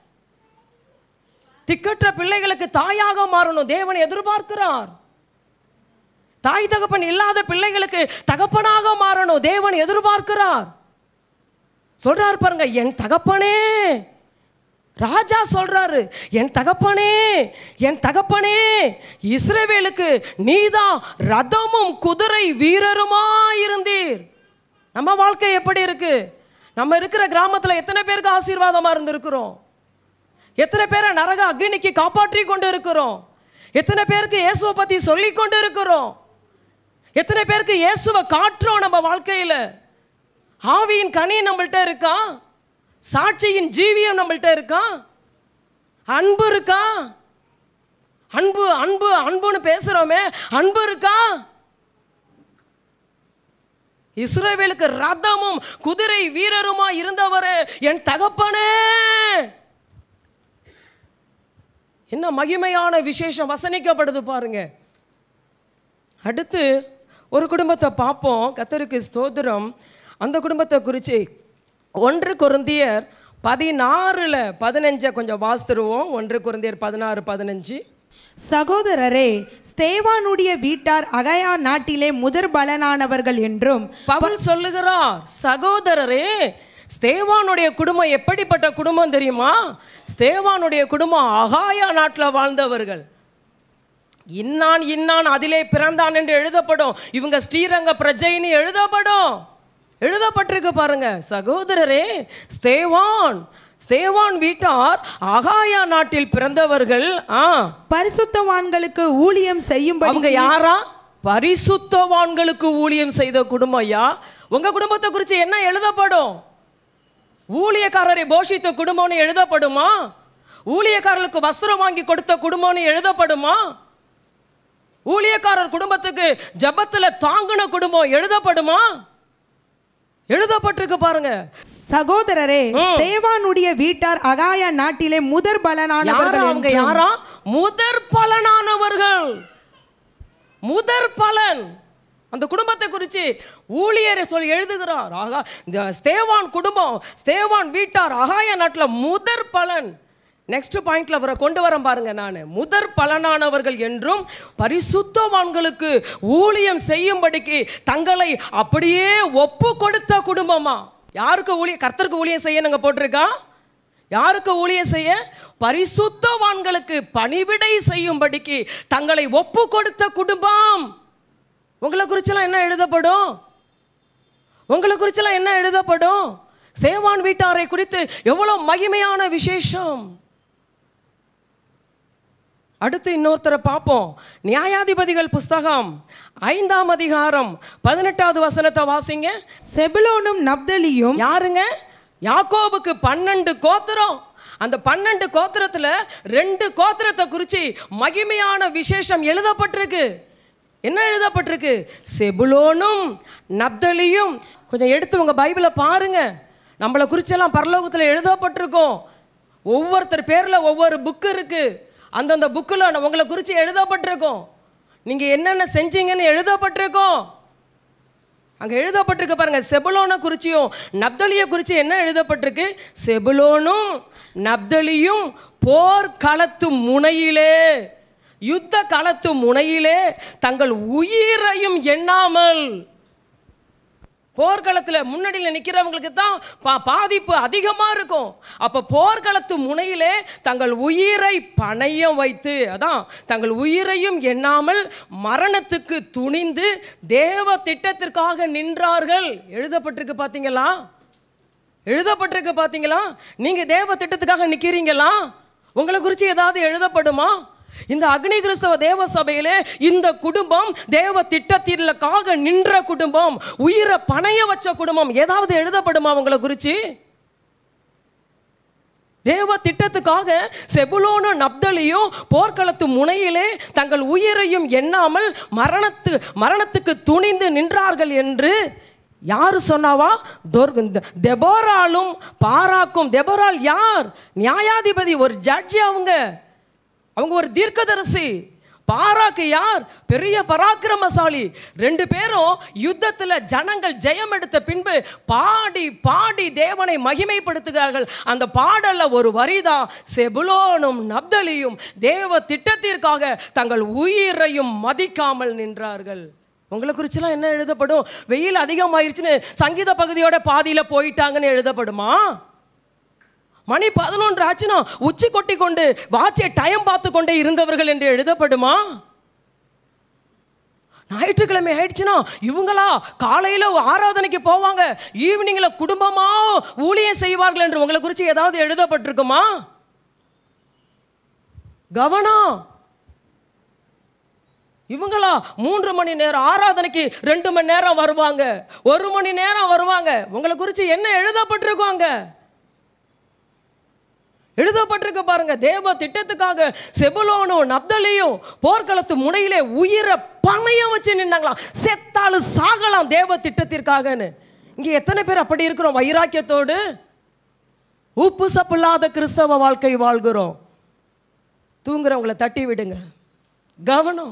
திக்கற்ற பிள்ளைகளுக்கு தாயாக மாறணும் தேவன் எதிர்பார்க்கிறார் தாய் தகப்பன் இல்லாத பிள்ளைகளுக்கு தகப்பனாக மாறணும் தேவன் எதிர்பார்க்கிறார் சொல்றார் பாருங்க என் தகப்பனே ராஜா சொல்றாரு என் தகப்பனே என் தகப்பனே இஸ்ரவேலுக்கு நீதான் ரதமும் குதிரை வீரருமா இருந்தீர் நம்ம வாழ்க்கை எப்படி இருக்கு நம்ம இருக்கிற கிராமத்தில் எத்தனை பேருக்கு ஆசீர்வாதமா இருந்திருக்கிறோம் எத்தனை பேரை நரக அக்னிக்கு காப்பாற்றி கொண்டு இருக்கிறோம் எத்தனை பேருக்கு இயேசுவை பத்தி சொல்லி கொண்டு இருக்கிறோம் எத்தனை பேருக்கு இயேசுவை காட்டுறோம் நம்ம வாழ்க்கையில் ஆவியின் கனி நம்மள்ட்ட இருக்கா சாட்சியின் ஜீவியம் நம்மள்ட்ட இருக்கா அன்பு இருக்கா அன்பு அன்பு அன்புன்னு பேசுறோமே அன்பு இருக்கா இஸ்ரவேலுக்கு ரதமும் குதிரை வீரருமா இருந்தவர் என் தகப்பனே என்ன மகிமையான விசேஷம் வசனிக்கப்படுது பாருங்க அடுத்து ஒரு குடும்பத்தை பார்ப்போம் கத்தருக்கு ஸ்தோத்திரம் அந்த குடும்பத்தை குறித்து ஒன்று குருந்தியர் பதினாறுல பதினஞ்சை கொஞ்சம் வாசித்துருவோம் ஒன்று குருந்தியர் பதினாறு பதினஞ்சு சகோதரரே ஸ்தேவானுடைய வீட்டார் அகயா நாட்டிலே முதற் பலனானவர்கள் என்றும் பவுல் சொல்லுகிறார் சகோதரரே ஸ்தேவானுடைய குடும்பம் எப்படிப்பட்ட குடும்பம் தெரியுமா ஸ்தேவானுடைய குடும்பம் அகாயா நாட்டில் வாழ்ந்தவர்கள் இன்னான் இன்னான் அதிலே பிறந்தான் என்று எழுதப்படும் இவங்க ஸ்ரீரங்க பிரஜைன்னு எழுதப்படும் எழுதப்பட்டிருக்கு பாருங்க சகோதரரே ஸ்தேவான் ஸ்தேவான் வீட்டார் அகாயா நாட்டில் பிறந்தவர்கள் ஆ பரிசுத்தவான்களுக்கு ஊழியம் செய்யும்படி அவங்க யாரா பரிசுத்தவான்களுக்கு ஊழியம் செய்த குடும்பம் ஐயா உங்க குடும்பத்தை குறித்து என்ன எழுதப்படும் ஊழியக்காரரை போஷித்த குடும்பம்னு எழுதப்படுமா ஊழியக்காரர்களுக்கு வஸ்திரம் வாங்கி கொடுத்த குடும்பம்னு எழுதப்படுமா ஊழியக்காரர் குடும்பத்துக்கு ஜபத்துல தாங்குன குடும்பம் எழுதப்படுமா எழுதப்பட்டிருக்கு பாருங்க சகோதரரே ஸ்தேவானுடைய வீட்டார் அகாயா நாட்டிலே முதற் யாரா பலனானவர்கள் அவங்க என்றும் யாரா முதற் பலனானவர்கள் முதற் பலன் அந்த குடும்பத்தை குறித்து ஊழியரை சொல்லி எழுதுகிறார் ஆகா இந்த ஸ்தேவான் குடும்பம் ஸ்தேவான் வீட்டார் அகாய நாட்டில் முதற் பலன் நெக்ஸ்ட் பாயிண்ட்ல அவரை கொண்டு வரேன் பாருங்க நான் முதற் பலனானவர்கள் என்றும் பரிசுத்தவான்களுக்கு ஊழியம் செய்யும்படிக்கு தங்களை அப்படியே ஒப்பு கொடுத்த குடும்பமா யாருக்கு ஊழிய கர்த்தருக்கு ஊழியம் செய்யணுங்க போட்டிருக்கா யாருக்கு ஊழியம் செய்ய பரிசுத்தவான்களுக்கு பணிவிடை செய்யும்படிக்கு தங்களை ஒப்பு கொடுத்த குடும்பம் உங்களை குறிச்செல்லாம் என்ன எழுதப்படும் உங்களை குறிச்செல்லாம் என்ன எழுதப்படும் சேவான் வீட்டாரை குறித்து எவ்வளவு மகிமையான விசேஷம் அடுத்து இன்னொருத்தரை பார்ப்போம் நியாயாதிபதிகள் புஸ்தகம் ஐந்தாம் அதிகாரம் பதினெட்டாவது வசனத்தை வாசிங்க செபுலோனும் நப்தலியும் யாருங்க யாக்கோபுக்கு பன்னெண்டு கோத்திரம் அந்த பன்னெண்டு கோத்திரத்துல ரெண்டு கோத்திரத்தை குறித்து மகிமையான விசேஷம் எழுதப்பட்டிருக்கு என்ன எழுதப்பட்டிருக்கு செபுலோனும் நப்தலியும் கொஞ்சம் எடுத்து உங்க பைபிளை பாருங்க நம்மளை குறிச்செல்லாம் பரலோகத்தில் எழுதப்பட்டிருக்கோம் ஒவ்வொருத்தர் பேரில் ஒவ்வொரு புக்கு இருக்கு அந்தந்த புக்கில் உங்களை குறித்து எழுதப்பட்டிருக்கோம் நீங்கள் என்னென்ன செஞ்சீங்கன்னு எழுதப்பட்டிருக்கோம் அங்க எழுதப்பட்டிருக்கு பாருங்க செபுலோனை குறிச்சியும் நப்தலியை குறித்து என்ன எழுதப்பட்டிருக்கு செபுலோனும் நப்தலியும் போர்க்களத்து முனையிலே யுத்த களத்து முனையிலே தங்கள் உயிரையும் எண்ணாமல் போர்க்களத்தில் முன்னாடியில் நிற்கிறவங்களுக்கு தான் பா பாதிப்பு அதிகமாக இருக்கும் அப்போ போர்க்களத்து முனையிலே தங்கள் உயிரை பணயம் வைத்து அதான் தங்கள் உயிரையும் எண்ணாமல் மரணத்துக்கு துணிந்து தேவ திட்டத்திற்காக நின்றார்கள் எழுதப்பட்டிருக்கு பார்த்தீங்களா எழுதப்பட்டிருக்கு பார்த்தீங்களா நீங்கள் தேவ திட்டத்துக்காக நிற்கிறீங்களா உங்களை குறித்து ஏதாவது எழுதப்படுமா இந்த அக்னி கிறிஸ்தவ தேவ சபையிலே இந்த குடும்பம் தேவ திட்டத்திற்காக நின்ற குடும்பம் உயிரை பணைய வச்ச குடும்பம் ஏதாவது எழுதப்படுமா உங்களை குறித்து தேவ திட்டத்துக்காக செபுலோனும் நப்தலியும் போர்க்களத்து முனையிலே தங்கள் உயிரையும் எண்ணாமல் மரணத்து மரணத்துக்கு துணிந்து நின்றார்கள் என்று யார் சொன்னாவா தொர் இந்த தெபோராலும் பாராக்கும் தெபோரால் யார் நியாயாதிபதி ஒரு ஜட்ஜி அவங்க அவங்க ஒரு தீர்க்கதரிசி பாராக்கு யார் பெரிய பராக்கிரமசாலி ரெண்டு பேரும் யுத்தத்தில் ஜனங்கள் ஜெயம் எடுத்த பின்பு பாடி பாடி தேவனை மகிமைப்படுத்துகிறார்கள் அந்த பாடல்ல ஒரு வரிதான் செபுலோனும் நப்தலியும் தேவ திட்டத்திற்காக தங்கள் உயிரையும் மதிக்காமல் நின்றார்கள் உங்களை குறிச்செல்லாம் என்ன எழுதப்படும் வெயில் அதிகமாயிருச்சுன்னு சங்கீத பகுதியோட பாதியில் போயிட்டாங்கன்னு எழுதப்படுமா மணி பதினொன்று ஆச்சுன்னா உச்சி கொட்டி கொண்டு வாட்சியை டைம் பார்த்து கொண்டே இருந்தவர்கள் என்று எழுதப்படுமா ஞாயிற்றுக்கிழமை ஆயிடுச்சுன்னா இவங்களா காலையில் ஆராதனைக்கு போவாங்க ஈவினிங்கில் குடும்பமாக ஊழியம் செய்வார்கள் என்று உங்களை குறித்து ஏதாவது எழுதப்பட்டிருக்குமா கவனம் இவங்களா மூன்று மணி நேரம் ஆராதனைக்கு ரெண்டு மணி நேரம் வருவாங்க ஒரு மணி நேரம் வருவாங்க உங்களை குறித்து என்ன எழுதப்பட்டிருக்கோங்க எழுதப்பட்டிருக்கு பாருங்க தேவ திட்டத்துக்காக செபுலோனும் நப்தலியும் போர்க்களத்து முனையிலே உயிரை பணையம் வச்சு நின்னாங்களாம் செத்தாலும் சாகலாம் தேவ திட்டத்திற்காகன்னு இங்கே எத்தனை பேர் அப்படி இருக்கிறோம் வைராக்கியத்தோடு உப்பு சப்பில்லாத கிறிஸ்தவ வாழ்க்கை வாழ்கிறோம் தூங்குறவங்கள தட்டி விடுங்க கவனம்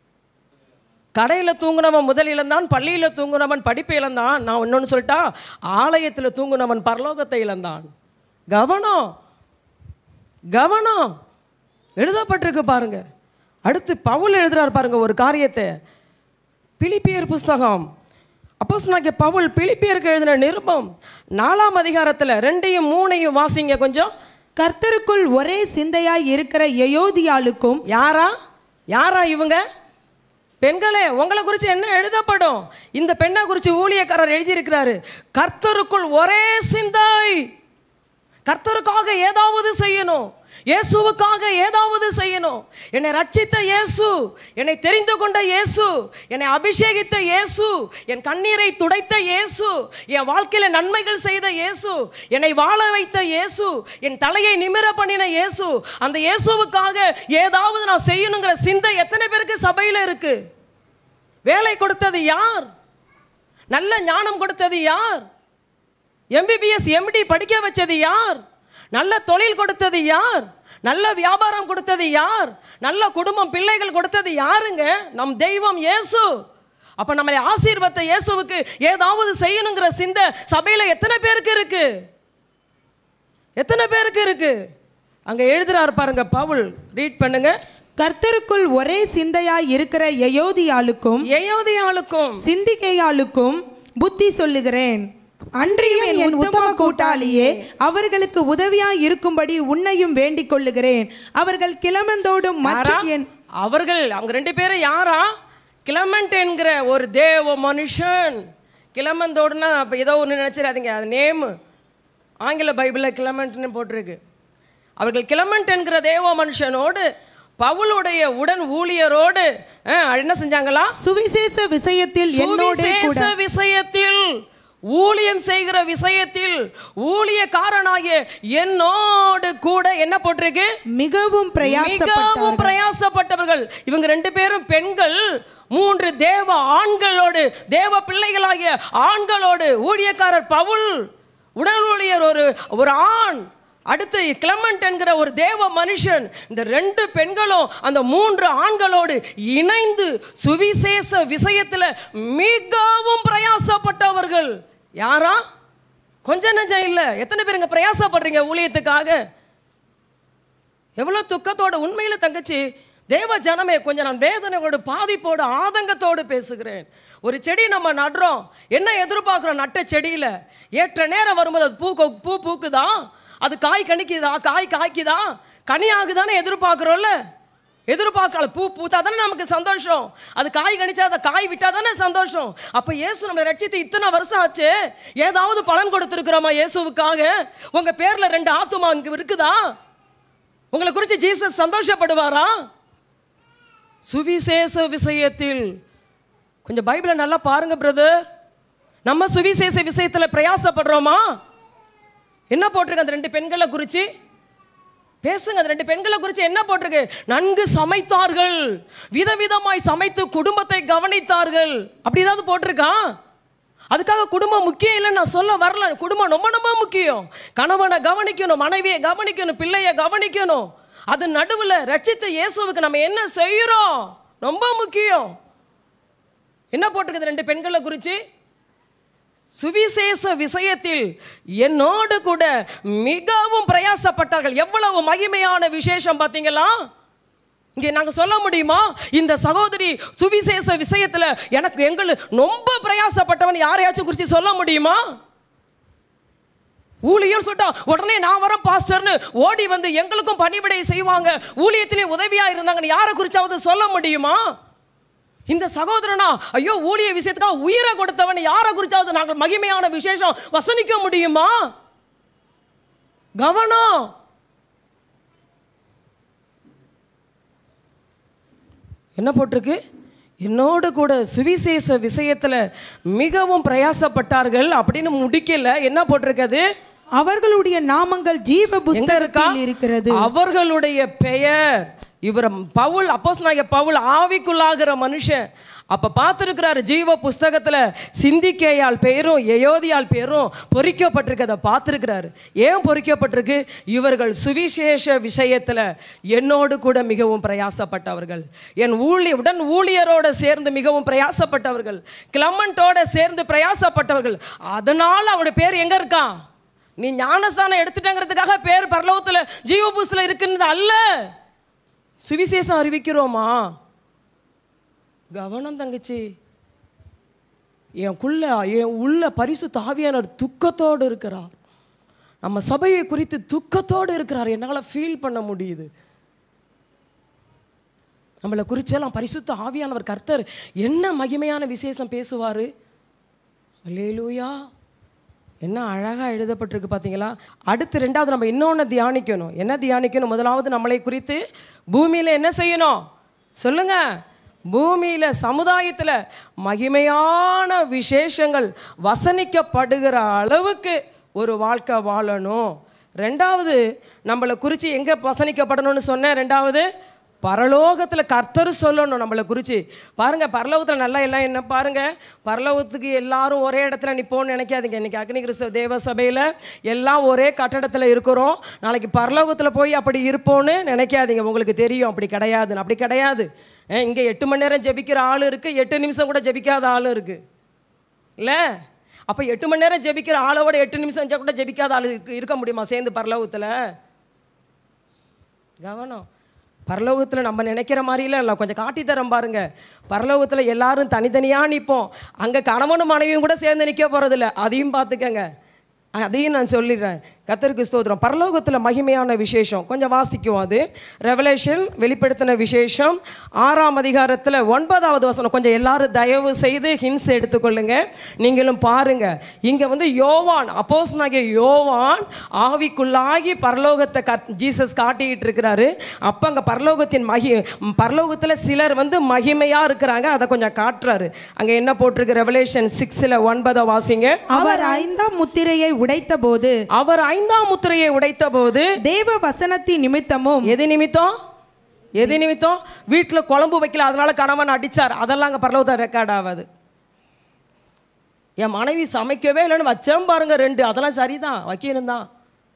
கடையில் தூங்குனவன் முதல் இழந்தான் பள்ளியில் தூங்குனவன் படிப்பை இழந்தான் நான் இன்னொன்று சொல்லிட்டா ஆலயத்தில் தூங்குனவன் பரலோகத்தை இழந்தான் கவனம் கவனம் எழுதப்பட்டிருக்கு பாருங்க அடுத்து பவுல் எழுதுறாரு பாருங்க ஒரு காரியத்தை பிலிப்பியர் புஸ்தகம் அப்போஸ்தலனாகிய பவுல் பிலிப்பியருக்கு எழுதின நிருபம் நாலாம் அதிகாரத்தில் ரெண்டையும் மூணையும் வாசிங்க கொஞ்சம் கர்த்தருக்குள் ஒரே சிந்தையாய் இருக்கிற எயோதியாளுக்கும் யாரா யாரா இவங்க பெண்களே உங்களை குறித்து என்ன எழுதப்படும் இந்த பெண்ணை குறித்து ஊழியக்காரர் எழுதியிருக்கிறாரு கர்த்தருக்குள் ஒரே சிந்தை கர்த்தருக்காக ஏதாவது செய்யணும் இயேசுவுக்காக ஏதாவது செய்யணும் என்னை ரட்சித்த இயேசு என்னை தெரிந்து கொண்ட இயேசு என்னை அபிஷேகித்த இயேசு என் கண்ணீரை துடைத்த இயேசு என் வாழ்க்கையில நன்மைகள் செய்த இயேசு என்னை வாழ வைத்த இயேசு என் தலையை நிமிர பண்ணின இயேசு அந்த இயேசுவுக்காக ஏதாவது நான் செய்யணுங்கிற சிந்தை எத்தனை பேருக்கு சபையில் இருக்கு வேலை கொடுத்தது யார் நல்ல ஞானம் கொடுத்தது யார் எம்பிபிஎஸ் எம்டி படிக்க வச்சது யார் நல்ல தொழில் கொடுத்தது யார் நல்ல வியாபாரம் கொடுத்தது யார் நல்ல குடும்பம் பிள்ளைகள் கொடுத்தது யாருங்க நம் தெய்வம் இயேசு அப்ப நம்மளை ஆசீர்வத்த இயேசுவுக்கு ஏதாவது செய்யணுங்கிற சிந்தை சபையில எத்தனை பேருக்கு இருக்கு எத்தனை பேருக்கு இருக்கு அங்க எழுதுறாரு பாருங்க பவுல் ரீட் பண்ணுங்க கர்த்தருக்குள் ஒரே சிந்தையாய் இருக்கிற எயோதியாளுக்கும் ஏயோதியாளுக்கும் சிந்திகையாளுக்கும் புத்தி சொல்லுகிறேன் அன்றியும் என் உத்தம கூட்டாளியே அவர்களுக்கு உதவியாய் இருக்கும்படி உன்னையும் வேண்டிக் கொள்ளுகிறேன் அவர்கள் கிளமந்தோடும் யாரா? மற்றும் என் அவர்கள் அவங்க ரெண்டு பேரும் யாரா கிளமண்ட் என்கிற ஒரு தேவ மனுஷன் கிளமந்தோடுனா அப்போ ஏதோ ஒன்று நினச்சிடாதீங்க அது நேமு ஆங்கில பைபிளில் கிளமண்ட்னு போட்டிருக்கு அவர்கள் கிளமண்ட் என்கிற தேவ மனுஷனோடு பவுலுடைய உடன் ஊழியரோடு அஹ், என்ன செஞ்சாங்களா சுவிசேஷ விஷயத்தில் என்னோட சுவிசேஷ விஷயத்தில் ஊழியம் செய்கிற விஷயத்தில் ஊழியக்காரனாகிய என்னோடு கூட என்ன போட்டிருக்கு மிகவும் மிகவும் பிரயாசப்பட்டார்கள் பிரயாசப்பட்டவர்கள் இவங்க ரெண்டு பேரும் பெண்கள் மூன்று தேவ ஆண்களோடு தேவ பிள்ளைகளாகிய ஆண்களோடு ஊழியக்காரர் பவுல் உடல் ஊழியர் ஒரு ஒரு ஆண் அடுத்து கிளமண்ட் என்கிற ஒரு தேவ மனுஷன் இந்த ரெண்டு பெண்களும் அந்த மூன்று ஆண்களோடு இணைந்து சுவிசேஷ விஷயத்துல மிகவும் பிரயாசப்பட்டவர்கள் யாரா கொஞ்ச நெஞ்சம் இல்லை எத்தனை பேருங்க பிரயாசப்படுறீங்க ஊழியத்துக்காக எவ்வளோ துக்கத்தோட உண்மையில தங்கச்சி தேவ ஜனமே கொஞ்சம் நான் வேதனையோடு பாதிப்போடு ஆதங்கத்தோடு பேசுகிறேன் ஒரு செடி நம்ம நடுறோம் என்ன எதிர்பார்க்குறோம் நட்ட செடியில் ஏற்ற நேரம் வரும்போது அது பூ கொ- பூ பூக்குதா அது காய் கணிக்குதா காய் காய்க்குதா கனி ஆகுதானே எதிர்பார்க்குறோம்ல எதிர்பார்க்கல பூ பூத்தா தானே நமக்கு சந்தோஷம் அது காய் கணிச்சா அதை காய் விட்டா தானே சந்தோஷம் அப்போ இயேசு நம்மளை ரட்சித்து இத்தனை வருஷம் ஆச்சு ஏதாவது பலன் கொடுத்துருக்குறோமா இயேசுவுக்காக உங்கள் பேரில் ரெண்டு ஆத்துமா இங்கே இருக்குதா உங்களை குறித்து ஜீசஸ் சந்தோஷப்படுவாரா சுவிசேஷ விஷயத்தில் கொஞ்சம் பைபிளை நல்லா பாருங்க பிரதர் நம்ம சுவிசேஷ விஷயத்தில் பிரயாசப்படுறோமா என்ன போட்டிருக்கு அந்த ரெண்டு பெண்களை குறித்து பேசுங்க அந்த ரெண்டு பெண்களை குறித்து என்ன போட்டிருக்கு நன்கு சமைத்தார்கள் விதவிதமாய் சமைத்து குடும்பத்தை கவனித்தார்கள் அப்படி ஏதாவது போட்டிருக்கா அதுக்காக குடும்பம் முக்கியம் இல்லைன்னு நான் சொல்ல வரல குடும்பம் ரொம்ப ரொம்ப முக்கியம் கணவனை கவனிக்கணும் மனைவியை கவனிக்கணும் பிள்ளையை கவனிக்கணும் அது நடுவில் ரட்சித்த இயேசுவுக்கு நம்ம என்ன செய்கிறோம் ரொம்ப முக்கியம் என்ன போட்டிருக்குது ரெண்டு பெண்களை குறித்து சுவிசேஷ விஷயத்தில் என்னோடு கூட மிகவும் பிரயாசப்பட்டார்கள் எவ்வளவு மகிமையான விசேஷம் பார்த்தீங்களா இங்கே நாங்கள் சொல்ல முடியுமா இந்த சகோதரி சுவிசேஷ விஷயத்தில் எனக்கு எங்கள் ரொம்ப பிரயாசப்பட்டவன் யாரையாச்சும் குறித்து சொல்ல முடியுமா ஊழியம் சொல்லிட்டா உடனே நான் வரேன் பாஸ்டர்னு ஓடி வந்து எங்களுக்கும் பணிவிடை செய்வாங்க ஊழியத்திலே உதவியா இருந்தாங்கன்னு யாரை குறிச்சாவது சொல்ல முடியுமா இந்த சகோதரனா ஐயோ ஊழிய விஷயத்துக்காக உயிரை கொடுத்தவன் யாரை குறிச்சாவது நாங்கள் மகிமையான விசேஷம் வசனிக்க முடியுமா கவனம் என்ன போட்டிருக்கு என்னோடு கூட சுவிசேஷ விஷயத்தில் மிகவும் பிரயாசப்பட்டார்கள் அப்படின்னு முடிக்கல என்ன போட்டிருக்கு அது அவர்களுடைய நாமங்கள் ஜீவ எங்க இருக்கா புஸ்தகத்தில் இருக்கிறது அவர்களுடைய பெயர் இவர் பவுல் அப்போஸ் பவுல் ஆவிக்குள்ளாகிற மனுஷன் அப்ப பார்த்துருக்கிறாரு ஜீவ புஸ்தகத்துல சிந்திக்கேயால் பேரும் எயோதியால் பேரும் பொறிக்கப்பட்டிருக்கதை பார்த்துருக்கிறாரு ஏன் பொறிக்கப்பட்டிருக்கு இவர்கள் சுவிசேஷ விஷயத்துல என்னோடு கூட மிகவும் பிரயாசப்பட்டவர்கள் என் ஊழிய உடன் ஊழியரோட சேர்ந்து மிகவும் பிரயாசப்பட்டவர்கள் கிளமண்டோட சேர்ந்து பிரயாசப்பட்டவர்கள் அதனால அவனுடைய பேர் எங்க இருக்கான் நீ ஞானஸ்தானம் எடுத்துட்டங்கிறதுக்காக பேர் பரலோகத்தில் ஜீவபூசில் இருக்குன்னு அல்ல சுவிசேஷம் அறிவிக்கிறோமா கவனம் தங்கச்சி எனக்குள்ள என் உள்ள பரிசு தாவியானவர் துக்கத்தோடு இருக்கிறார் நம்ம சபையை குறித்து துக்கத்தோடு இருக்கிறார் என்னால் ஃபீல் பண்ண முடியுது நம்மளை குறிச்செல்லாம் பரிசுத்த ஆவியானவர் கர்த்தர் என்ன மகிமையான விசேஷம் பேசுவார் அல்லேலூயா என்ன அழகாக எழுதப்பட்டிருக்கு பார்த்தீங்களா அடுத்து ரெண்டாவது நம்ம இன்னொன்று தியானிக்கணும் என்ன தியானிக்கணும் முதலாவது நம்மளை குறித்து பூமியில் என்ன செய்யணும் சொல்லுங்க பூமியில் சமுதாயத்தில் மகிமையான விசேஷங்கள் வசனிக்கப்படுகிற அளவுக்கு ஒரு வாழ்க்கை வாழணும் ரெண்டாவது நம்மளை குறித்து எங்கே வசனிக்கப்படணும்னு சொன்னேன் ரெண்டாவது பரலோகத்தில் கர்த்தர் சொல்லணும் நம்மளை குறித்து பாருங்க பரலோகத்தில் நல்லா எல்லாம் என்ன பாருங்க பரலோகத்துக்கு எல்லாரும் ஒரே இடத்துல நிற்போம்னு நினைக்காதீங்க இன்னைக்கு அக்னி கிறிஸ்தவ தேவ சபையில் எல்லாம் ஒரே கட்டடத்தில் இருக்கிறோம் நாளைக்கு பரலோகத்தில் போய் அப்படி இருப்போம்னு நினைக்காதீங்க உங்களுக்கு தெரியும் அப்படி கிடையாதுன்னு அப்படி கிடையாது இங்கே எட்டு மணி நேரம் ஜெபிக்கிற ஆள் இருக்குது எட்டு நிமிஷம் கூட ஜெபிக்காத ஆள் இருக்குது இல்லை அப்போ எட்டு மணி நேரம் ஜெபிக்கிற ஆளோட எட்டு நிமிஷம் கூட ஜெபிக்காத ஆள் இருக்கு- இருக்க முடியுமா சேர்ந்து பரலோகத்தில் கவனம் பரலோகத்தில் நம்ம நினைக்கிற மாதிரிலாம் இல்லை கொஞ்சம் காட்டி தரம் பாருங்க பரலோகத்தில் எல்லாரும் தனித்தனியாக நிற்போம் அங்கே கணவனும் மனைவியும் கூட சேர்ந்து நிற்க போகிறதில்ல அதையும் பார்த்துக்கங்க அதையும் நான் சொல்லிடுறேன் கத்தருக்கு ஸ்தோத்திரம் பரலோகத்தில் மகிமையான விசேஷம் கொஞ்சம் வாசிக்குவோம் அது ரெவலேஷன் வெளிப்படுத்தின விசேஷம் ஆறாம் அதிகாரத்தில் ஒன்பதாவது வசனம் கொஞ்சம் எல்லாரும் தயவு செய்து ஹின்ஸ் எடுத்துக்கொள்ளுங்க நீங்களும் பாருங்க இங்கே வந்து யோவான் அப்போஸ் யோவான் ஆவிக்குள்ளாகி பரலோகத்தை கத் ஜீசஸ் காட்டிக்கிட்டு இருக்கிறாரு அப்போ அங்கே பரலோகத்தின் மகி பரலோகத்தில் சிலர் வந்து மகிமையாக இருக்கிறாங்க அதை கொஞ்சம் காட்டுறாரு அங்கே என்ன போட்டிருக்கு ரெவலேஷன் சிக்ஸில் ஒன்பதை வாசிங்க அவர் ஐந்தாம் முத்திரையை உடைத்தபோது அவர் ஐந்தாம் முத்திரையை உடைத்த போது தேவ வசனத்தின் நிமித்தமும் எது நிமித்தம் எது நிமித்தம் வீட்டில் குழம்பு வைக்கல அதனால கணவன் அடிச்சார் அதெல்லாம் அங்கே பரலோகத்தில் ரெக்கார்ட் ஆகாது என் மனைவி சமைக்கவே இல்லைன்னு வச்சேன் பாருங்க ரெண்டு அதெல்லாம் சரிதான் வைக்கணும் தான்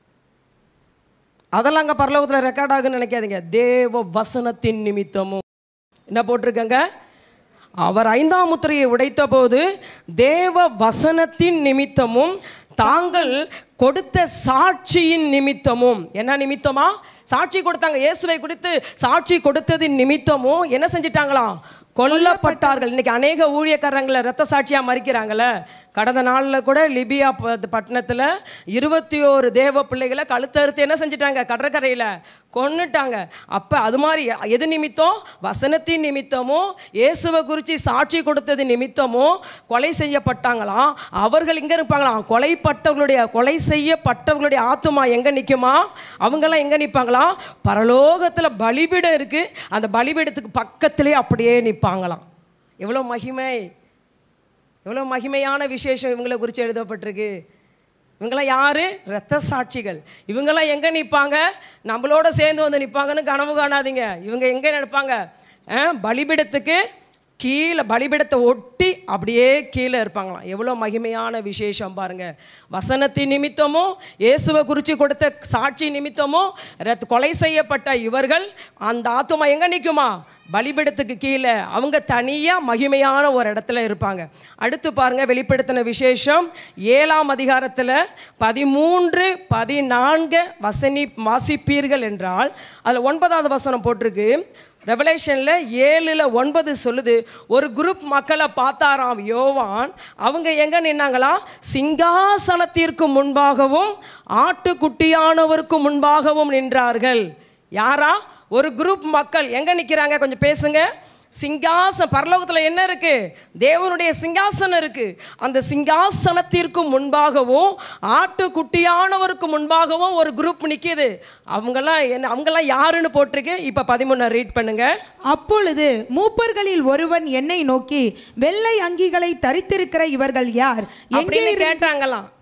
அதெல்லாம் அங்கே பரலோகத்தில் ரெக்கார்ட் ஆகுன்னு நினைக்காதீங்க தேவ வசனத்தின் நிமித்தமும் என்ன போட்டிருக்கங்க அவர் ஐந்தாம் முத்திரையை உடைத்தபோது தேவ வசனத்தின் நிமித்தமும் தாங்கள் கொடுத்த சாட்சியின் நிமித்தமும் என்ன நிமித்தமா சாட்சி கொடுத்தாங்க இயேசுவை குறித்து சாட்சி கொடுத்ததின் நிமித்தமும் என்ன செஞ்சிட்டாங்களாம் கொல்லப்பட்டார்கள் இன்னைக்கு அநேக ஊழியக்காரங்களை ரத்த சாட்சியாக மறிக்கிறாங்கல்ல கடந்த நாளில் கூட லிபியா ப- பட்டணத்தில் இருபத்தி ஓரு தேவ பிள்ளைகளை கழுத்தறுத்து என்ன செஞ்சிட்டாங்க கடற்கரையில் கொன்னுட்டாங்க அப்போ அது மாதிரி எது நிமித்தம் வசனத்தின் நிமித்தமும் இயேசுவை குறித்து சாட்சி கொடுத்தது நிமித்தமும் கொலை செய்யப்பட்டாங்களாம் அவர்கள் இங்கே இருப்பாங்களாம் கொலைப்பட்டவர்களுடைய கொலை செய்யப்பட்டவர்களுடைய ஆத்துமா எங்கே நிற்குமா அவங்கெல்லாம் எங்கே நிற்பாங்களாம் பரலோகத்தில் பலிபீடம் இருக்குது அந்த பலிபீடத்துக்கு பக்கத்திலே அப்படியே நிற்பாங்களாம் எவ்வளோ மகிமை எவ்வளோ மகிமையான விசேஷம் இவங்களை குறித்து எழுதப்பட்டிருக்கு இவங்களாம் யாரு இரத்த சாட்சிகள் இவங்கெல்லாம் எங்கே நிற்பாங்க நம்மளோட சேர்ந்து வந்து நிற்பாங்கன்னு கனவு காணாதீங்க இவங்க எங்கே நிற்பாங்க பலிபிடத்துக்கு கீழே பலிபிடத்தை ஒட்டி அப்படியே கீழே இருப்பாங்களாம் எவ்வளோ மகிமையான விசேஷம் பாருங்க வசனத்தின் நிமித்தமும் இயேசுவை குறித்து கொடுத்த சாட்சி நிமித்தமும் ரத் கொலை செய்யப்பட்ட இவர்கள் அந்த ஆத்துமா எங்கே நிற்குமா பலிபிடத்துக்கு கீழே அவங்க தனியாக மகிமையான ஒரு இடத்துல இருப்பாங்க அடுத்து பாருங்க வெளிப்படுத்தின விசேஷம் ஏழாம் அதிகாரத்தில் பதிமூன்று பதினான்கு வசனி வாசிப்பீர்கள் என்றால் அதில் ஒன்பதாவது வசனம் போட்டிருக்கு ரெவலேஷனில் ஏழில் ஒன்பது சொல்லுது ஒரு குரூப் மக்களை பார்த்தாராம் யோவான் அவங்க எங்கே நின்னாங்களாம் சிங்காசனத்திற்கு முன்பாகவும் ஆட்டுக்குட்டியானவருக்கு முன்பாகவும் நின்றார்கள் யாரா ஒரு குரூப் மக்கள் எங்கே நிற்கிறாங்க கொஞ்சம் பேசுங்க சிங்காசனம் பரலோகத்தில் என்ன இருக்கு தேவனுடைய சிங்காசனம் இருக்கு அந்த சிங்காசனத்திற்கு முன்பாகவும் ஆட்டுக்குட்டியானவருக்கு முன்பாகவும் ஒரு குரூப் நிற்கிது அவங்கெல்லாம் என்ன அவங்கெல்லாம் யாருன்னு போட்டிருக்கு இப்போ பதிமூணு ரீட் பண்ணுங்க அப்பொழுது மூப்பர்களில் ஒருவன் என்னை நோக்கி வெள்ளை அங்கிகளை தரித்திருக்கிற இவர்கள் யார் எங்கே அப்படின்னு கேட்டாங்களாம்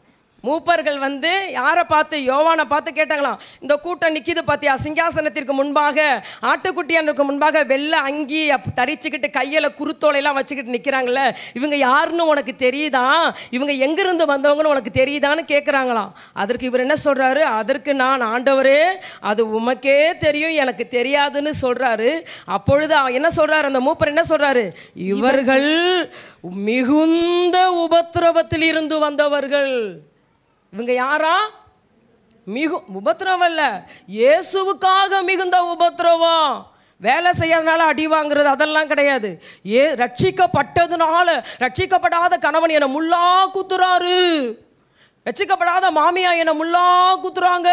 மூப்பர்கள் வந்து யாரை பார்த்து யோவானை பார்த்து கேட்டாங்களாம் இந்த கூட்டம் நிற்கிது பார்த்தியா சிங்காசனத்திற்கு முன்பாக ஆட்டுக்குட்டியானுக்கு முன்பாக வெள்ளை அங்கி அப்- தரிச்சுக்கிட்டு கையில் குருத்தோலையெல்லாம் வச்சுக்கிட்டு நிற்கிறாங்கல்ல இவங்க யாருன்னு உனக்கு தெரியுதா இவங்க எங்கிருந்து வந்தவங்கன்னு உனக்கு தெரியுதான்னு கேட்குறாங்களாம் அதற்கு இவர் என்ன சொல்கிறாரு அதற்கு நான் ஆண்டவரே அது உமக்கே தெரியும் எனக்கு தெரியாதுன்னு சொல்கிறாரு அப்பொழுது அவ- என்ன சொல்கிறாரு அந்த மூப்பர் என்ன சொல்கிறாரு இவர்கள் மிகுந்த உபத்திரவத்தில் இருந்து வந்தவர்கள் இவங்க யாரா மிகு உபத்திரவம் இல்ல இயேசுவுக்காக மிகுந்த உபத்திரவம் வேலை செய்யறதுனால அடி வாங்குறது அதெல்லாம் கிடையாது ஏ ரட்சிக்கப்பட்டதுனால ரட்சிக்கப்படாத கணவன் என்னை முள்ளா குத்துறாரு ரட்சிக்கப்படாத மாமியா என்னை முள்ளா குத்துறாங்க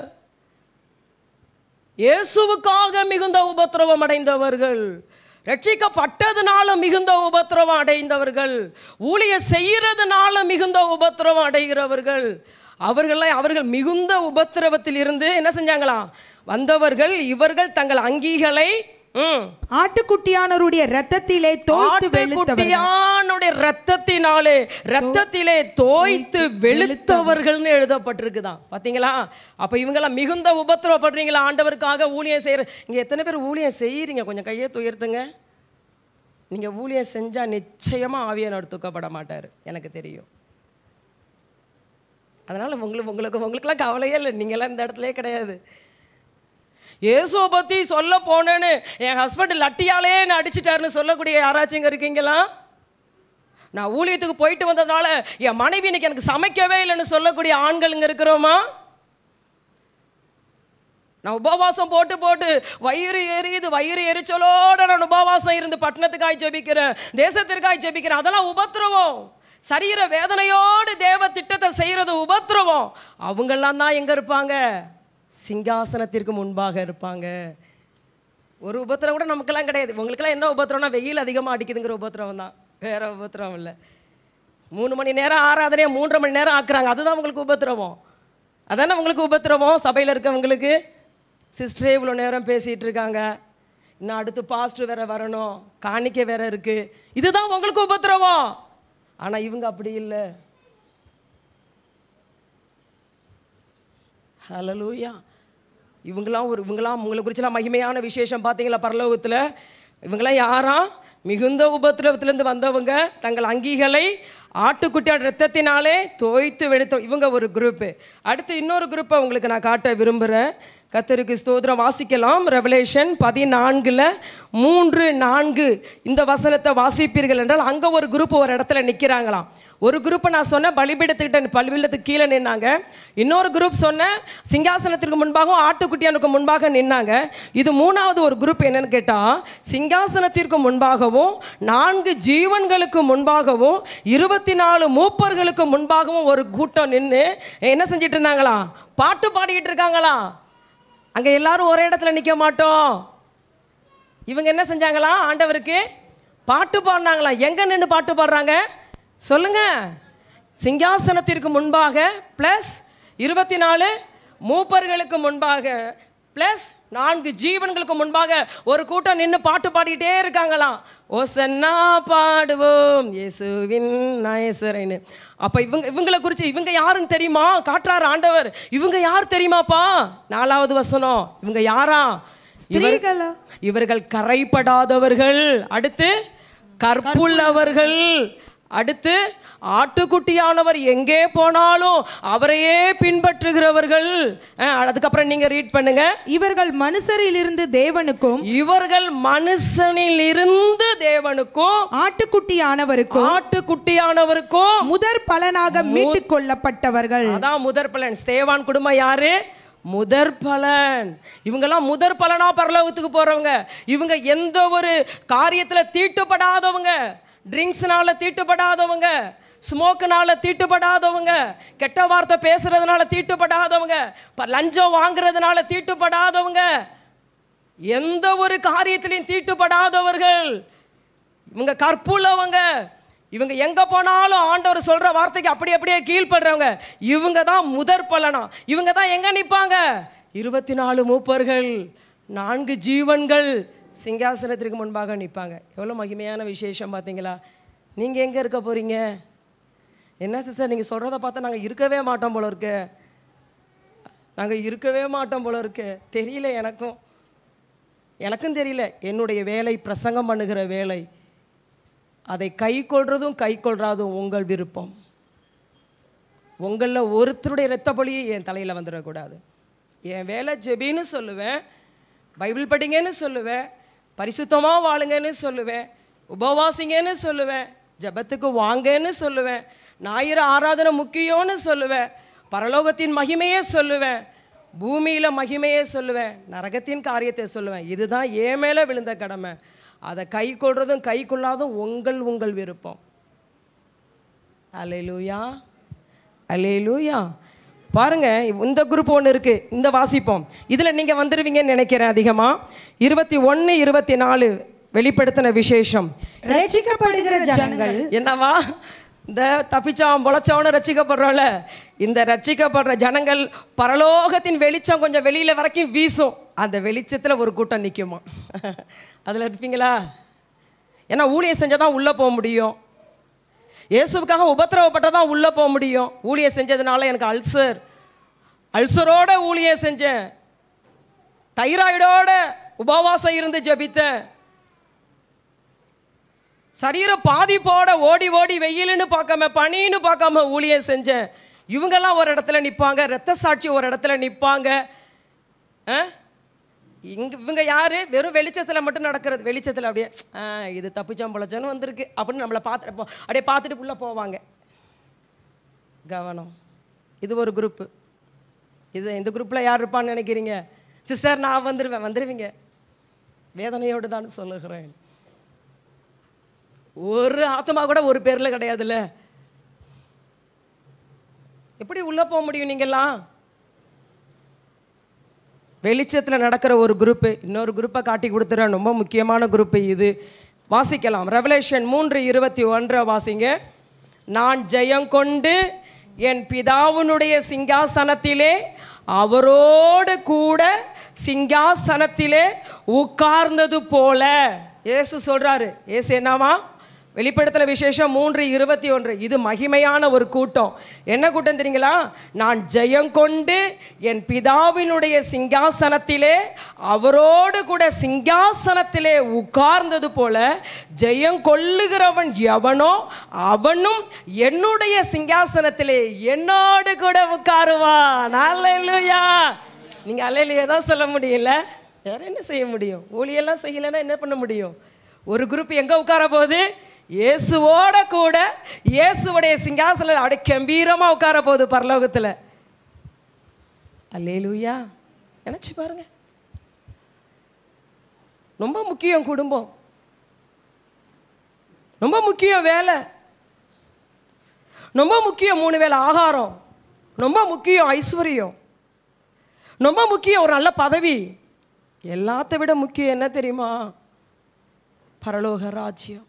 இயேசுவுக்காக மிகுந்த உபத்திரவம் அடைந்தவர்கள் ரட்சிக்கப்பட்டதுனால மிகுந்த உபத்திரவம் அடைந்தவர்கள் ஊழிய செய்யறதுனால மிகுந்த உபத்திரவம் அடைகிறவர்கள் அவர்கள்லாம் அவர்கள் மிகுந்த உபத்திரவத்தில் இருந்து என்ன செஞ்சாங்களாம் வந்தவர்கள் இவர்கள் தங்கள் அங்கிகளை ம், ஆட்டுக்குட்டியானவருடைய இரத்தத்திலே தோய்த்து வெளுத்தவர்கள் ஆட்டுக்குட்டியானுடைய ரத்தத்தினாலே ரத்தத்திலே தோய்த்து வெளுத்தவர்கள்னு எழுதப்பட்டிருக்குதான் பாத்தீங்களா அப்ப இவங்கெல்லாம் மிகுந்த உபத்திரவப்படுறீங்களா ஆண்டவருக்காக ஊழியம் செய்யற இங்க எத்தனை பேர் ஊழியம் செய்யறீங்க கொஞ்சம் கையை துயர்த்துங்க நீங்க ஊழியம் செஞ்சா நிச்சயமா ஆவியானவர் தூக்கப்பட மாட்டார் எனக்கு தெரியும் அதனால உங்களுக்கு உங்களுக்கு உங்களுக்குலாம் கவலையே இல்லை நீங்களாம் இந்த இடத்துலயே கிடையாது இயேசுவை பற்றி சொல்ல போனேன்னு என் ஹஸ்பண்ட் லட்டியாலே என்ன அடிச்சிட்டாருன்னு சொல்லக்கூடிய யாராச்சும் இங்கே இருக்கீங்களா நான் ஊழியத்துக்கு போயிட்டு வந்ததுனால என் மனைவி இன்னைக்கு எனக்கு சமைக்கவே இல்லைன்னு சொல்லக்கூடிய ஆண்கள் இங்கே இருக்கிறோமா நான் உபவாசம் போட்டு போட்டு வயிறு எரியுது வயிறு எரிச்சலோட நான் உபவாசம் இருந்து பட்டணத்துக்காய் ஜெபிக்கிறேன் தேசத்திற்காய் ஜெபிக்கிறேன் அதெல்லாம் உபத்திரவம் சரீர வேதனையோடு தேவ திட்டத்தை செய்கிறது உபத்திரவம் அவங்கெல்லாம் தான் எங்கே இருப்பாங்க சிங்காசனத்திற்கு முன்பாக இருப்பாங்க ஒரு உபத்திரம் கூட நமக்கெல்லாம் கிடையாது உங்களுக்கெல்லாம் என்ன உபத்திரம்னா வெயில் அதிகமாக அடிக்குதுங்கிற உபத்திரம் தான் வேற உபத்திரம் இல்லை மூணு மணி நேரம் ஆராதனையை மூன்றரை மணி நேரம் ஆக்குறாங்க அதுதான் உங்களுக்கு உபத்திரவம் அதானே உங்களுக்கு உபத்திரவம் சபையில் இருக்கவங்களுக்கு சிஸ்டரே இவ்வளோ நேரம் பேசிகிட்டு இருக்காங்க இன்னும் அடுத்து பாஸ்டர் வேற வரணும் காணிக்கை வேற இருக்கு இதுதான் உங்களுக்கு உபத்திரவம் ஆனால் இவங்க அப்படி இல்லை ஹலலூயா இவங்களாம் ஒரு இவங்களாம் உங்களை குறிச்செல்லாம் மகிமையான விசேஷம் பார்த்தீங்களா பரலோகத்தில் இவங்களாம் யாரா மிகுந்த உபத்திரவத்திலேருந்து வந்தவங்க தங்கள் அங்கிகளை ஆட்டுக்குட்டியோட ரத்தத்தினாலே தோய்த்து வெளுத்த இவங்க ஒரு குரூப்பு அடுத்து இன்னொரு குரூப்பை உங்களுக்கு நான் காட்ட விரும்புகிறேன் கத்தருக்கு ஸ்தோத்திரம் வாசிக்கலாம் ரெவலேஷன் பதினான்கில் மூன்று நான்கு இந்த வசனத்தை வாசிப்பீர்கள் என்றால் அங்கே ஒரு குரூப் ஒரு இடத்துல நிற்கிறாங்களாம் ஒரு குரூப்பை நான் சொன்னேன் பலிபீடத்துக்கிட்ட பலிபீடத்துக்கு கீழே நின்னாங்க இன்னொரு குரூப் சொன்னேன் சிங்காசனத்திற்கு முன்பாகவும் ஆட்டுக்குட்டியானுக்கு முன்பாக நின்னாங்க இது மூணாவது ஒரு குரூப் என்னன்னு கேட்டால் சிங்காசனத்திற்கு முன்பாகவும் நான்கு ஜீவன்களுக்கு முன்பாகவும் இருபத்தி நாலு மூப்பர்களுக்கு முன்பாகவும் ஒரு கூட்டம் நின்று என்ன செஞ்சிட்டு இருந்தாங்களாம் பாட்டு பாடிக்கிட்டு இருக்காங்களாம் அங்கே எல்லாரும் ஒரே இடத்துல நிற்க மாட்டோம் இவங்க என்ன செஞ்சாங்களா ஆண்டவருக்கு பாட்டு பாடினாங்களா எங்கே நின்று பாட்டு பாடுறாங்க சொல்லுங்க சிங்காசனத்திற்கு முன்பாக ப்ளஸ் இருபத்தி நாலு மூப்பர்களுக்கு முன்பாக ப்ளஸ் நான்கு ஜீவன்களுக்கு முன்பாக ஒரு கூட்டம் நின்று பாட்டு பாடிக்கிட்டே இருக்காங்களாம் ஓசன்னா பாடுவோம் இயேசுவின் நாயசரைன்னு அப்போ இவங்க இவங்களை குறித்து இவங்க யாருன்னு தெரியுமா காட்டுறாரு ஆண்டவர் இவங்க யார் தெரியுமாப்பா நாலாவது வசனம் இவங்க யாரா இவர் ஸ்திரீகளா இவர்கள் கரைப்படாதவர்கள் அடுத்து கற்புள்ளவர்கள் அடுத்து ஆட்டுக்குட்டியானவர் எங்கே போனாலும் அவரையே பின்பற்றுகிறவர்கள் அஹ், அதுக்கப்புறம் நீங்க ரீட் பண்ணுங்க இவர்கள் மனுஷரிலிருந்து தேவனுக்கும் இவர்கள் மனுஷனில் இருந்து தேவனுக்கும் ஆட்டுக்குட்டியானவருக்கும் ஆட்டுக்குட்டியானவருக்கும் முதற் பலனாக மீட்டுக் கொள்ளப்பட்டவர்கள் அதான் முதற் பலன் ஸ்தேவான் குடும்பம் யாரு முதற் பலன் இவங்கெல்லாம் முதற் பலனா பரலோகத்துக்கு போறவங்க இவங்க எந்த ஒரு காரியத்துல தீட்டுப்படாதவங்க ட்ரிங்க்ஸ்னால தீட்டுப்படாதவங்க ஸ்மோக்குனால தீட்டுப்படாதவங்க கெட்ட வார்த்தை பேசுறதுனால தீட்டுப்படாதவங்க ப- லஞ்சம் வாங்குறதுனால தீட்டுப்படாதவங்க எந்த ஒரு காரியத்திலையும் தீட்டுப்படாதவர்கள் இவங்க கற்புள்ளவங்க இவங்க எங்க போனாலும் ஆண்டவர் சொல்ற வார்த்தைக்கு அப்படி அப்படியே கீழ்ப்படுறவங்க இவங்க தான் முதற் பலனா இவங்க தான் எங்க நிப்பாங்க இருபத்தி நாலு மூப்பர்கள் நான்கு ஜீவன்கள் சிங்காசனத்திற்கு முன்பாக நிற்பாங்க எவ்வளோ மகிமையான விசேஷம் பார்த்தீங்களா நீங்க எங்க இருக்க போறீங்க என்ன சிஸ்டர் நீங்கள் சொல்கிறத பார்த்தா நாங்கள் இருக்கவே மாட்டோம் போல இருக்கு நாங்கள் இருக்கவே மாட்டோம் போல இருக்கு தெரியல எனக்கும் எனக்கும் தெரியல என்னுடைய வேலை பிரசங்கம் பண்ணுகிற வேலை அதை கை கொள்றதும் கை கொள்றாதும் உங்கள் விருப்பம் உங்களில் ஒருத்தருடைய இரத்த பலியும் என் தலையில் வந்துடக்கூடாது என் வேலை ஜெபின்னு சொல்லுவேன் பைபிள் படிங்கன்னு சொல்லுவேன் பரிசுத்தமாக வாழுங்கன்னு சொல்லுவேன் உபவாசிங்கன்னு சொல்லுவேன் ஜெபத்துக்கு வாங்கன்னு சொல்லுவேன் ஞாயிறு ஆராதனை முக்கியம்னு சொல்லுவேன் பரலோகத்தின் மகிமையே சொல்லுவேன் பூமியில் மகிமையே சொல்லுவேன் நரகத்தின் காரியத்தை சொல்லுவேன் இதுதான் என் மேலே விழுந்த கடமை அதை கை கொள்றதும் கை கொள்ளாதும் உங்கள் உங்கள் விருப்பம் அலையிலூயா அலையிலூயா பாருங்க இந்த குரூப் ஒன்று இருக்கு இந்த வாசிப்போம் இதில் நீங்கள் வந்துடுவீங்கன்னு நினைக்கிறேன் அதிகமாக இருபத்தி ஒன்று இருபத்தி நாலு வெளிப்படுத்தின விசேஷம் ரட்சிக்கப்படுகிற ஜனங்கள் என்னவா இந்த தப்பிச்சவன் பொழைச்சவனு ரட்சிக்கப்படுறோம்ல இந்த ரட்சிக்கப்படுற ஜனங்கள் பரலோகத்தின் வெளிச்சம் கொஞ்சம் வெளியில் வரைக்கும் வீசும் அந்த வெளிச்சத்தில் ஒரு கூட்டம் நிற்குமா அதில் இருப்பீங்களா ஏன்னா ஊழியம் செஞ்சால் தான் உள்ளே போக முடியும் இயேசுவுக்காக உபத்திரவப்பட்டால் தான் உள்ளே போக முடியும் ஊழியம் செஞ்சதுனால எனக்கு அல்சர் அல்சரோட ஊழியம் செஞ்சேன் தைராய்டோட உபவாசம் இருந்து ஜெபித்தேன் சரீர பாதிப்போட ஓடி ஓடி வெயிலுன்னு பார்க்காம பனின்னு பார்க்காம ஊழியம் செஞ்சேன் இவங்கெல்லாம் ஒரு இடத்துல நிற்பாங்க ரத்த சாட்சி ஒரு இடத்துல நிற்பாங்க இங்க இவங்க யாரு வெறும் வெளிச்சத்தில் மட்டும் நடக்கிறது வெளிச்சத்தில் அப்படியே ஆ இது தப்பிச்சான் பொழைச்சான்னு வந்திருக்கு அப்படின்னு நம்மளை பார்த்துட்டு போ அப்படியே பார்த்துட்டு உள்ள போவாங்க கவனம் இது ஒரு குரூப்பு இது இந்த குரூப்பில் யார் இருப்பான்னு நினைக்கிறீங்க சிஸ்டர் நான் வந்துடுவேன் வந்துடுவீங்க வேதனையோடு தான் சொல்லுகிறேன் ஒரு ஆத்மா கூட ஒரு பேரில் கிடையாதுல்ல எப்படி உள்ளே போக முடியும் நீங்கள்லாம் வெளிச்சத்தில் நடக்கிற ஒரு குரூப்பு இன்னொரு குரூப்பை காட்டி கொடுத்துறேன் ரொம்ப முக்கியமான குரூப்பு இது வாசிக்கலாம் ரெவலேஷன் மூன்று இருபத்தி ஒன்றை வாசிங்க நான் ஜெயம் கொண்டு என் பிதாவினுடைய சிங்காசனத்திலே அவரோடு கூட சிங்காசனத்திலே உட்கார்ந்தது போல இயேசு சொல்றாரு இயேசு என்னவா வெளிப்படுத்தல விசேஷம் மூன்று இருபத்தி ஒன்று இது மகிமையான ஒரு கூட்டம் என்ன கூட்டம் தெரியுங்களா நான் ஜெயம் கொண்டு என் பிதாவினுடைய சிங்காசனத்திலே அவரோடு கூட சிங்காசனத்திலே உட்கார்ந்தது போல ஜெயம் கொள்ளுகிறவன் எவனோ அவனும் என்னுடைய சிங்காசனத்திலே என்னோடு கூட உட்காருவான் அல்லேலூயா நீங்கள் அல்லையிலேயே தான் சொல்ல முடியல வேற என்ன செய்ய முடியும் ஊழியெல்லாம் செய்யலைன்னா என்ன பண்ண முடியும் ஒரு குரூப் எங்கே உட்கார போகுது இயேசுவோட கூட இயேசுவுடைய சிங்காசனம் அப்படியே கம்பீரமாக உட்கார போகுது பரலோகத்தில் அல்லேலூயா நினச்சி பாருங்க ரொம்ப முக்கியம் குடும்பம் ரொம்ப முக்கியம் வேலை ரொம்ப முக்கியம் மூணு வேளை ஆகாரம் ரொம்ப முக்கியம் ஐஸ்வர்யம் ரொம்ப முக்கியம் ஒரு நல்ல பதவி எல்லாத்த விட முக்கியம் என்ன தெரியுமா பரலோக ராஜ்யம்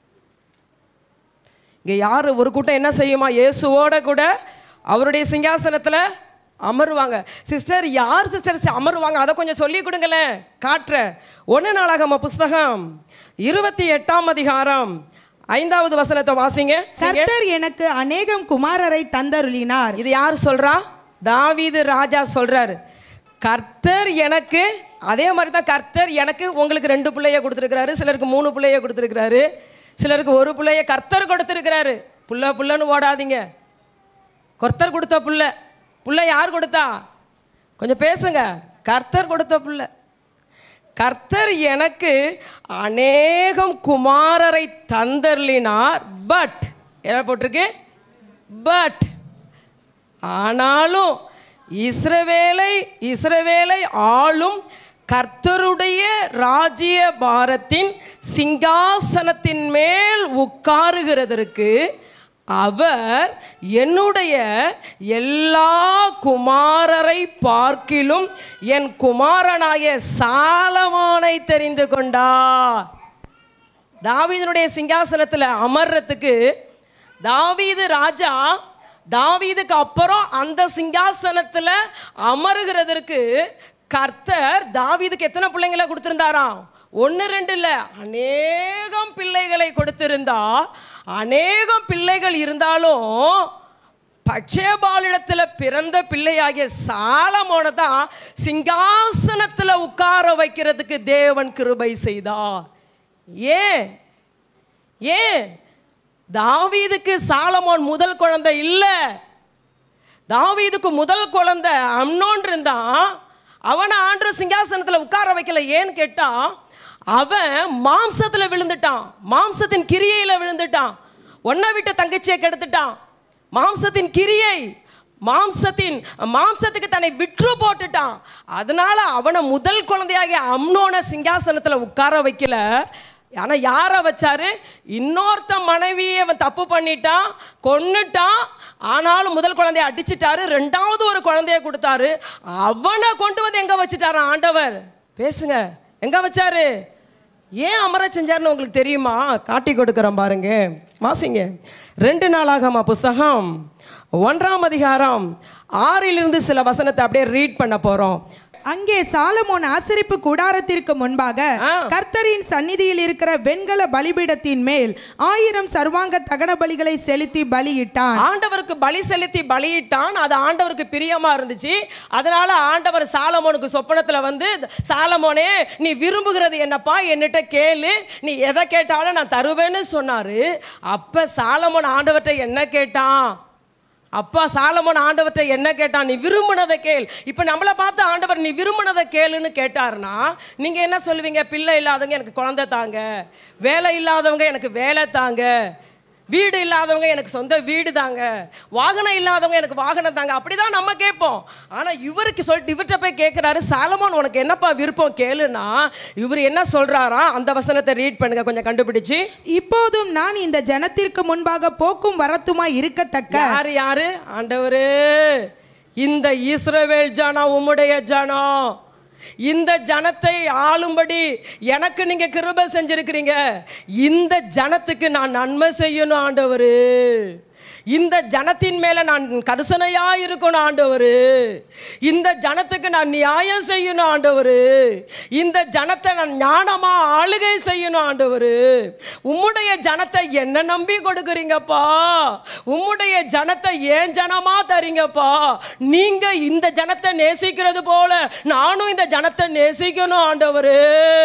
இங்கே யார் ஒரு கூட்டம் என்ன செய்யுமா இயேசுவோட கூட அவருடைய சிங்காசனத்தில் அமருவாங்க சிஸ்டர் யார் சிஸ்டர் அமருவாங்க அதை கொஞ்சம் சொல்லி கொடுங்களேன் காட்டுறேன் ஒன்று நாளாகம புஸ்தகம் இருபத்தி எட்டாம் அதிகாரம் ஐந்தாவது வசனத்தை வாசிங்க கர்த்தர் எனக்கு அநேகம் குமாரரை தந்தருளினார் இது யார் சொல்றா தாவீது ராஜா சொல்றாரு கர்த்தர் எனக்கு அதே மாதிரி தான் கர்த்தர் எனக்கு உங்களுக்கு ரெண்டு பிள்ளைய கொடுத்துருக்கிறாரு சிலருக்கு மூணு பிள்ளைய கொடுத்துருக்கிறாரு சிலருக்கு ஒரு பிள்ளைய கர்த்தர் கொடுத்துருக்கிறாரு புள்ள புள்ளன்னு ஓடாதீங்க கர்த்தர் கொடுத்த புள்ள புள்ள யார் கொடுத்தா கொஞ்சம் பேசுங்க கர்த்தர் கொடுத்த புள்ள கர்த்தர் எனக்கு அநேகம் குமாரரை தந்தர்லினார் பட் என்ன போட்டிருக்கு பட் ஆனாலும் இஸ்ரவேலை இஸ்ரவேலை ஆளும் கர்த்தருடைய ராஜ்ய பாரத்தின் சிங்காசனத்தின் மேல் உட்காருகிறதற்கு அவர் என்னுடைய எல்லா குமாரரை பார்க்கிலும் என் குமாரனாகிய சாலமோனை தெரிந்து கொண்டார் தாவீதனுடைய சிங்காசனத்தில் அமர்றதுக்கு தாவீது ராஜா தாவீதுக்கு அப்புறம் அந்த சிங்காசனத்தில் அமருகிறதற்கு கர்த்தர் தாவீதுக்கு எத்தனை பிள்ளைங்களை கொடுத்திருந்தாராம் ஒன்று ரெண்டு இல்லை அநேகம் பிள்ளைகளை கொடுத்திருந்தா அநேகம் பிள்ளைகள் இருந்தாலும் பட்சேபாலிடத்தில் பிறந்த பிள்ளையாகிய சாலமோனை தான் சிங்காசனத்தில் உட்கார வைக்கிறதுக்கு தேவன் கிருபை செய்தார் ஏன் ஏன் தாவீதுக்கு சாலமோன் முதல் குழந்தை இல்லை தாவீதுக்கு முதல் குழந்தை அம்னோன் இருந்தான் அவனை ஆண்டு சிங்காசனத்தில் உட்கார வைக்கல ஏன்னு கேட்டா அவன் மாம்சத்தில் விழுந்துட்டான் மாம்சத்தின் கிரியையில் விழுந்துட்டான் ஒன்றை விட்டு தங்கச்சியை கெடுத்துட்டான் மாம்சத்தின் கிரியை மாம்சத்தின் மாம்சத்துக்கு தன்னை விற்று போட்டுட்டான் அதனால அவனை முதல் குழந்தையாகிய அம்னோனை சிங்காசனத்தில் உட்கார வைக்கல ஆனா யாரை வச்சாரு இன்னொருத்த மனைவியை அவன் தப்பு பண்ணிட்டான் கொன்னுட்டான் ஆனாலும் முதல் குழந்தைய அடிச்சிட்டாரு ரெண்டாவது ஒரு குழந்தைய கொடுத்தாரு அவனை கொண்டு வந்து எங்க வச்சுட்டாரு ஆண்டவர் பேசுங்க எங்க வச்சாரு ஏன் அமர செஞ்சாருன்னு உங்களுக்கு தெரியுமா காட்டி கொடுக்குறேன் பாருங்க வாசிங்க ரெண்டு நாளாகமா புஸ்தகம் ஒன்றாம் அதிகாரம் ஆறிலிருந்து சில வசனத்தை அப்படியே ரீட் பண்ண போறோம் அங்கே சாலமோன் ஆசரிப்பு கூடாரத்திற்கு முன்பாக ஆ. கர்த்தரின் சந்நிதியில் இருக்கிற வெண்கல பலிபீடத்தின் மேல் ஆயிரம் சர்வாங்க தகன பலிகளை செலுத்தி பலியிட்டான் ஆண்டவருக்கு பலி செலுத்தி பலியிட்டான் அது ஆண்டவருக்கு பிரியமா இருந்துச்சு அதனால ஆண்டவர் சாலமோனுக்கு சொப்பனத்துல வந்து சாலமோனே நீ விரும்புகிறது என்னப்பா என்னிட்ட கேளு நீ எதை கேட்டாலும் நான் தருவேன்னு சொன்னாரு அப்ப சாலமோன் ஆண்டவர்கிட்ட என்ன கேட்டான் அப்பா சாலமோன் ஆண்டவர்கிட்ட என்ன கேட்டான் நீ விரும்பினதை கேள் இப்போ நம்மளை பார்த்து ஆண்டவர் நீ விரும்பினதை கேளுன்னு கேட்டாருன்னா நீங்கள் என்ன சொல்லுவீங்க பிள்ளை இல்லாதவங்க எனக்கு குழந்தை தாங்க வேலை இல்லாதவங்க எனக்கு வேலை தாங்க வீடு இல்லாதவங்க எனக்கு சொந்த வீடு தாங்க வாகனம் இல்லாதவங்க எனக்கு வாகனம் தாங்க அப்படிதான் நம்ம கேட்போம் ஆனால் இவருக்கு சொல்லிட்டு இவர்கிட்ட போய் கேட்குறாரு சாலமோன் உனக்கு என்னப்பா விருப்பம் கேளுன்னா இவர் என்ன சொல்றாரா அந்த வசனத்தை ரீட் பண்ணுங்க கொஞ்சம் கண்டுபிடிச்சு இப்போதும் நான் இந்த ஜனத்திற்கு முன்பாக போக்கும் வரத்துமா இருக்கத்தக்க யாரு யாரு ஆண்டவரே இந்த இஸ்ரவேல் ஜனம் உம்முடைய ஜனம் இந்த ஜனத்தை ஆளும்படி எனக்கு நீங்க கிருபை செஞ்சிருக்கிறீங்க இந்த ஜனத்துக்கு நான் நன்மை செய்யணும் ஆண்டவரு இந்த ஜனத்தின் மேல நான் கருசனையா இருக்கணும் ஆண்டவரு இந்த ஜனத்துக்கு நான் நியாயம் செய்யணும் ஆண்டவரு இந்த ஜனத்தை நான் ஞானமா ஆளுகை செய்யணும் ஆண்டவரு உம்முடைய ஜனத்தை என்ன நம்பி கொடுக்குறீங்கப்பா உம்முடைய ஜனத்தை ஏன் ஜனமா தரீங்கப்பா நீங்க இந்த ஜனத்தை நேசிக்கிறது போல நானும் இந்த ஜனத்தை நேசிக்கணும் ஆண்டவரு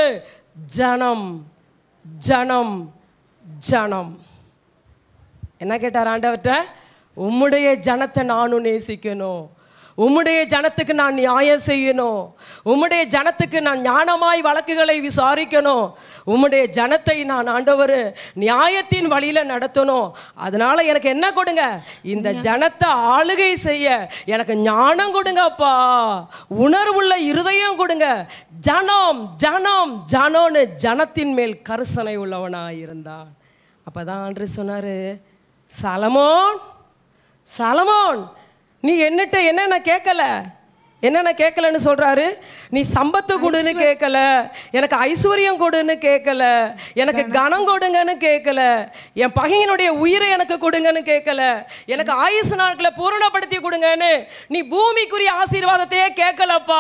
ஜனம் ஜனம் ஜனம் என்ன கேட்டார் ஆண்டவர்கிட்ட உம்முடைய ஜனத்தை நானும் நேசிக்கணும் உம்முடைய ஜனத்துக்கு நான் நியாயம் செய்யணும் உம்முடைய ஜனத்துக்கு நான் ஞானமாய் வழக்குகளை விசாரிக்கணும் உம்முடைய ஜனத்தை நான் ஆண்டவர் நியாயத்தின் வழியில நடத்தணும் அதனால எனக்கு என்ன கொடுங்க இந்த ஜனத்தை ஆளுகை செய்ய எனக்கு ஞானம் கொடுங்கப்பா உணர்வுள்ள இருதயம் கொடுங்க ஜனம் ஜனம் ஜனம்னு ஜனத்தின் மேல் கருசனை உள்ளவனாய் இருந்தான் அப்பதான் ஆண்டு சொன்னாரு சலமோன் சலமோன் நீ என்னட்ட என்னென்ன கேட்கல என்னென்ன கேட்கலன்னு சொல்றாரு நீ சம்பத்து கொடுன்னு கேட்கல எனக்கு ஐஸ்வர்யம் கொடுன்னு கேட்கல எனக்கு கனம் கொடுங்கன்னு கேட்கல என் பகையினுடைய உயிரை எனக்கு கொடுங்கன்னு கேட்கல எனக்கு ஆயுசு நாட்களை பூரணப்படுத்தி கொடுங்கன்னு நீ பூமிக்குரிய ஆசீர்வாதத்தையே கேட்கலப்பா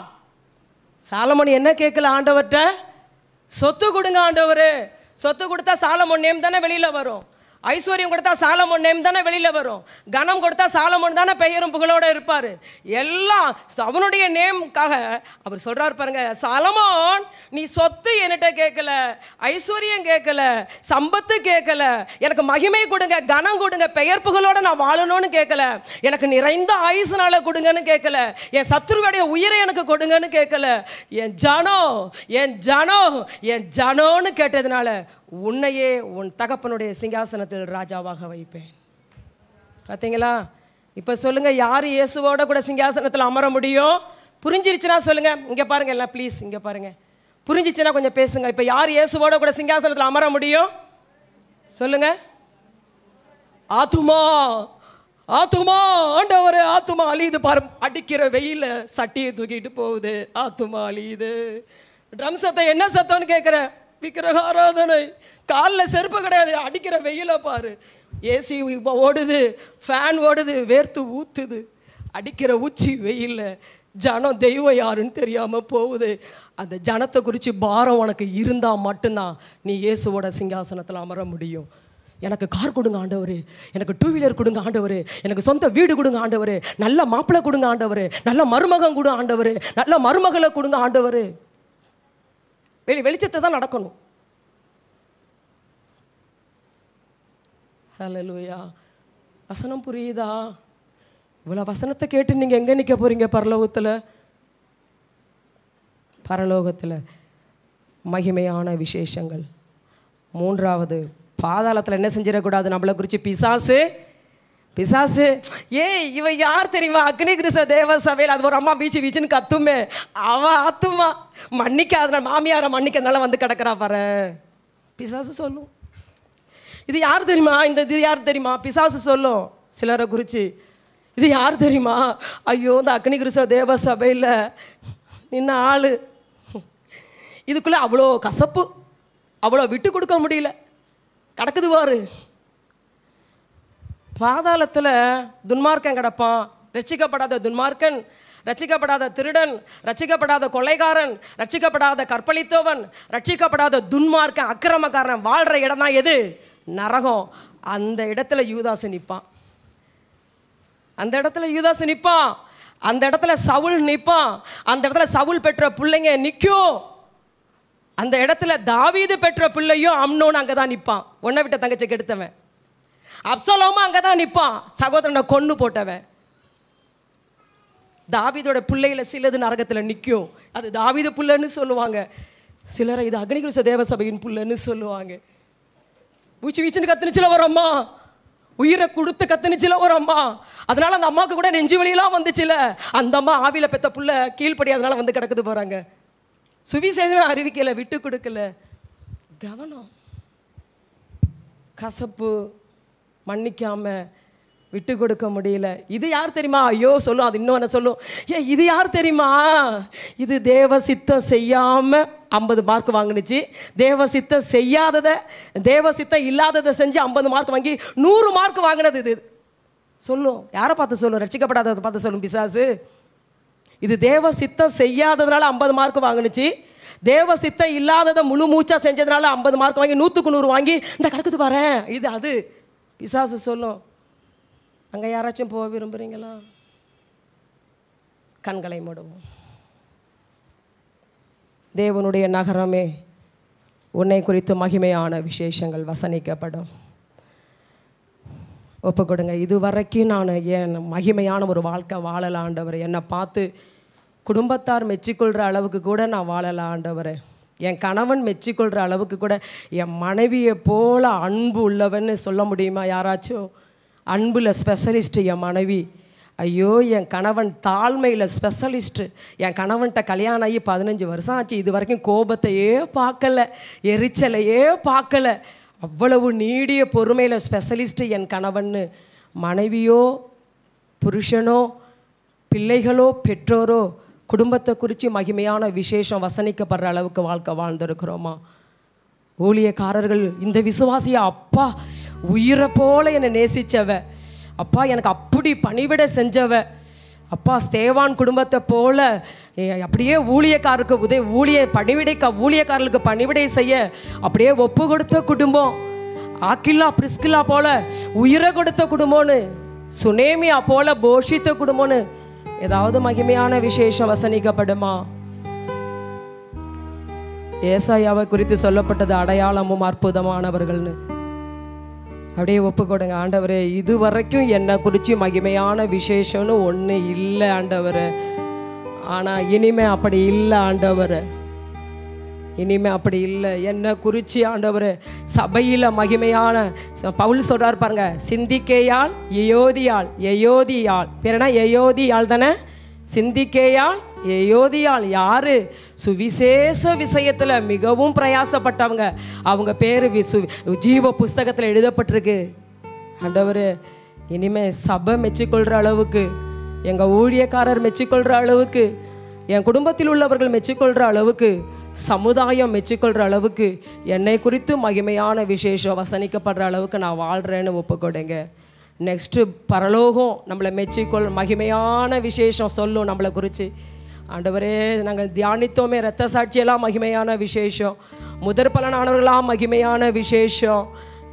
சாலமோன் என்ன கேட்கல ஆண்டவர்கிட்ட சொத்து கொடுங்க ஆண்டவர் சொத்து கொடுத்தா சாலமோன் நேம் தானே வெளியில வரும் ஐஸ்வர்யம் கொடுத்தா சாலமோன் நேம் தானே வெளியில வரும் கனம் கொடுத்தா சாலமோன் தானே பெயரும் புகழோட இருப்பாரு எல்லாம் அவனுடைய நேம்காக அவர் சொல்றாரு பாருங்க சாலமோன் நீ சொத்து என்கிட்ட கேட்கல ஐஸ்வர்யம் கேட்கல சம்பத்து கேட்கல எனக்கு மகிமை கொடுங்க கனம் கொடுங்க பெயர் புகழோட நான் வாழணும்னு கேட்கல எனக்கு நிறைந்த ஆயுசுனால கொடுங்கன்னு கேட்கல என் சத்துருவுடைய உயிரை எனக்கு கொடுங்கன்னு கேட்கல என் ஜனோ என் ஜனோ என் ஜனோன்னு கேட்டதுனால உன்னையே உன் தகப்பனுடைய சிங்காசனத்தில் ராஜாவாக வைப்பேன் பார்த்தீங்களா இப்போ சொல்லுங்க யார் இயேசுவோட கூட சிங்காசனத்தில் அமர முடியும் புரிஞ்சிருச்சுன்னா சொல்லுங்க இங்கே பாருங்க எல்லாம் ப்ளீஸ் இங்கே பாருங்க புரிஞ்சிச்சுன்னா கொஞ்சம் பேசுங்க இப்போ யார் இயேசுவோட கூட சிங்காசனத்தில் அமர முடியும் சொல்லுங்க ஆத்துமா ஆத்துமா ஆண்டவரே ஆத்துமா அழியுது பாரு அடிக்கிற வெயில சட்டியை தூக்கிட்டு போகுது ஆத்துமா அழியுது ட்ரம் சத்தம் என்ன சத்தம்னு கேட்குற விக்கிரக ஆராதனை காலில் செருப்பு கிடையாது அடிக்கிற வெயில பாரு ஏசி ஓடுது ஃபேன் ஓடுது வேர்த்து ஊத்துது அடிக்கிற உச்சி வெயில்ல ஜனம் தெய்வம் யாருன்னு தெரியாமல் போகுது அந்த ஜனத்தை குறித்து பாரம் உனக்கு இருந்தால் மட்டும்தான் நீ இயேசுவோட சிங்காசனத்தில் அமர முடியும் எனக்கு கார் கொடுங்க ஆண்டவர் எனக்கு டூ வீலர் கொடுங்க ஆண்டவர் எனக்கு சொந்த வீடு கொடுங்க ஆண்டவர் நல்ல மாப்பிள்ளை கொடுங்க ஆண்டவர் நல்ல மருமகன் கொடு ஆண்டவர் நல்ல மருமகளை கொடுங்க ஆண்டவர் வெளி வெளிச்சத்தை தான் நடக்கணும் ஹalleluya வசனம் புரியுதா இவ்வளோ வசனத்தை கேட்டு நீங்கள் எங்கே நிற்க போகிறீங்க பரலோகத்தில் பரலோகத்தில் மகிமையான விசேஷங்கள் மூன்றாவது பாதாளத்தில் என்ன செஞ்சிடக்கூடாது நம்மளை குறித்து பிசாசு பிசாசு ஏய் இவ யார் தெரியுமா அக்னி கிருஷ்ண தேவ சபையில் அது ஒரு அம்மா வீச்சு வீச்சுன்னு கத்துமே அவ ஆத்துமா மன்னிக்காத மாமியாரை மன்னிக்கிறதுனால வந்து கிடக்குறா பாரு பிசாசு சொல்லும் இது யார் தெரியுமா இந்த இது யார் தெரியுமா பிசாசு சொல்லும் சிலரை குறித்து இது யார் தெரியுமா ஐயோ இந்த அக்னி கிருஷ்ண தேவ சபையில் நின்ன ஆளு இதுக்குள்ளே அவ்வளோ கசப்பு அவ்வளோ விட்டு கொடுக்க முடியல கிடக்குது பாரு பாதாளத்தில் துன்மார்க்கன் கிடப்பான் ரட்சிக்கப்படாத துன்மார்க்கன் ரட்சிக்கப்படாத திருடன் ரட்சிக்கப்படாத கொலைகாரன் ரட்சிக்கப்படாத கற்பழித்தவன் ரட்சிக்கப்படாத துன்மார்க்கன் அக்கிரமக்காரன் வாழ்கிற இடம் தான் எது நரகம் அந்த இடத்துல யூதாசு நிற்பான் அந்த இடத்துல யூதாசு நிற்பான் அந்த இடத்துல சவுல் நிற்பான் அந்த இடத்துல சவுல் பெற்ற பிள்ளைங்க நிற்கும் அந்த இடத்துல தாவீது பெற்ற பிள்ளையும் அம்னோன்னு அங்கே தான் நிற்பான் ஒன்றை விட்ட தங்கச்சி கெடுத்தவன் அப்சலோமும் அங்கே தான் நிற்பான் சகோதரனை கொன்று போட்டவன் தாவீதோட பிள்ளையில சிலது நரகத்தில் நிற்கும் அது தாவீது புள்ளன்னு சொல்லுவாங்க சிலரை இது அக்னிகுருச தேவசபையின் புள்ளன்னு சொல்லுவாங்க பூச்சி வீச்சுன்னு கத்துனுச்சுல ஒரு அம்மா உயிரை கொடுத்து கத்துனுச்சுல ஒரு அம்மா அதனால அந்த அம்மாவுக்கு கூட நெஞ்சு வலியெல்லாம் வந்துச்சுல அந்த அம்மா ஆவியில பெத்த புள்ள கீழ்ப்படி அதனால வந்து கிடக்குது போறாங்க சுவிசேஷமே அறிவிக்கல விட்டு கொடுக்கல கவனம் கசப்பு மன்னிக்காம விட்டு கொடுக்க முடியல இது யார் தெரியுமா ஐயோ சொல்லும் அது இன்னொன்று சொல்லும் ஏ இது யார் தெரியுமா இது தேவ சித்தம் செய்யாம ஐம்பது மார்க் வாங்குனுச்சு தேவ சித்தம் செய்யாததை தேவ சித்தம் இல்லாததை செஞ்சு ஐம்பது மார்க் வாங்கி நூறு மார்க் வாங்கினது இது சொல்லும் யாரை பார்த்து சொல்லும் ரட்சிக்கப்படாததை பார்த்து சொல்லும் பிசாசு இது தேவ சித்தம் செய்யாததுனால ஐம்பது மார்க் வாங்குனுச்சு தேவ சித்தம் இல்லாததை முழு மூச்சா செஞ்சதுனால ஐம்பது மார்க் வாங்கி நூற்றுக்கு நூறு வாங்கி இந்த கிடக்குது பாரேன் இது அது பிசாசு சொல்லும் அங்கே யாராச்சும் போக விரும்புகிறீங்களா கண்களை மூடுவோம் தேவனுடைய நகரமே உன்னை குறித்து மகிமையான விசேஷங்கள் வசனிக்கப்படும் ஒப்பு கொடுங்க இது வரைக்கும் நான் என் மகிமையான ஒரு வாழ்க்கை வாழலாம் ஆண்டவர் என்னை பார்த்து குடும்பத்தார் மெச்சிக்கொள்கிற அளவுக்கு கூட நான் வாழலாம் ஆண்டவர் என் கணவன் மெச்சிக்கொள்கிற அளவுக்கு கூட என் மனைவியை போல அன்பு உள்ளவன்னு சொல்ல முடியுமா யாராச்சும் அன்பில் ஸ்பெஷலிஸ்ட் என் மனைவி ஐயோ என் கணவன் தாழ்மையில் ஸ்பெஷலிஸ்ட்டு என் கணவன்கிட்ட கல்யாணம் ஆகி பதினஞ்சு வருஷம் ஆச்சு இது வரைக்கும் கோபத்தையே பார்க்கல எரிச்சலையே பார்க்கல அவ்வளவு நீடிய பொறுமையில் ஸ்பெஷலிஸ்ட்டு என் கணவன்னு மனைவியோ புருஷனோ பிள்ளைகளோ பெற்றோரோ குடும்பத்தை குறித்து மகிமையான விசேஷம் வசனிக்கப்படுற அளவுக்கு வாழ்க்கை வாழ்ந்திருக்கிறோமா ஊழியக்காரர்கள் இந்த விசுவாசிய அப்பா உயிரை போல என்னை நேசிச்சவ அப்பா எனக்கு அப்படி பணிவிட செஞ்சவ அப்பா ஸ்தேவான் குடும்பத்தை போல ஏ, அப்படியே ஊழியக்காரருக்கு உதவி ஊழிய பணிவிடைக்க ஊழியக்காரர்களுக்கு பணிவிடை செய்ய அப்படியே ஒப்பு கொடுத்த குடும்பம் ஆக்கில்லா பிரிஸ்கில்லா போல உயிரை கொடுத்த குடும்பம்னு சுனேமியா போல போஷித்த குடும்பம்னு ஏதாவது மகிமையான விசேஷம் வசனிக்கப்படுமா ஏசாயாவை குறித்து சொல்லப்பட்டது அடையாளமும் அற்புதமானவர்கள்னு அப்படியே ஒப்பு கொடுங்க ஆண்டவரே இது வரைக்கும் என்னை குறித்து மகிமையான விசேஷம்னு ஒன்று இல்லை ஆண்டவரே ஆனால் இனிமே அப்படி இல்லை ஆண்டவரே இனிமே அப்படி இல்லை என்னை குறித்து ஆண்டவர் சபையில் மகிமையான பவுல் சொல்றார் பாருங்க சிந்திக்கேயாள் எயோதியாள் எயோதியாள் பேர் என்ன எயோதியாள் தானே சிந்திக்கேயாள் எயோதியாள் யாரு சுவிசேஷ விஷயத்தில் மிகவும் பிரயாசப்பட்டவங்க அவங்க பேர் விசு ஜீவ புஸ்தகத்தில் எழுதப்பட்டிருக்கு ஆண்டவர் இனிமே சபை மெச்சிக்கொள்கிற அளவுக்கு எங்கள் ஊழியக்காரர் மெச்சிக்கொள்கிற அளவுக்கு என் குடும்பத்தில் உள்ளவர்கள் மெச்சிக்கொள்கிற அளவுக்கு சமுதாயம் மெச்சிக்கொள்கிற அளவுக்கு என்னை குறித்து மகிமையான விசேஷம் வசனிக்கப்படுற அளவுக்கு நான் வாழ்கிறேன்னு ஒப்புக்கொடுங்க நெக்ஸ்ட்டு பரலோகம் நம்மளை மெச்சிக்கொள் மகிமையான விசேஷம் சொல்லும் நம்மளை குறித்து ஆண்டவரே நாங்கள் தியானித்தோமே ரத்த சாட்சியெல்லாம் மகிமையான விசேஷம் முதற் பலனானவர்களாம் மகிமையான விசேஷம்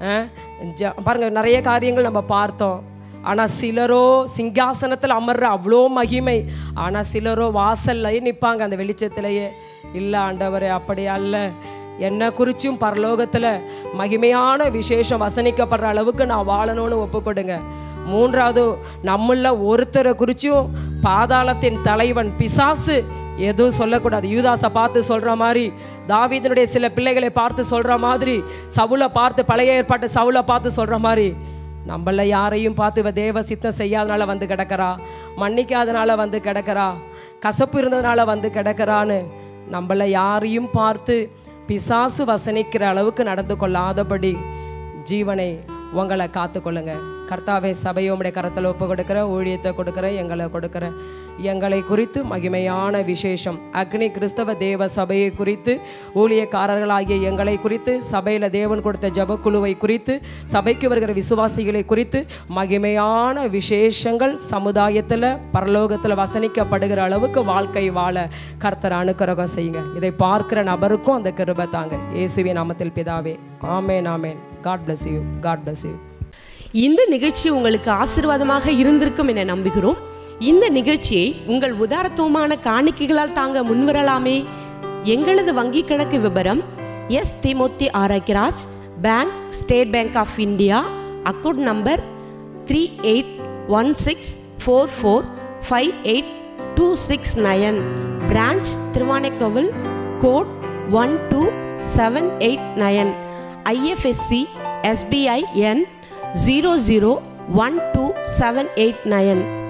அஹ், ஜ- பாருங்க நிறைய காரியங்கள் நம்ம பார்த்தோம் ஆனால் சிலரோ சிங்காசனத்தில் அமர்ற அவ்வளோ மகிமை ஆனால் சிலரோ வாசல்லையே நிற்பாங்க அந்த வெளிச்சத்திலேயே இல்லை ஆண்டவரே அப்படி அல்ல என்னை குறிச்சும் பரலோகத்தில் மகிமையான விசேஷம் வசனிக்கப்படுற அளவுக்கு நான் வாழணும்னு ஒப்புக்கொடுங்க மூன்றாவது நம்மள ஒருத்தரை குறிச்சும் பாதாளத்தின் தலைவன் பிசாசு எதுவும் சொல்லக்கூடாது யூதாஸை பார்த்து சொல்கிற மாதிரி தாவீதனுடைய சில பிள்ளைகளை பார்த்து சொல்கிற மாதிரி சவுலை பார்த்து பழைய ஏற்பாட்டு சவுலை பார்த்து சொல்கிற மாதிரி நம்மள யாரையும் பார்த்து இவ தேவ சித்தம் செய்யாதனால வந்து கிடக்கிறா மன்னிக்காதனால வந்து கிடக்கிறா கசப்பு இருந்ததுனால வந்து கிடக்கிறான்னு நம்மள யாரையும் பார்த்து பிசாசு வசனிக்கிற அளவுக்கு நடந்து கொள்ளாதபடி ஜீவனை உங்களை காத்துக்கொள்ளுங்க கர்த்தாவே சபையை உம்முடைய கரத்தில் ஒப்பு கொடுக்குறேன் ஊழியத்தை கொடுக்குறேன் எங்களை கொடுக்குறேன் எங்களை குறித்து மகிமையான விசேஷம் அக்னி கிறிஸ்தவ தேவ சபையை குறித்து ஊழியக்காரர்களாகிய எங்களை குறித்து சபையில் தேவன் கொடுத்த ஜபக்குழுவை குறித்து சபைக்கு வருகிற விசுவாசிகளை குறித்து மகிமையான விசேஷங்கள் சமுதாயத்தில் பரலோகத்தில் வசனிக்கப்படுகிற அளவுக்கு வாழ்க்கை வாழ கர்த்தர் அனுக்கிரகம் செய்யுங்க இதை பார்க்கிற நபருக்கும் அந்த கிருபை தாங்க இயேசுவின் நாமத்தில் பிதாவே ஆமேன் ஆமேன் God bless you God bless you இந்த நிகழ்ச்சி உங்களுக்கு ஆசீர்வாதமாக இருந்திருக்கும் என நம்புகிறோம் இந்த நிகழ்ச்சியை உங்கள் உதாரத்துவமான காணிக்கைகளால் தாங்க முன்வரலாமே எங்களது வங்கி கணக்கு விவரம் S Dhimuthi Arokiyaraj bank state bank of India account number three eight one six four four five eight two six nine branch Thiruvanaikoil code one two seven eight nine IFSC SBI எண் zero zero one two seven eight nine